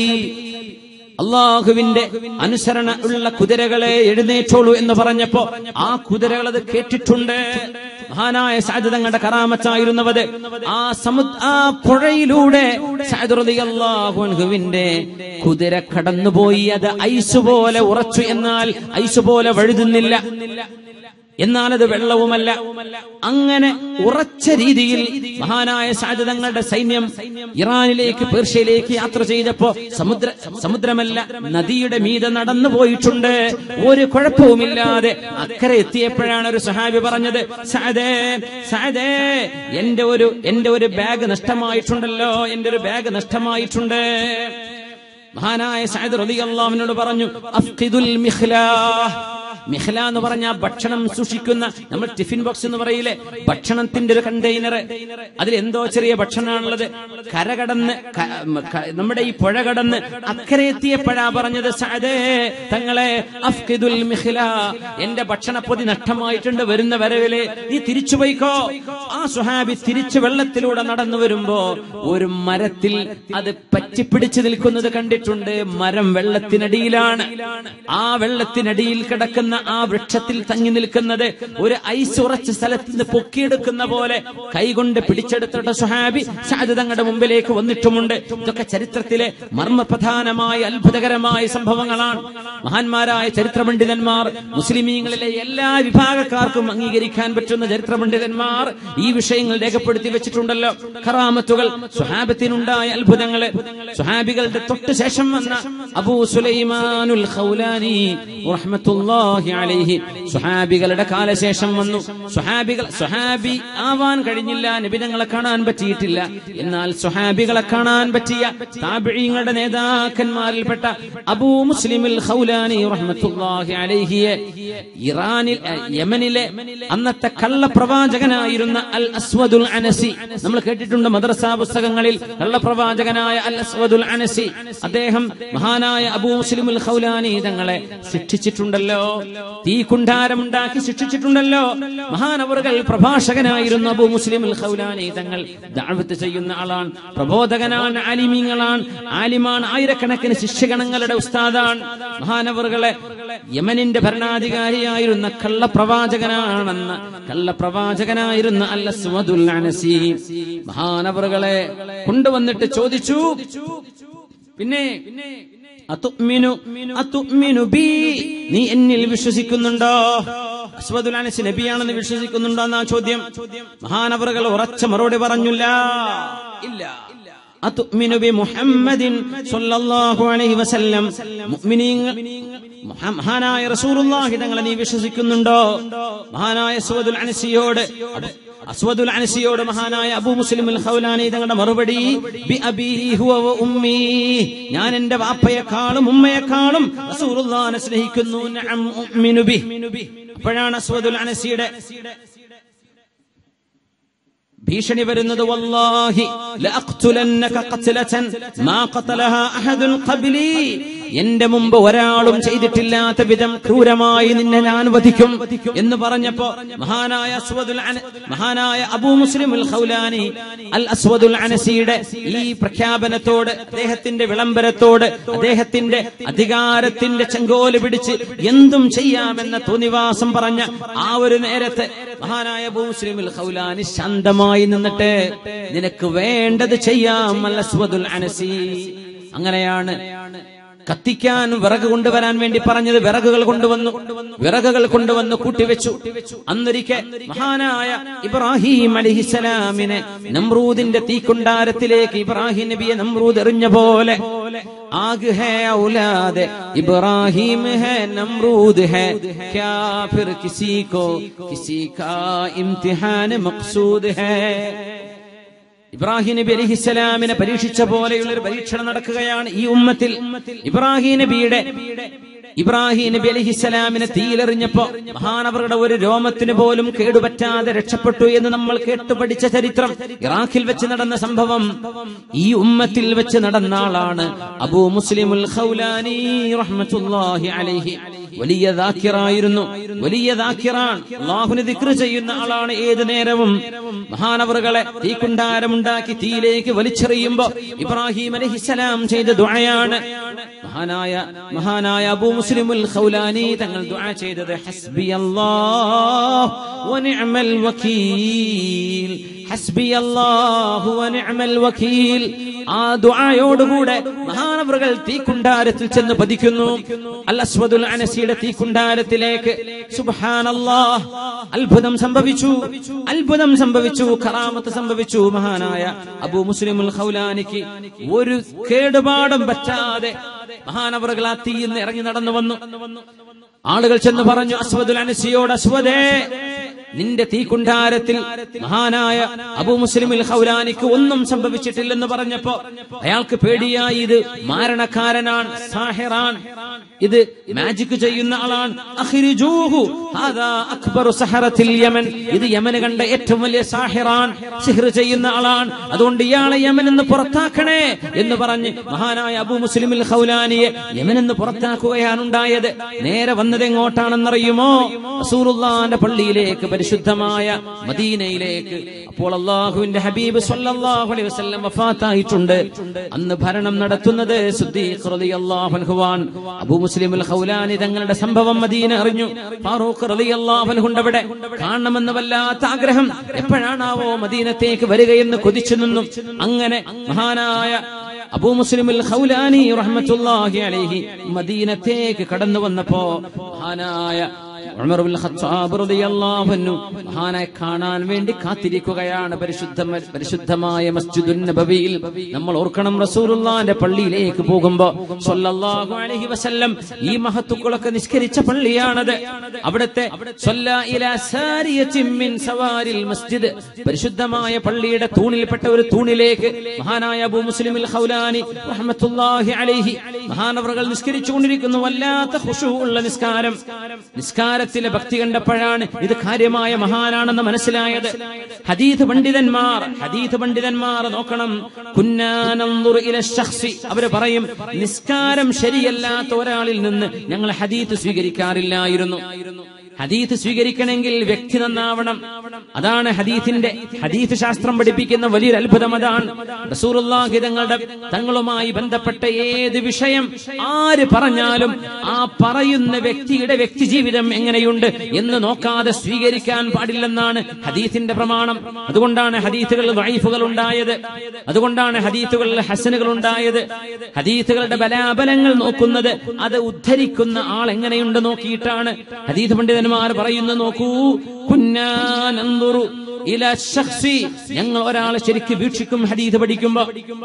അള്ളാഹുവിന്റെ അനുസരണ ഉള്ള കുതിരകളെ എഴുന്നേറ്റോളൂ എന്ന് പറഞ്ഞപ്പോ ആ കുതിരകൾ അത് കേട്ടിട്ടുണ്ട് മഹാനായ സാധ്യതങ്ങളുടെ കറാമത്തായിരുന്നവത് ആ സമു ആ പുഴയിലൂടെ സാദുറിയാഹുവിന്റെ കുതിര കടന്നുപോയി അത് ഐസ് പോലെ ഉറച്ചു എന്നാൽ ഐസ് പോലെ വഴുതുന്നില്ല എന്നാൽ അത് വെള്ളവുമല്ല അങ്ങനെ ഉറച്ച രീതിയിൽ മഹാനായ സാധ്യതങ്ങളുടെ സൈന്യം ഇറാനിലേക്ക് പേർഷ്യയിലേക്ക് യാത്ര ചെയ്തപ്പോ സമുദ്ര സമുദ്രമല്ല നദിയുടെ മീതെ നടന്നു പോയിട്ടുണ്ട് ഒരു കുഴപ്പവുമില്ലാതെ അക്കരെ എത്തിയപ്പോഴാണ് ഒരു സഹാബി പറഞ്ഞത് സാദേ സാദേ എന്റെ ഒരു എന്റെ ഒരു ബാഗ് നഷ്ടമായിട്ടുണ്ടല്ലോ എന്റെ ഒരു ബാഗ് നഷ്ടമായിട്ടുണ്ട് മഹാനായ സഅദ് റളിയല്ലാഹുവിനോട് പറഞ്ഞു അഫ്ഖിദുൽ മിഖ്ലാഹ് മിഹ്ല എന്ന് പറഞ്ഞ ഭക്ഷണം സൂക്ഷിക്കുന്ന നമ്മൾ ടിഫിൻ ബോക്സ് എന്ന് പറയില്ലേ ഭക്ഷണത്തിന്റെ ഒരു കണ്ടെയ്നർ അതിൽ എന്തോ ചെറിയ ഭക്ഷണമാണുള്ളത് കരകടന്ന് നമ്മുടെ ഈ പുഴ കടന്ന് അക്കരെ എത്തിയപ്പോഴാ പറഞ്ഞത് സഅദേ തങ്ങളെ അഫ്കിദുൽ മിഹ്ല എന്റെ ഭക്ഷണപ്പൊതി നഷ്ടമായിട്ടുണ്ട് വരുന്ന വരവില് നീ തിരിച്ചു പോയിക്കോ ആ സുഹാബി തിരിച്ചു വെള്ളത്തിലൂടെ നടന്നു വരുമ്പോ ഒരു മരത്തിൽ അത് പറ്റിപ്പിടിച്ചു നിൽക്കുന്നത് കണ്ടിട്ടുണ്ട് മരം വെള്ളത്തിനടിയിലാണ് ആ വെള്ളത്തിനടിയിൽ കിടക്കുന്ന കിടക്കുന്ന ആ വൃക്ഷത്തിൽ തങ്ങി നിൽക്കുന്നത് ഒരു ഐസ് ഉറച്ച സ്ഥലത്ത് നിന്ന് പൊക്കിയെടുക്കുന്ന പോലെ കൈകൊണ്ട് പിടിച്ചെടുത്തിട്ട് സുഹാബി ഷാദ് തങ്ങളുടെ മുമ്പിലേക്ക് വന്നിട്ടുമുണ്ട് ഇതൊക്കെ ചരിത്രത്തിലെ മർമ്മപ്രധാനമായ അത്ഭുതകരമായ സംഭവങ്ങളാണ് മഹാന്മാരായ ചരിത്ര പണ്ഡിതന്മാർ മുസ്ലിമീങ്ങളിലെ എല്ലാ വിഭാഗക്കാർക്കും അംഗീകരിക്കാൻ പറ്റുന്ന ചരിത്ര പണ്ഡിതന്മാർ ഈ വിഷയങ്ങൾ രേഖപ്പെടുത്തി വെച്ചിട്ടുണ്ടല്ലോ ഖറാമത്തുകൾ സുഹാബത്തിനുണ്ടായ അത്ഭുതങ്ങള് സുഹാബികളുടെ തൊട്ട് ശേഷം വന്ന അബൂ സുലൈമാനുൽ ഖൗലാനി റഹ്മത്തുള്ളാഹി അലൈഹി സുഹാബികളുടെ കാലശേഷം വന്നു സുഹാബികൾ സുഹാബി ആവാൻ കഴിഞ്ഞില്ല നബിതങ്ങളെ കാണാൻ പറ്റിയിട്ടില്ല എന്നാൽ സുഹാബികളെ കാണാൻ പറ്റിയ താബിഈങ്ങളുടെ നേതാക്കന്മാരിൽപ്പെട്ട അബൂ മുസ്ലിമുൽ ഖൗലാനി റഹ്മത്തുള്ളാഹി അലൈഹിയെ ഇറാനിൽ അഹ് യമനിലെ അന്നത്തെ കള്ളപ്രവാചകനായിരുന്ന അൽ അസ്വദുൽ അനസി നമ്മൾ കേട്ടിട്ടുണ്ട് മദ്രസ പുസ്തകങ്ങളിൽ കള്ളപ്രവാചകനായ അൽ അസ്വദുൽ അനസി അദ്ദേഹം മഹാനായ അബൂ മുസ്ലിമുൽ ഖൗലാനി തങ്ങളെ ശിക്ഷിച്ചിട്ടുണ്ടല്ലോ തീ കുണ്ടാരമുണ്ടാക്കി ശിക്ഷിച്ചിട്ടുണ്ടല്ലോ മഹാനവറുകൾ പ്രഭാഷകനായിരുന്നു അബൂ മുസ്ലിമുൽ ഖൗലാനി തങ്ങൾ ദഅവത്ത് ചെയ്യുന്ന ആളാണ് പ്രബോധകനാണ് ആലിമീങ്ങളാണ് ആലിമാണ് ആയിരക്കണക്കിന് ശിഷ്യഗണങ്ങളുടെ ഉസ്താദാണ് മഹാനവറുകളെ യമനിന്റെ ഭരണാധികാരിയായിരുന്ന കള്ളപ്രവാചകനാണെന്ന് കള്ളപ്രവാചകനായിരുന്ന അൽ അസ്വദുൽ അനസി മഹാനവറുകളെ കൊണ്ടുവന്നിട്ട് ചോദിച്ചു പിന്നെ അതുഅ്മിനു അതുഅ്മിനു ബി നീ എന്നിൽ വിശ്വസിക്കുന്നുണ്ടോ അസ്വദുൽ അനസ് നബിയാണെന്ന് വിശ്വസിക്കുന്നുണ്ടോ എന്നാ ചോദ്യം മഹാനവറുകൾ ഉറച്ച മറുപടി പറഞ്ഞില്ല ഇല്ല അതുഅ്മിനു ബി മുഹമ്മദിൻ സ്വല്ലല്ലാഹു അലൈഹി വസല്ലം മുഅ്മിനീങ്ങൾ മുഹ- മഹാനായ റസൂലുള്ളാഹി തങ്ങളെ നീ വിശ്വസിക്കുന്നുണ്ടോ മഹാനായ അസ്വദുൽ അനസിയോട് അബു- അസ്വദുൽ അനസിയോട് മഹാനായ അബൂ മുസ്ലിം അൽ ഖൗലാനി തങ്ങളുടെ മറുപടി ബി അബീ ഹുവ വ ഉമ്മീ ഞാൻ എന്റെ വാപ്പയെക്കാളും ഉമ്മയെക്കാളും റസൂലുള്ളാഹിനെ സ്നേഹിക്കുന്നു നഅം ഉഅ്മിനു ബി അപ്പോഴാണ് അസ്വദുൽ അനസിയുടെ ഭീഷണി വരുന്നത് വല്ലാഹി ലഅഖ്തുലന്നക ഖത്ലതൻ മാ ഖതലഹാ അഹദുൻ ഖബ്ലി എന്റെ മുമ്പ് ഒരാളും ചെയ്തിട്ടില്ലാത്ത വിധം ക്രൂരമായി നിന്നെ ഞാൻ വധിക്കും എന്ന് പറഞ്ഞപ്പോ മഹാനായ അസ്വദുൽ അന- മഹാനായ അബൂ മുസ്ലിം അൽ ഖൗലാനി അൽ അസ്വദുൽ അനസിയുടെ ഈ പ്രഖ്യാപനത്തോട് അദ്ദേഹത്തിന്റെ വിളംബരത്തോട് അദ്ദേഹത്തിന്റെ അധികാരത്തിന്റെ ചെങ്കോല് പിടിച്ച് എന്തും ചെയ്യാമെന്ന തോന്നിവാസം പറഞ്ഞ ആ ഒരു നേരത്തെ മഹാനായ അബൂ മുസ്ലിം അൽ ഖൗലാനി ശാന്തമായി നിന്നിട്ട് നിനക്ക് വേണ്ടത് ചെയ്യാം അൽ അസ്വദുൽ അനസി അങ്ങനെയാണ് കത്തിക്കാൻ വിറക് കൊണ്ടുവരാൻ വേണ്ടി പറഞ്ഞത് വിറകുകൾ കൊണ്ടുവന്നു വിറകുകൾ കൊണ്ടുവന്ന് കൂട്ടിവെച്ചു അന്നൊരിക്കെ മഹാനായ ഇബ്രാഹിം അലിഹിസലാമിനെ നമ്രൂദിന്റെ തീക്കുണ്ടാരത്തിലേക്ക് ഇബ്രാഹിം നബിയെ നമ്രൂദ് എറിഞ്ഞ പോലെ ആഗ് ഹേ ഔലാദ് ഇബ്രാഹിം ഹേ നമ്രൂദ് ഹേ ക്യാ ഫിർ കിസി കോ കിസി കാ ഇംതിഹാൻ മഖ്സൂദ് ഹേ ഇബ്രാഹിം നബി അലിഹിസ്സലാമിനെ പരീക്ഷിച്ച പോലെയുള്ള ഒരു പരീക്ഷണം നടക്കുകയാണ് ഈ ഉമ്മത്തിൽ ഇബ്രാഹിം നബിയുടെ ഇബ്രാഹിം നബി അലിഹിസ്സലാമിനെ തീയിലെറിഞ്ഞപ്പോ മഹാനവറുടെ ഒരു രോമത്തിന് പോലും കേടുപറ്റാതെ രക്ഷപ്പെട്ടു എന്ന് നമ്മൾ കേട്ടു പഠിച്ച ചരിത്രം ഇറാഖിൽ വെച്ച് നടന്ന സംഭവം ഈ ഉമ്മത്തിൽ വെച്ച് നടന്ന ആളാണ് അബൂ മുസ്ലിമുൽ ഖൗലാനി റഹ്മത്തുള്ളാഹി അലൈഹി വലിയ ദാക്കിറായിരുന്നു വലിയ ദാക്കിറാൻ അള്ളാഹുന് ദിക്റ് ചെയ്യുന്ന ആളാണ് ഏത് നേരവും മഹാനവറുകളെ തീക്കുണ്ടാരമുണ്ടാക്കി തീയിലേക്ക് വലിച്ചെറിയുമ്പോ ഇബ്രാഹിം അലഹിസലാം ചെയ്ത ദുആയാണ് മഹാനായ മഹാനായ അബൂ മുസ്ലിമുൽ ഖൗലാനി തങ്ങൾ ദുആ ചെയ്തത് ഹസ്ബി അല്ലാഹ് വനിഅമൽ വകീൽ ഹസ്ബി അല്ലാഹു വനിഅമൽ വകീൽ ആ ദുആയോടുകൂടെ മഹാനവറുകൾ തീക്കുണ്ടാരത്തിൽ ചെന്ന് പതിക്കുന്നു അൽ അസ്വദുൽ അനസിയുടെ തീക്കുണ്ടാരത്തിലേക്ക് സുബ്ഹാനല്ലാഹ് അത്ഭുതം സംഭവിച്ചു അത്ഭുതം സംഭവിച്ചു കറാമത്ത് സംഭവിച്ചു മഹാനായ അബൂ മുസ്ലിമുൽ ഖൗലാനിക്ക് ഒരു കേടുപാടും പറ്റാതെ മഹാനവറുകൾ ആ തീയിൽ നിന്ന് ഇറങ്ങി നടന്നു വന്നു ആളുകൾ ചെന്ന് പറഞ്ഞു അസ്വദുൽ അനസിയോട് അസ്വദേ നിന്റെ തീക്കുണ്ടാരത്തിൽ മഹാനായ അബു മുസ്ലിമിൽ ഹൗലാനിക്ക് ഒന്നും സംഭവിച്ചിട്ടില്ലെന്ന് പറഞ്ഞപ്പോ അയാൾക്ക് പേടിയായി ഇത് മാരണക്കാരനാണ് സാഹിറാൻ ഇത് മാജിക് ചെയ്യുന്ന ആളാണ് അഖ്രിജൂഹു ഹാദാ അക്ബറു സഹറത്തിൽ യമൻ ഇത് യമന് കണ്ട ഏറ്റവും വലിയ സാഹിറാൻ സിഹ്ർ ചെയ്യുന്ന ആളാണ് അതുകൊണ്ട് ഇയാളെ യമൻ എന്ന് പുറത്താക്കണേ എന്ന് പറഞ്ഞ് മഹാനായ അബു മുസ്ലിമിൽ ഹൗലാനിയെ യമൻ എന്ന് പുറത്താക്കുകയാണ് ഉണ്ടായത് നേരെ വന്നത് എങ്ങോട്ടാണെന്നറിയുമോ റസൂലുള്ളാന്റെ പള്ളിയിലേക്ക് പരിശുദ്ധമായ മദീനയിലേക്ക് അപ്പോൾ അള്ളാഹുവിന്റെ ഹബീബ് സല്ലല്ലാഹു അലൈഹി വസല്ലം വഫാത്തായിട്ടുണ്ട് അന്ന് ഭരണം നടത്തുന്നത് സുദ്ദീഖ് റളിയല്ലാഹു അൻഹുവാൻ അബൂ മുസ്ലിം അൽ ഖൗലാനി തങ്ങളുടെ സംഭവം മദീന അറിഞ്ഞു ഫാറൂഖ് റളിയല്ലാഹു അൻഹുണ്ട് അവിടെ കാണണമെന്ന് വല്ലാത്ത ആഗ്രഹം എപ്പോഴാണാവോ മദീനത്തേക്ക് വരികയെന്ന് കൊതിച്ചു നിന്നും അങ്ങനെ മഹാനായ അബൂ മുസ്ലിം അൽ ഖൗലാനി റഹ്മത്തുള്ളാഹി അലൈഹി മദീനത്തേക്ക് കടന്നു വന്നപ്പോ മഹാനായ ഉമർ ബിൻ ഖത്താബ് റളിയല്ലാഹു അൻഹു മഹാനെ കാണാൻ വേണ്ടി കാത്തിരിക്കുകയാണ് പരിശുദ്ധ പരിശുദ്ധമായ മസ്ജിദുൻ നബവിയിൽ നമ്മൾ ഓർക്കണം റസൂലുള്ളാന്റെ പള്ളിയിലേക്ക് പോകുമ്പോ സ്വല്ലല്ലാഹു അലൈഹി വസല്ലം ഈ മഹത്തുക്കളൊക്കെ നിസ്കരിച്ച പള്ളിയാണത് അവിടുത്തെ സ്വല്ല ഇലാ സാരിയത്തിൻ മിൻ സവാരിൽ മസ്ജിദ് പരിശുദ്ധമായ പള്ളിയുടെ തൂണിൽപ്പെട്ട ഒരു തൂണിലേക്ക് മഹാനായ അബൂ മുസ്ലിം അൽ ഖൗലാനി റഹ്മത്തുള്ളാഹി അലൈഹി മഹാനവറുകൾ നിസ്കരിച്ചുകൊണ്ടിരിക്കുന്നു വല്ലാത്ത ഖുശൂ ഉള്ള നിസ്കാരം നിസ്കാരത്തിലെ ഭക്തി കണ്ടപ്പോഴാണ് ഇത് കാര്യമായ മഹാനാണെന്ന് മനസ്സിലായത് ഹദീദ് പണ്ഡിതന്മാർ ഹദീദ് പണ്ഡിതന്മാർ നോക്കണം കുന്നാനന്ദുർ ഇല ശഖ്സി അവര് പറയും നിസ്കാരം ശരിയല്ലാത്ത ഒരാളിൽ നിന്ന് ഞങ്ങൾ ഹദീദ് സ്വീകരിക്കാറില്ലായിരുന്നു ഹദീത്ത് സ്വീകരിക്കണമെങ്കിൽ വ്യക്തി നന്നാവണം അതാണ് ഹദീത്തിന്റെ ഹദീത്ത് ശാസ്ത്രം പഠിപ്പിക്കുന്ന വലിയൊരു അത്ഭുതം അതാണ് റസൂറുല്ലാഹി തങ്ങളുടെ തങ്ങളുമായി ബന്ധപ്പെട്ട ഏത് വിഷയം ആര് പറഞ്ഞാലും ആ പറയുന്ന വ്യക്തിയുടെ വ്യക്തി ജീവിതം എങ്ങനെയുണ്ട് എന്ന് നോക്കാതെ സ്വീകരിക്കാൻ പാടില്ലെന്നാണ് ഹദീത്തിന്റെ പ്രമാണം അതുകൊണ്ടാണ് ഹദീത്തുകൾ വൈഫുകൾ ഉണ്ടായത് അതുകൊണ്ടാണ് ഹദീത്തുകളിൽ ഹസനുകൾ ഉണ്ടായത് ഹദീത്തുകളുടെ ബലാബലങ്ങൾ നോക്കുന്നത് അത് ഉദ്ധരിക്കുന്ന ആൾ എങ്ങനെയുണ്ട് നോക്കിയിട്ടാണ് ഹദീത്ത് പണ്ഡിതന്മാർ പറയുന്നു നോക്കൂ കുന്നാനന്ദുറു ഇല ശഖ്സി ഞങ്ങൾ ഒരാളെ ശരിക്ക് വീക്ഷിക്കും ഹദീത്ത് പഠിക്കുമ്പോ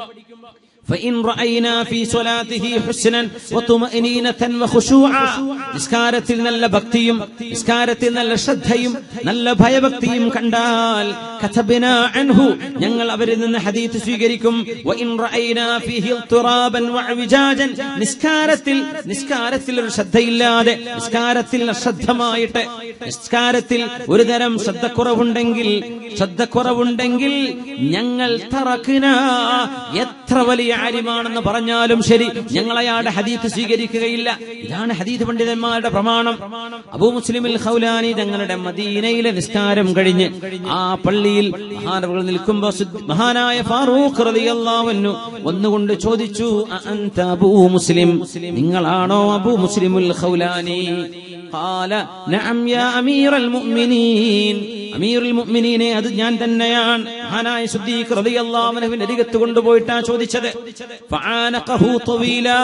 فإن رأينا في صلاته حسنا وطمأنينة وخشوعا നിസ്കാരത്തിൽ നല്ല ഭക്തിയും നിസ്കാരത്തിൽ നല്ല ശ്രദ്ധയും നല്ല ഭയഭക്തിയും കണ്ടാൽ കഥബിന അൻഹു ഞങ്ങൾ അവരിൽ നിന്ന് ഹദീത്ത് സ്വീകരിക്കും وإن رأينا فيه اضطرابا وعوجاجا നിസ്കാരത്തിൽ നിസ്കാരത്തിൽ ഒരു ശ്രദ്ധയില്ലാതെ നിസ്കാരത്തിൽ അശ്രദ്ധമായിട്ട് നിസ്കാരത്തിൽ ഒരു തരം ശ്രദ്ധക്കുറവുണ്ടെങ്കിൽ ശ്രദ്ധക്കുറവുണ്ടെങ്കിൽ ഞങ്ങൾ തറക്കിന എത്ര വലിയ ആലിമാണെന്ന് പറഞ്ഞാലും ശരി ഞങ്ങൾ അയാളുടെ ഹദീത്ത് സ്വീകരിക്കുകയില്ല ഇതാണ് ഹദീത്ത് പണ്ഡിതന്മാരുടെ പ്രമാണം അബൂ മുസ്ലിമിൽ ഖൗലാനി തങ്ങളുടെ മദീനയിലെ നിസ്കാരം കഴിഞ്ഞ് ആ പള്ളിയിൽ മഹാനവകൾ നിൽക്കുമ്പോ സുദ്- മഹാനായ ഫാറൂഖ് റളിയല്ലാഹു അൻഹു ഒന്നുകൊണ്ട് ചോദിച്ചു "അ അൻത അബൂ മുസ്ലിം നിങ്ങളാണോ അബൂ മുസ്ലിമുൽ ഖൗലാനി قال نعم يا أمير المؤمنين അമീറുൽ മുഅ്മിനീനെ അത് ഞാൻ തന്നെയാണ് മഹാനായ സുദ്ദീഖ് റളിയല്ലാഹു അൻഹുവിന്റെ അരികത്ത് കൊണ്ടുപോയിട്ടാ ചോദിച്ചത് ഫആനഖഹു തവീലാ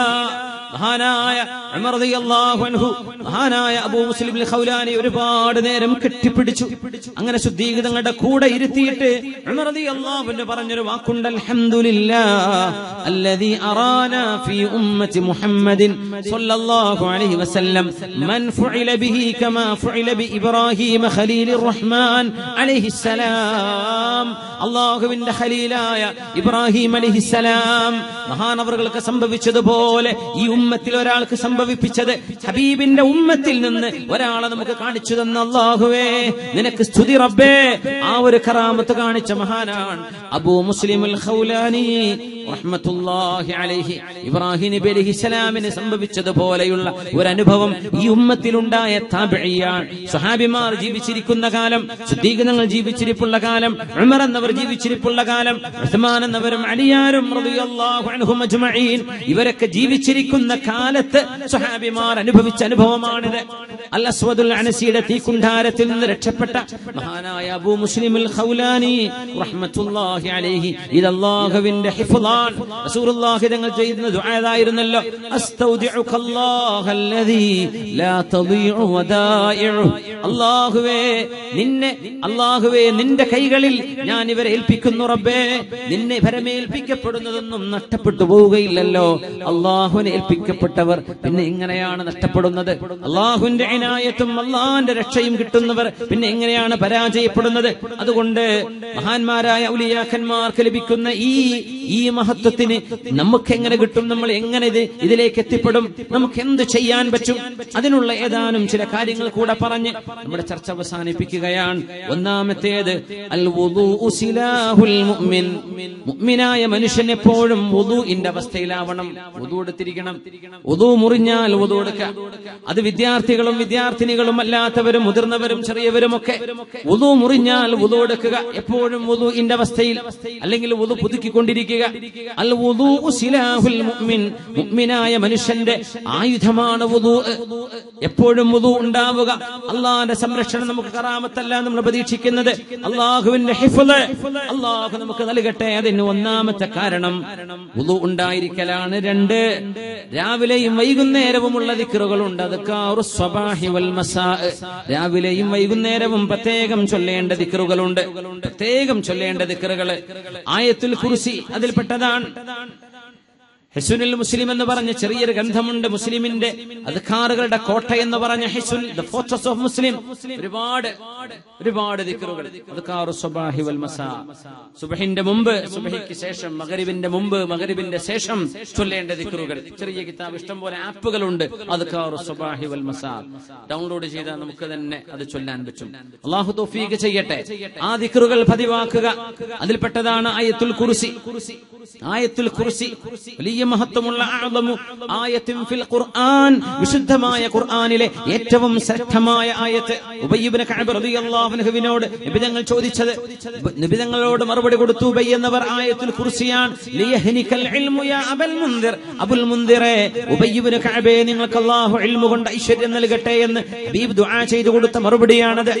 മഹാനായ ഉമർ റളിയല്ലാഹു അൻഹു മഹാനായ അബൂ മുസ്ലിം അൽ ഖൗലാനി ഒരുപാട് നേരം കെട്ടിപ്പിടിച്ചു അങ്ങനെ സുദ്ദീഖ് തങ്ങളുടെ കൂടെ ഇരുത്തിയിട്ട് ഉമർ റളിയല്ലാഹു അൻഹു പറഞ്ഞൊരു വാക്കുണ്ട് അൽഹംദുലില്ലാ الذي أرانا في أمة محمد صلى الله عليه وسلم من فعل به كما فعل بإبراهيم خليل الرحمن عليه السلام അള്ളാഹുവിന്റെ ഖലീലായ ഇബ്രാഹിം അലിഹിസലാം മഹാനവറുകൾക്ക് സംഭവിച്ചതുപോലെ ഈ ഉമ്മത്തിൽ ഒരാൾക്ക് സംഭവിപ്പിച്ചത് ഹബീബിന്റെ ഉമ്മത്തിൽ നിന്ന് ഒരാളെ നമുക്ക് കാണിച്ചു തന്ന അള്ളാഹുവേ നിനക്ക് സ്തുതി റബ്ബേ ആ ഒരു കറാമത്ത് കാണിച്ച മഹാനാണ് അബൂ മുസ്ലിമുൽ ഖൗലാനി റഹ്മത്തുള്ളാഹി അലൈഹി ഇബ്രാഹിം നബി അലൈഹിസ്സലാമിന് സംഭവിച്ചതുപോലെയുള്ള ഒരു അനുഭവം ഈ ഉമ്മത്തിലുണ്ടായ താബിഴിയാണ് സ്വഹാബിമാർ ജീവിച്ചിരിക്കുന്ന കാലം സുദ്ദീഖനങ്ങൾ ജീവിച്ചിരിപ്പുള്ള കാലം ഉമർ എന്നവർ ജീവിച്ചിരിപ്പുള്ള കാലം ഉസ്മാൻ എന്നവരും അലിയാരും റളിയല്ലാഹു അൻഹും അജ്മഈൻ ഇവരൊക്കെ ജീവിച്ചിരിക്കുന്ന കാലത്ത് സ്വഹാബിമാർ അനുഭവിച്ച അനുഭവമാണിത് അൽ അസ്വദുൽ അനസിയുടെ തീക്കുണ്ടാരത്തിൽ നിന്ന് രക്ഷപ്പെട്ട മഹാനായ അബൂ മുസ്ലിമുൽ ഖൗലാനി റഹ്മത്തുള്ളാഹി അലൈഹി ഇത് അല്ലാഹുവിന്റെ ഹിഫ്ളാൻ റസൂലുള്ളാഹി തങ്ങൾ ചെയ്യുന്ന ദുആയായിരുന്നല്ലോ അസ്തൗദിഉകല്ലാഹല്ലദീ ലാ തദീഉ വദായിഉ അല്ലാഹുവേ നിന്നെ അല്ലാഹുവേ നിന്റെ കൈകളിൽ ഞാൻ ഇവരെ ഏൽപ്പിക്കുന്നു റബ്ബേ നിന്നെ ഭരമേൽപ്പിക്കപ്പെടുന്നതൊന്നും നഷ്ടപ്പെട്ടു പോവുകയില്ലല്ലോ അള്ളാഹുവിനെ ഏൽപ്പിക്കപ്പെട്ടവർ പിന്നെ എങ്ങനെയാണ് നഷ്ടപ്പെടുന്നത് അള്ളാഹുവിന്റെ ഇനായത്തും അള്ളാഹിന്റെ രക്ഷയും കിട്ടുന്നവർ പിന്നെ എങ്ങനെയാണ് പരാജയപ്പെടുന്നത് അതുകൊണ്ട് മഹാന്മാരായ ഔലിയാക്കന്മാർക്ക് ലഭിക്കുന്ന ഈ ഈ മഹത്വത്തിന് നമുക്ക് എങ്ങനെ കിട്ടും നമ്മൾ എങ്ങനെ ഇത് ഇതിലേക്ക് എത്തിപ്പെടും നമുക്ക് എന്ത് ചെയ്യാൻ പറ്റും അതിനുള്ള ഏതാനും ചില കാര്യങ്ങൾ കൂടെ പറഞ്ഞ് നമ്മുടെ ചർച്ച അവസാനിപ്പിക്കുകയാണ് ഒന്നാമത്തേത് അൽ വുദൂഉ സിലാഹുൽ മുഅ്മിൻ മുഅ്മിനായ മനുഷ്യൻ എപ്പോഴും വുദൂഇന്റെ അവസ്ഥയിലാവണം വുദൂ എടുത്തിരിക്കണം വുദൂ മുറിഞ്ഞാൽ വുദൂ എടുക്കുക അത് വിദ്യാർത്ഥികളും വിദ്യാർത്ഥിനികളും അല്ലാത്തവരും മുതിർന്നവരും ചെറിയവരും ഒക്കെ വുദൂ മുറിഞ്ഞാൽ വുദൂ എടുക്കുക എപ്പോഴും വുദൂഇന്റെ അവസ്ഥയിൽ അല്ലെങ്കിൽ വുദൂ പുതുക്കിക്കൊണ്ടിരിക്കുക അൽ വുദൂഉ സിലാഹുൽ മുഅ്മിൻ മുഅ്മിനായ മനുഷ്യന്റെ ആയുധമാണ് വുദൂ എപ്പോഴും വുദൂ ഉണ്ടാവുക അള്ളാന്റെ സംരക്ഷണം നമുക്ക് കറാമത്തല്ല നമ്മൾ പ്രതീക്ഷിക്കുന്നത് അള്ളാഹുവിന്റെ ഹിഫ്ള് അള്ളാഹു നമുക്ക് നൽകട്ടെ അതിന് ഒന്നാമത്തെ കാരണം വുദൂ ഉണ്ടായിരിക്കലാണ് രണ്ട് രാവിലെയും വൈകുന്നേരവുമുള്ള ദിക്റുകളുണ്ട് അതൊക്കെ സ്വബാഹി വൽ മസാ രാവിലെയും വൈകുന്നേരവും പ്രത്യേകം ചൊല്ലേണ്ട ദിക്റുകളുണ്ട് പ്രത്യേകം ചൊല്ലേണ്ട ദിക്റുകള് ആയത്തുൽ കുർസി അതിൽപ്പെട്ടതാണ് ഹെസുനുൽ മുസ്ലിം എന്ന് പറഞ്ഞ ചെറിയൊരു ഗ്രന്ഥമുണ്ട് മുസ്ലിമിന്റെ അധികാറുകളുടെ കോട്ട എന്ന് പറഞ്ഞ ഹെസുൻ ദ ഫോർട്രസ് ഓഫ് മുസ്ലിം ഒരുപാട് ഒരുപാട് ദിക്റുകൾ അദ്കാറു സ്വബാഹി വൽ മസാ സുബഹിന്റെ മുമ്പ് സുബഹിക്ക് ശേഷം മകരിബിന്റെ മുമ്പ് മകരിബിന്റെ ശേഷം ചൊല്ലേണ്ട ദിക്റുകൾ ചെറിയ കിതാബ് ഇഷ്ടം പോലെ ആപ്പുകളുണ്ട് അദ്കാറു സ്വബാഹി വൽ മസാ ഡൗൺലോഡ് ചെയ്താൽ നമുക്ക് തന്നെ അത് ചൊല്ലാൻ പറ്റും അള്ളാഹു തൗഫീഖ് ചെയ്യട്ടെ ആ ദിക്റുകൾ പതിവാക്കുക അതിൽപ്പെട്ടതാണ് ആയത്തുൽ കുർസി ആയത്തുൽ കുർസി വലിയ മഹത്വമുള്ള അഅ്ളമു ആയത്തിൻ ഫിൽ ഖുർആൻ വിശുദ്ധമായ ഖുർആനിലെ ഏറ്റവും ശ്രേഷ്ഠമായ ആയത്ത് ഉബയ്യ് ഇബ്നു കഅബ് റളിയല്ലാഹു അൻഹുവിനോട് നബി തങ്ങൾ ചോദിച്ചത് നബി തങ്ങളോട് മറുപടി കൊടുത്തു ഉബയ്യ് എന്നവർ ആയത്തുൽ കുർസിയാൻ ലിയഹ്നികൽ ഇൽമു യാ അബൽ മുൻദിർ അബുൽ മുൻദിറെ ഉബയ്യ് ഇബ്നു കഅബേ നിങ്ങൾക്ക് അല്ലാഹു ഇൽമു കൊണ്ട് ഐശ്വര്യം നൽകട്ടെ എന്ന് ഹബീബ് ദുആ ചെയ്തു കൊടുത്ത മറുപടിയാണത്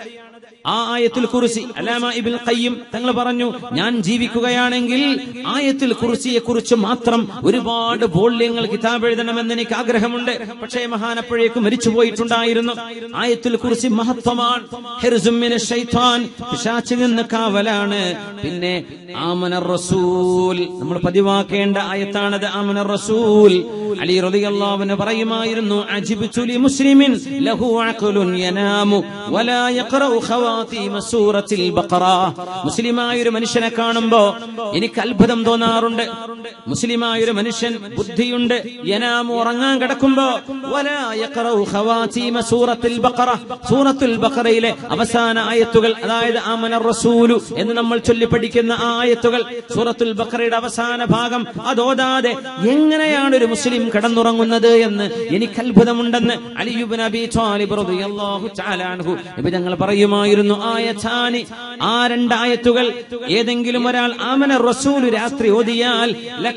ആ ആയത്തുൽ കുറിസി അലാമ ഇബിൻ ഖയ്യിം തങ്ങൾ പറഞ്ഞു ഞാൻ ജീവിക്കുകയാണെങ്കിൽ ആയത്തുൽ കുറിസിയെ കുറിച്ച് മാത്രം ഒരുപാട് വോള്യങ്ങൾ കിതാബ് എഴുതണമെന്ന് എനിക്ക് ആഗ്രഹമുണ്ട് പക്ഷേ മഹാനപ്പോഴേക്കും മരിച്ചു പോയിട്ടുണ്ടായിരുന്നു ആയത്തുൽ കുറിസി മഹത്വമാണ് ഹിർസും മിനശ് ശൈത്താൻ പിശാചിൽ നിന്ന് കാവലാണ് പിന്നെ ആമനർ റസൂൽ നമ്മൾ പതിവാക്കേണ്ട ആയത്താണത് ആമനർ റസൂൽ അലി റളിയല്ലാഹു അൻഹു പറയുമായിരുന്നു അജിബ്തു ലി മുസ്ലിമിൻ ലഹു അഖ്ലുൻ യനാമു വലാ യഖറഉ ഖവാതീമ സൂറത്തിൽ ബഖറ മുസ്ലിമായ ഒരു മനുഷ്യനെ കാണുമ്പോ എനിക്ക് അത്ഭുതം തോന്നാറുണ്ട് മുസ്ലിമായ ഒരു മനുഷ്യൻ ബുദ്ധിയുണ്ട് യനാമു ഉറങ്ങാൻ കിടക്കുമ്പോ വലാ യഖറഉ ഖവാതീമ സൂറത്തിൽ ബഖറ സൂറത്തുൽ ബഖറയിലെ അവസാന ആയത്തുകൾ അതായത് ആമന റസൂലു എന്ന് നമ്മൾ ചൊല്ലി പഠിക്കുന്ന ആ ആയത്തുകൾ സൂറത്തുൽ ബഖറയുടെ അവസാന ഭാഗം അതോതാതെ എങ്ങനെയാണ് ഒരു മുസ്ലിം കിടന്നുറങ്ങുന്നത് എന്ന് എനിക്ക് അത്ഭുതമുണ്ടെന്ന് അലിയുബ് നബി ത്വാലിബ് റളിയല്ലാഹു തആല അൻഹു നബി തങ്ങൾ പറയുമായിരുന്നു ആയത്താനി ആ രണ്ടായത്തുകൾ ഏതെങ്കിലും ഒരാൾ ആമന റസൂൽ രാത്രി ഓതിയാൽ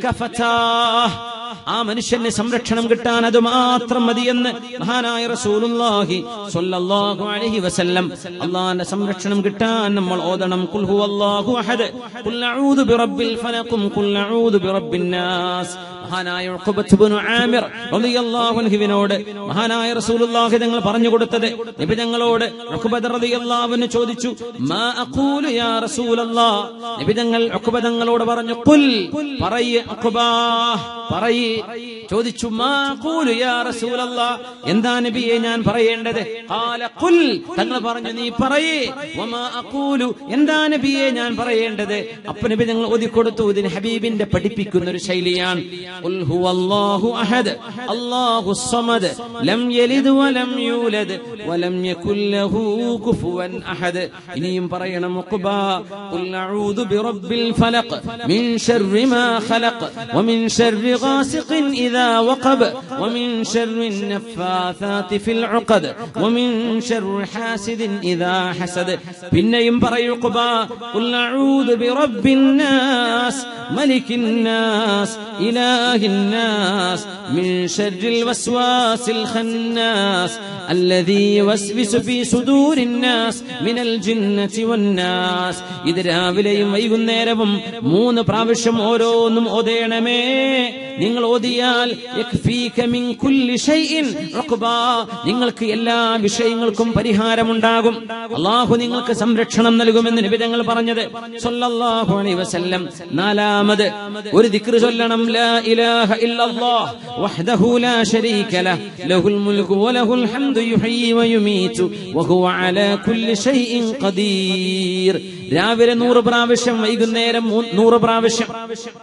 ലകഫതാഹ് ആ മനുഷ്യന് സംരക്ഷണം കിട്ടാൻ അത് മാത്രം മതിയെന്ന് മഹാനായ റസൂലുള്ളാഹി സ്വല്ലല്ലാഹു അലൈഹി വസല്ലം അള്ളാഹിന്റെ സംരക്ഷണം കിട്ടാൻ നമ്മൾ ഓതണം ഖുൽ ഹുവല്ലാഹു അഹദ് ഖുൽ അഊദു ബിറബ്ബിൽ ഫലഖും ഖുൽ അഊദു ബിറബ്ബിൻ നാസ് മഹാനായ ഉഖബത്ത് ഇബ്നു ആമിർ റളിയല്ലാഹു അൻഹുവിനോട് മഹാനായ റസൂലുള്ളാഹി തങ്ങൾ പറഞ്ഞു കൊടുത്തത് നബി തങ്ങളോട് ഉഖബത്ത് റളിയല്ലാഹു അൻഹു ചോദിച്ചു മാ അഖൂലു യാ റസൂലല്ലാഹ് നബി തങ്ങൾ ഉഖബ തങ്ങളോട് പറഞ്ഞു ഖുൽ പറയ് ഉഖബാ പറയ് ചോദിച്ചു മാ ഖൂലു യാ റസൂലല്ലാഹ് എന്താ നബിയെ ഞാൻ പറയേണ്ടത് ഖാല ഖുൽ തങ്ങൾ പറഞ്ഞു നീ പറയ് വമാ അഖൂലു എന്താ നബിയെ ഞാൻ പറയേണ്ടത് അപ്പൊ നബി തങ്ങൾ ഓതി കൊടുത്തു ഇതിന് ഹബീബിന്റെ പഠിപ്പിക്കുന്ന ഒരു ശൈലിയാണ് ഖുൽ ഹുവല്ലാഹു അഹദ് അല്ലാഹു സമദ് ലം യലിദ് വലം യൂലദ് വലം യകുൽ ലഹു കുഫുവൻ അഹദ് ഇനിയും പറയണം ഉഖബ ഖുൽ അഊദു ബിറബ്ബിൽ ഫലഖ് മിൻ ശർരി മാ ഖലഖ് വമിൻ ശർരി غاسق إذا وقب ومن شر النفاثات في العقد ومن شر حاسد إذا حسد പിന്നെയും പറയുക قل أعوذ برب الناس ملك الناس إله الناس من شر الوسواس الخناس الذي يوسوس في صدور الناس من الجنة والناس ഇത് രാവിലെയും വൈകുന്നേരവും മൂന്ന് പ്രാവശ്യം ഓരോന്നും ഓതേണമേ നിങ്ങൾ ഓതിയാൽ യക്ഫീക മിൻ കുല്ലി ഷൈഇൻ ഉഖബാ നിങ്ങൾക്ക് എല്ലാ വിഷയങ്ങൾക്കും പരിഹാരമുണ്ടാകും അള്ളാഹു നിങ്ങൾക്ക് സംരക്ഷണം നൽകുമെന്ന് നിബിധങ്ങൾ പറഞ്ഞത് സല്ലല്ലാഹു അലൈഹി വസല്ലം നാലാമത് ഒരു ദിക്ർ ചൊല്ലണം ലാ ഇലാഹ ഇല്ലല്ലാഹ് വഹ്ദഹു ലാ ശരീക ലഹ് ലഹുൽ മുൽക്കു വലഹുൽ ഹംദു യുഹ്യി വയുമീതു വഹുവ അലാ കുല്ലി ഷൈഇൻ ഖദീർ രാവിലെ നൂറ് പ്രാവശ്യം വൈകുന്നേരം മൂ- നൂറ് പ്രാവശ്യം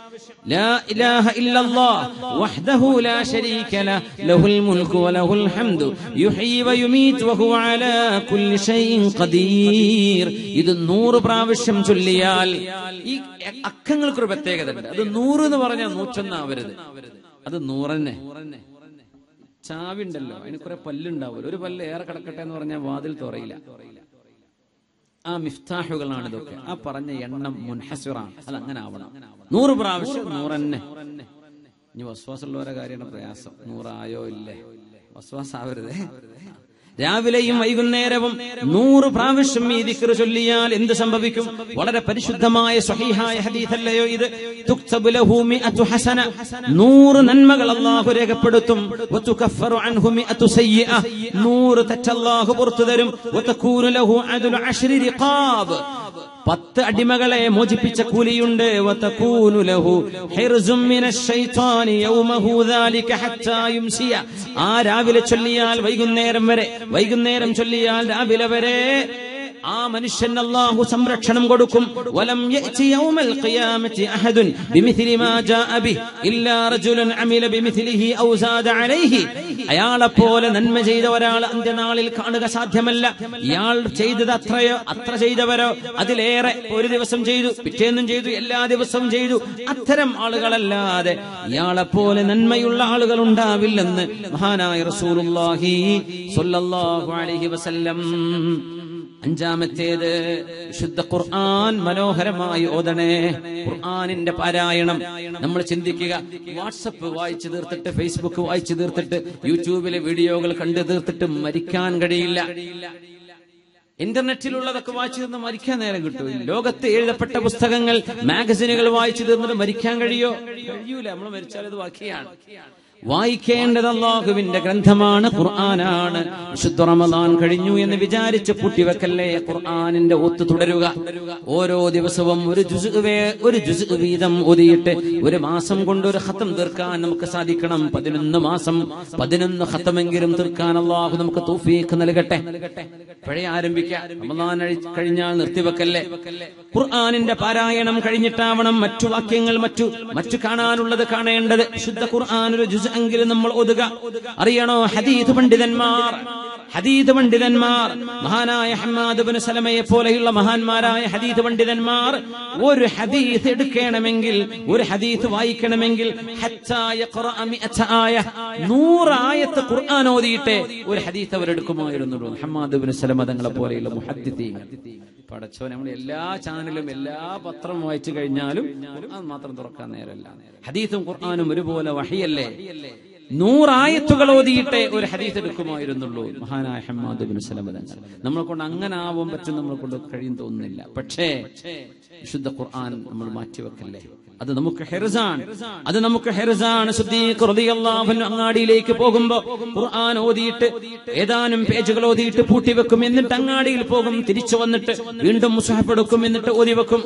لا إله إلا الله وحده لا شريك له له الملك وله الحمد يحيي ويميت وهو على كل شيء قدير ഇത് നൂറ് പ്രാവശ്യം ചൊല്ലിയാൽ ഈ അക്കങ്ങൾക്കൊരു പ്രത്യേകത ഉണ്ട് അത് നൂറ് എന്ന് പറഞ്ഞാൽ നൂറ്റൊന്നാവരുത് അത് നൂറന്നെ ചാവി ഉണ്ടല്ലോ അതിന് കുറെ പല്ലുണ്ടാവുമല്ലോ ഒരു പല്ല് ഏറെ കിടക്കട്ടെ എന്ന് പറഞ്ഞാൽ വാതിൽ തുറയില്ല ആ മിഫ്താഹുകളാണ് ഇതൊക്കെ ആ പറഞ്ഞ എണ്ണം മുൻഹസിറാണ് അത് അങ്ങനെ ആവണം നൂറ് പ്രാവശ്യം നൂറന്നെ ഇനി വസ്വാസമുള്ളവരെ കാര്യമാണ് പ്രയാസം നൂറായോ ഇല്ലേ വസ്വാസ് ആവരുതേ രാവിലെയും വൈകുന്നേരവും നൂറ് പ്രാവശ്യം ഈ ദിക്ർ ചൊല്ലിയാൽ എന്ത് സംഭവിക്കും വളരെ പരിശുദ്ധമായ സ്വഹീഹായ ഹദീസല്ലയോ ഇത് തുക്തബു ലഹു മിഅതു ഹസന നൂറ് നന്മകൾ അല്ലാഹു രേഖപ്പെടുത്തും വതുകഫറു അൻഹു മിഅതു സയ്യിഅ നൂറ് തെറ്റ് അല്ലാഹു പുറത്തു തരും വതകൂനു ലഹു അദലു അശ്രി റിഖാബ് പത്ത് അടിമകളെ മോചിപ്പിച്ച കൂലിയുണ്ട് വതകൂനു ലഹു ഹിർസും മിനശ് ശൈത്താനി യൗമഹു ദാലിക ഹത്താ യുംസിയ ആ രാവിലെ ചൊല്ലിയാൽ വൈകുന്നേരം വരെ വൈകുന്നേരം ചൊല്ലിയാൽ രാവിലെ വരെ ആ മനുഷ്യൻ അല്ലാഹു സംരക്ഷണം കൊടുക്കും വലം യഅതി യൗമൽ ഖിയാമത്തി അഹദുൻ ബിമിഥ്ലി മാ ജാഅ ബി ഇല്ലാ റജുലൻ അമില ബിമിഥ്ലിഹി ഔ സാദ അലൈഹി അയാളെ പോലെ നന്മ ചെയ്ത ഒരാൾ അന്ത്യനാളിൽ കാണുക സാധ്യമല്ല ഇയാൾ ചെയ്തത് അത്രയോ അത്ര ചെയ്തവരോ അതിലേറെ ഒരു ദിവസം ചെയ്തു പിറ്റേന്നും ചെയ്തു എല്ലാ ദിവസവും ചെയ്തു അത്തരം ആളുകളല്ലാതെ ഇയാളെ പോലെ നന്മയുള്ള ആളുകൾ ഉണ്ടാവില്ലെന്ന് മഹാനായ റസൂലുള്ളാഹി സ്വല്ലല്ലാഹു അലൈഹി വസല്ലം അഞ്ചാമത്തേത് വിശുദ്ധ ഖുർആൻ മനോഹരമായി ഓതണേ ഖുർആനിന്റെ പാരായണം നമ്മൾ ചിന്തിക്കുക വാട്സപ്പ് വായിച്ചു തീർത്തിട്ട് ഫേസ്ബുക്ക് വായിച്ചു തീർത്തിട്ട് യൂട്യൂബിലെ വീഡിയോകൾ കണ്ടു തീർത്തിട്ട് മരിക്കാൻ കഴിയില്ല ഇന്റർനെറ്റിലുള്ളതൊക്കെ വായിച്ചു തീർന്ന് മരിക്കാൻ നേരം കിട്ടും ലോകത്ത് എഴുതപ്പെട്ട പുസ്തകങ്ങൾ മാഗസിനുകൾ വായിച്ചു തീർന്നിട്ട് മരിക്കാൻ കഴിയോ കഴിയൂല നമ്മൾ മരിച്ചാൽ അത് ബാക്കിയാണ് വായിക്കേണ്ടത് അള്ളാഹുവിന്റെ ഗ്രന്ഥമാണ് ഖുർആനാണ് വിശുദ്ധ റമദാൻ കഴിഞ്ഞു എന്ന് വിചാരിച്ച് പൂട്ടിവെക്കല്ലേ ഖുർആനിന്റെ ഒത്തു തുടരുക ഓരോ ദിവസവും ഒരു ജുസ് ഒരു ജുസ് വീതം ഒതിയിട്ട് ഒരു മാസം കൊണ്ട് ഒരു ഹത്തം തീർക്കാൻ നമുക്ക് സാധിക്കണം പതിനൊന്ന് മാസം പതിനൊന്ന് ഹത്തമെങ്കിലും തീർക്കാൻ അള്ളാഹു നമുക്ക് തൗഫീഖ് നൽകട്ടെ പഴയ ആരംഭിക്കാം റമദാൻ കഴിഞ്ഞാൽ നിർത്തിവെക്കല്ലേ ഖുർആനിന്റെ പാരായണം കഴിഞ്ഞിട്ടാവണം മറ്റു വാക്യങ്ങൾ മറ്റു മറ്റു കാണാനുള്ളത് കാണേണ്ടത് ശുദ്ധ ഖുർആൻ ഒരു ജുസ് എങ്കിലും നമ്മൾ ഒതുക അറിയണോ ഹദീദ് പണ്ഡിതന്മാർ ഹദീദ് പണ്ഡിതന്മാർ മഹാനായ ഹമ്മാദ് ബിൻ സലമയെ പോലെയുള്ള മഹാന്മാരായ ഹദീദ് പണ്ഡിതന്മാർ ഒരു ഹദീസ് എടുക്കണമെങ്കിൽ ഒരു ഹദീസ് വായിക്കണമെങ്കിൽ നൂറായത്ത് ഖുർആൻ ഓതിയിട്ട് ഒരു ഹദീസ് അവരെടുക്കുമായിരുന്നുള്ളൂ ഹമ്മാദ് ബിൻ സലമ തങ്ങളെ പോലെയുള്ള മുഹദ്ദിത്തീങ്ങൾ പടച്ചോ നമ്മൾ എല്ലാ ചാനലും എല്ലാ പത്രം വായിച്ചു കഴിഞ്ഞാലും ഖുർആൻ മാത്രം തുറക്കാൻ നേരല്ല ഹദീസും ഖുർആനും ഒരുപോലെ വഹിയല്ലേ നൂറായത്തുകൾ ഓതിയിട്ടേ ഒരു ഹദീസ് എടുക്കുമായിരുന്നുള്ളൂ മഹാനായ ഹമ്മാദ് ബിൻ സലമ തങ്ങൾ നമ്മളെ കൊണ്ട് അങ്ങനെ ആവാൻ പറ്റും നമ്മളെ കൊണ്ട് കഴിയും തോന്നുന്നില്ല പക്ഷേ വിശുദ്ധ ഖുർആൻ നമ്മൾ മാറ്റിവെക്കല്ലേ അത് നമുക്ക് ഹെർസാണ് അത് നമുക്ക് ഹെർസാണ് അങ്ങാടിയിലേക്ക് പോകുമ്പോ ഖുർആൻ ഓതിയിട്ട് ഏതാനും പേജുകൾ ഓതിയിട്ട് പൂട്ടിവെക്കും എന്നിട്ട് അങ്ങാടിയിൽ പോകും തിരിച്ചു വന്നിട്ട് വീണ്ടും മുസാഫ് എടുക്കും എന്നിട്ട് ഓതി വെക്കും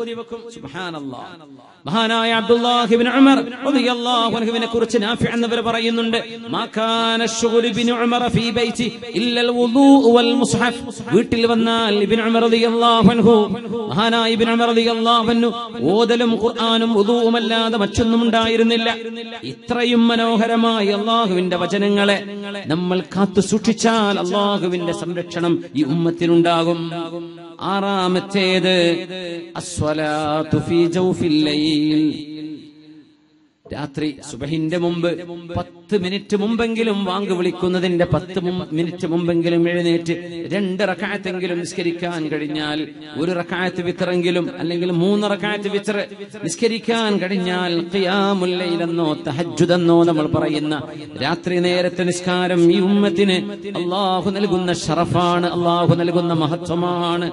മഹാനായ അബ്ദുല്ലാഹിബിൻ ഉമർ റളിയല്ലാഹു അൻഹുവിനെ കുറിച്ച് നാഫി എന്നവർ പറയുന്നുണ്ട് മാ കാന ശുഗ്ലു ബിൻ ഉമർ ഫീ ബൈതി ഇല്ലൽ വുദൂഉ വൽ മുസ്ഹഫ് വീട്ടിൽ വന്നാൽ ഇബ്നു ഉമർ റളിയല്ലാഹു അൻഹു മഹാനായ ഇബ്നു ഉമർ റളിയല്ലാഹു അൻഹു ഓതലും ഖുർആനും വുദൂഉമല്ലാതെ മറ്റൊന്നും ഉണ്ടായിരുന്നില്ല ഇത്രയും മനോഹരമായ അള്ളാഹുവിന്റെ വചനങ്ങളെ നമ്മൾ കാത്തു സൂക്ഷിച്ചാൽ അള്ളാഹുവിന്റെ സംരക്ഷണം ഈ ഉമ്മത്തിനുണ്ടാകും ആറാമത്തേത് അസ്വലാത്തു ഫീ ജൗഫിൽ ലൈൽ രാത്രി സുബഹിന്റെ മുമ്പ് പത്ത് മിനിറ്റ് മുമ്പെങ്കിലും വാങ്ക് വിളിക്കുന്നതിന്റെ പത്ത് മിനിറ്റ് മുമ്പെങ്കിലും എഴുന്നേറ്റ് രണ്ട് റക്കായത്തെങ്കിലും നിസ്കരിക്കാൻ കഴിഞ്ഞാൽ ഒരു റക്കായത്ത് വിത്തറെങ്കിലും അല്ലെങ്കിൽ മൂന്ന് റക്കായത്ത് വിത്തർ നിസ്കരിക്കാൻ കഴിഞ്ഞാൽ ഖിയാമുല്ലയിലെന്നോ തഹജുദെന്നോ നമ്മൾ പറയുന്ന രാത്രി നേരത്തെ നിസ്കാരം ഈ ഉമ്മത്തിന് അള്ളാഹു നൽകുന്ന ഷറഫാണ് അള്ളാഹു നൽകുന്ന മഹത്വമാണ്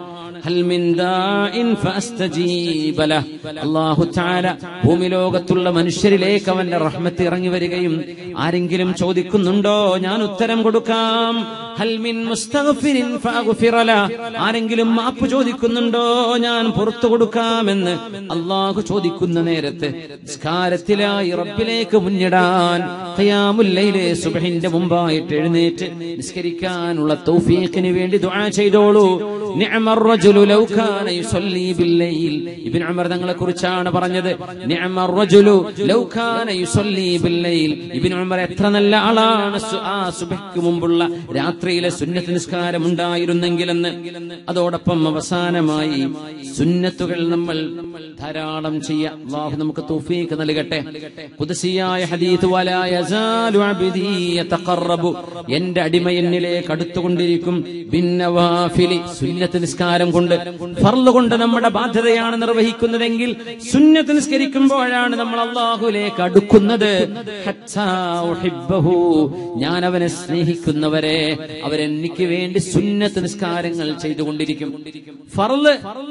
അള്ളാഹു താല ഭൂമി ലോകത്തുള്ള മനുഷ്യരിലെ മനുഷ്യരിലേക്ക് അവന്റെ റഹ്മത്ത് ഇറങ്ങി വരികയും ആരെങ്കിലും ചോദിക്കുന്നുണ്ടോ ഞാൻ ഉത്തരം കൊടുക്കാം ഹൽമിൻ മുസ്തഗ്ഫിരിൻ ഫഅഗ്ഫിറല. ആരെങ്കിലും മാപ്പ് ചോദിക്കുന്നുണ്ടോ ഞാൻ പുറത്തു കൊടുക്കാമെന്ന് അള്ളാഹു ചോദിക്കുന്ന നേരത്ത് നിസ്കാരത്തിലായി റബ്ബിലേക്ക് മുന്നിടാൻ ഖിയാമുല്ലയിലെ സുബഹിന്റെ മുമ്പായിട്ട് എഴുന്നേറ്റ് നിസ്കരിക്കാനുള്ള തൗഫീഖിന് വേണ്ടി ദുആ ചെയ്തോളൂ നിഅമർ റജുലു ലൗ കാന യുസല്ലി ബില്ലൈൽ ഇബ്നു ഉമർ തങ്ങളെ കുറിച്ചാണ് പറഞ്ഞത് നിഅമർ റജുലു ലൗ കാന യുസല്ലി ബില്ലൈൽ ഇബ്നു ഉമർ എത്ര നല്ല ആളാണ് സു- ആ സുബഹിക്ക് മുമ്പുള്ള രാത്രിയിലെ സുന്നത്ത് നിസ്കാരം ഉണ്ടായിരുന്നെങ്കിലെന്ന് അതോടൊപ്പം അവസാനമായി സുന്നത്തുകൾ നമ്മൾ ധാരാളം ചെയ്യാം അള്ളാഹു നമുക്ക് തൗഫീഖ് നൽകട്ടെ കുദസിയായ ഹദീത്ത് വലാ യസാലു അബ്ദി യതഖറബു എന്റെ അടിമ എന്നിലേക്ക് അടുത്തുകൊണ്ടിരിക്കും ബിന്നവാഫിലി സുന്നത്ത് നിസ്കാരം കൊണ്ട് ഫർള് കൊണ്ട് നമ്മുടെ ബാധ്യതയാണ് നിർവഹിക്കുന്നതെങ്കിൽ സുന്നത്ത് നിസ്കരിക്കുമ്പോഴാണ് നമ്മൾ അള്ളാഹുലേക്ക് അടുക്കുന്നത് ഹത്താ ഉഹിബ്ബഹു. ഞാൻ അവനെ സ്നേഹിക്കുന്നവരെ അവരെനിക്ക് വേണ്ടി സുന്നത്ത് നിസ്കാരങ്ങൾ ചെയ്തുകൊണ്ടിരിക്കും ഫർള്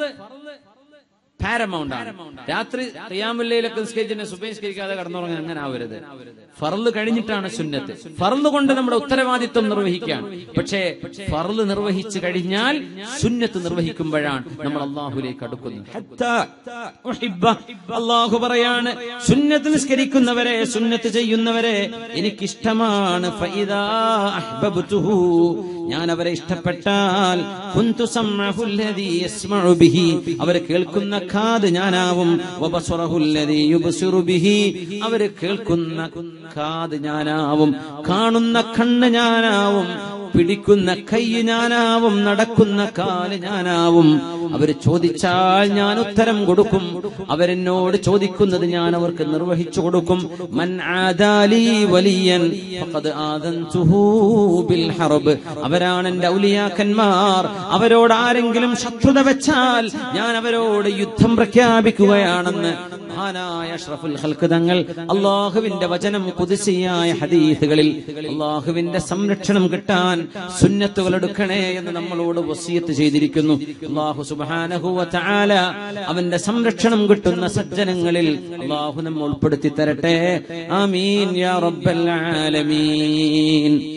പാരമൗണ്ട് ആണ് രാത്രി ഖിയാമുല്ലയിലൊക്കെ നിസ്കരിച്ചിട്ട് സുബൈ നിസ്കരിക്കാതെ കടന്നുറങ്ങാൻ അങ്ങനെ ആവരുത് ഫറല് കഴിഞ്ഞിട്ടാണ് സുന്നത്ത് ഫറല് കൊണ്ട് നമ്മുടെ ഉത്തരവാദിത്വം നിർവഹിക്കാൻ പക്ഷേ ഫറല് നിർവഹിച്ചു കഴിഞ്ഞാൽ സുന്നത്ത് നിർവഹിക്കുമ്പോഴാണ് നമ്മൾ അള്ളാഹുലേക്ക് അടുക്കുന്നത് ഹത്താ ഉഹിബ്ബ. അള്ളാഹു പറയാണ് സുന്നത്ത് നിസ്കരിക്കുന്നവരെ സുന്നത്ത് ചെയ്യുന്നവരെ എനിക്കിഷ്ടമാണ് ഫഇദാ അഹ്ബബ്തുഹു. ഞാൻ അവരെ ഇഷ്ടപ്പെട്ടാൽ കുന്തു സമ്മഅഹു അല്ലദീ യസ്മഉ ബിഹി അവർ കേൾക്കുന്ന കാത് ഞാനാവും വബസറഹു അല്ലദീ യുബ്സിറു ബിഹി അവർ കേൾക്കുന്ന കാത് ഞാനാവും കാണുന്ന കണ്ണ് ഞാനാവും പിടിക്കുന്ന കൈ ഞാനാവും നടക്കുന്ന കാല് ഞാനാവും അവർ ചോദിച്ചാൽ ഞാൻ ഉത്തരം കൊടുക്കും അവരെന്നോട് ചോദിക്കുന്നത് ഞാൻ അവർക്ക് നിർവഹിച്ചു കൊടുക്കും മൻ ആദാലി വലിയൻ ഫഖദ് ആദൻതുഹു ബിൽ ഹർബ് അവരാണ് എന്റെ ഔലിയാക്കന്മാർ അവരോട് ആരെങ്കിലും ശത്രുത വെച്ചാൽ ഞാൻ അവരോട് യുദ്ധം പ്രഖ്യാപിക്കുകയാണെന്ന് മഹാനായ അഷ്റഫുൽ ഹൽക്ക് തങ്ങൾ അള്ളാഹുവിന്റെ വചനം കുതിസിയായ ഹദീസുകളിൽ അള്ളാഹുവിന്റെ സംരക്ഷണം കിട്ടാൻ സുന്നത്തുകൾ എടുക്കണേ എന്ന് നമ്മളോട് വസീയത്ത് ചെയ്തിരിക്കുന്നു അള്ളാഹു സുബാനഹുവ തആല അവന്റെ സംരക്ഷണം കിട്ടുന്ന സജ്ജനങ്ങളിൽ അള്ളാഹു നമ്മെ ഉൾപ്പെടുത്തി തരട്ടെ ആമീൻ യാ റബ്ബൽ ആലമീൻ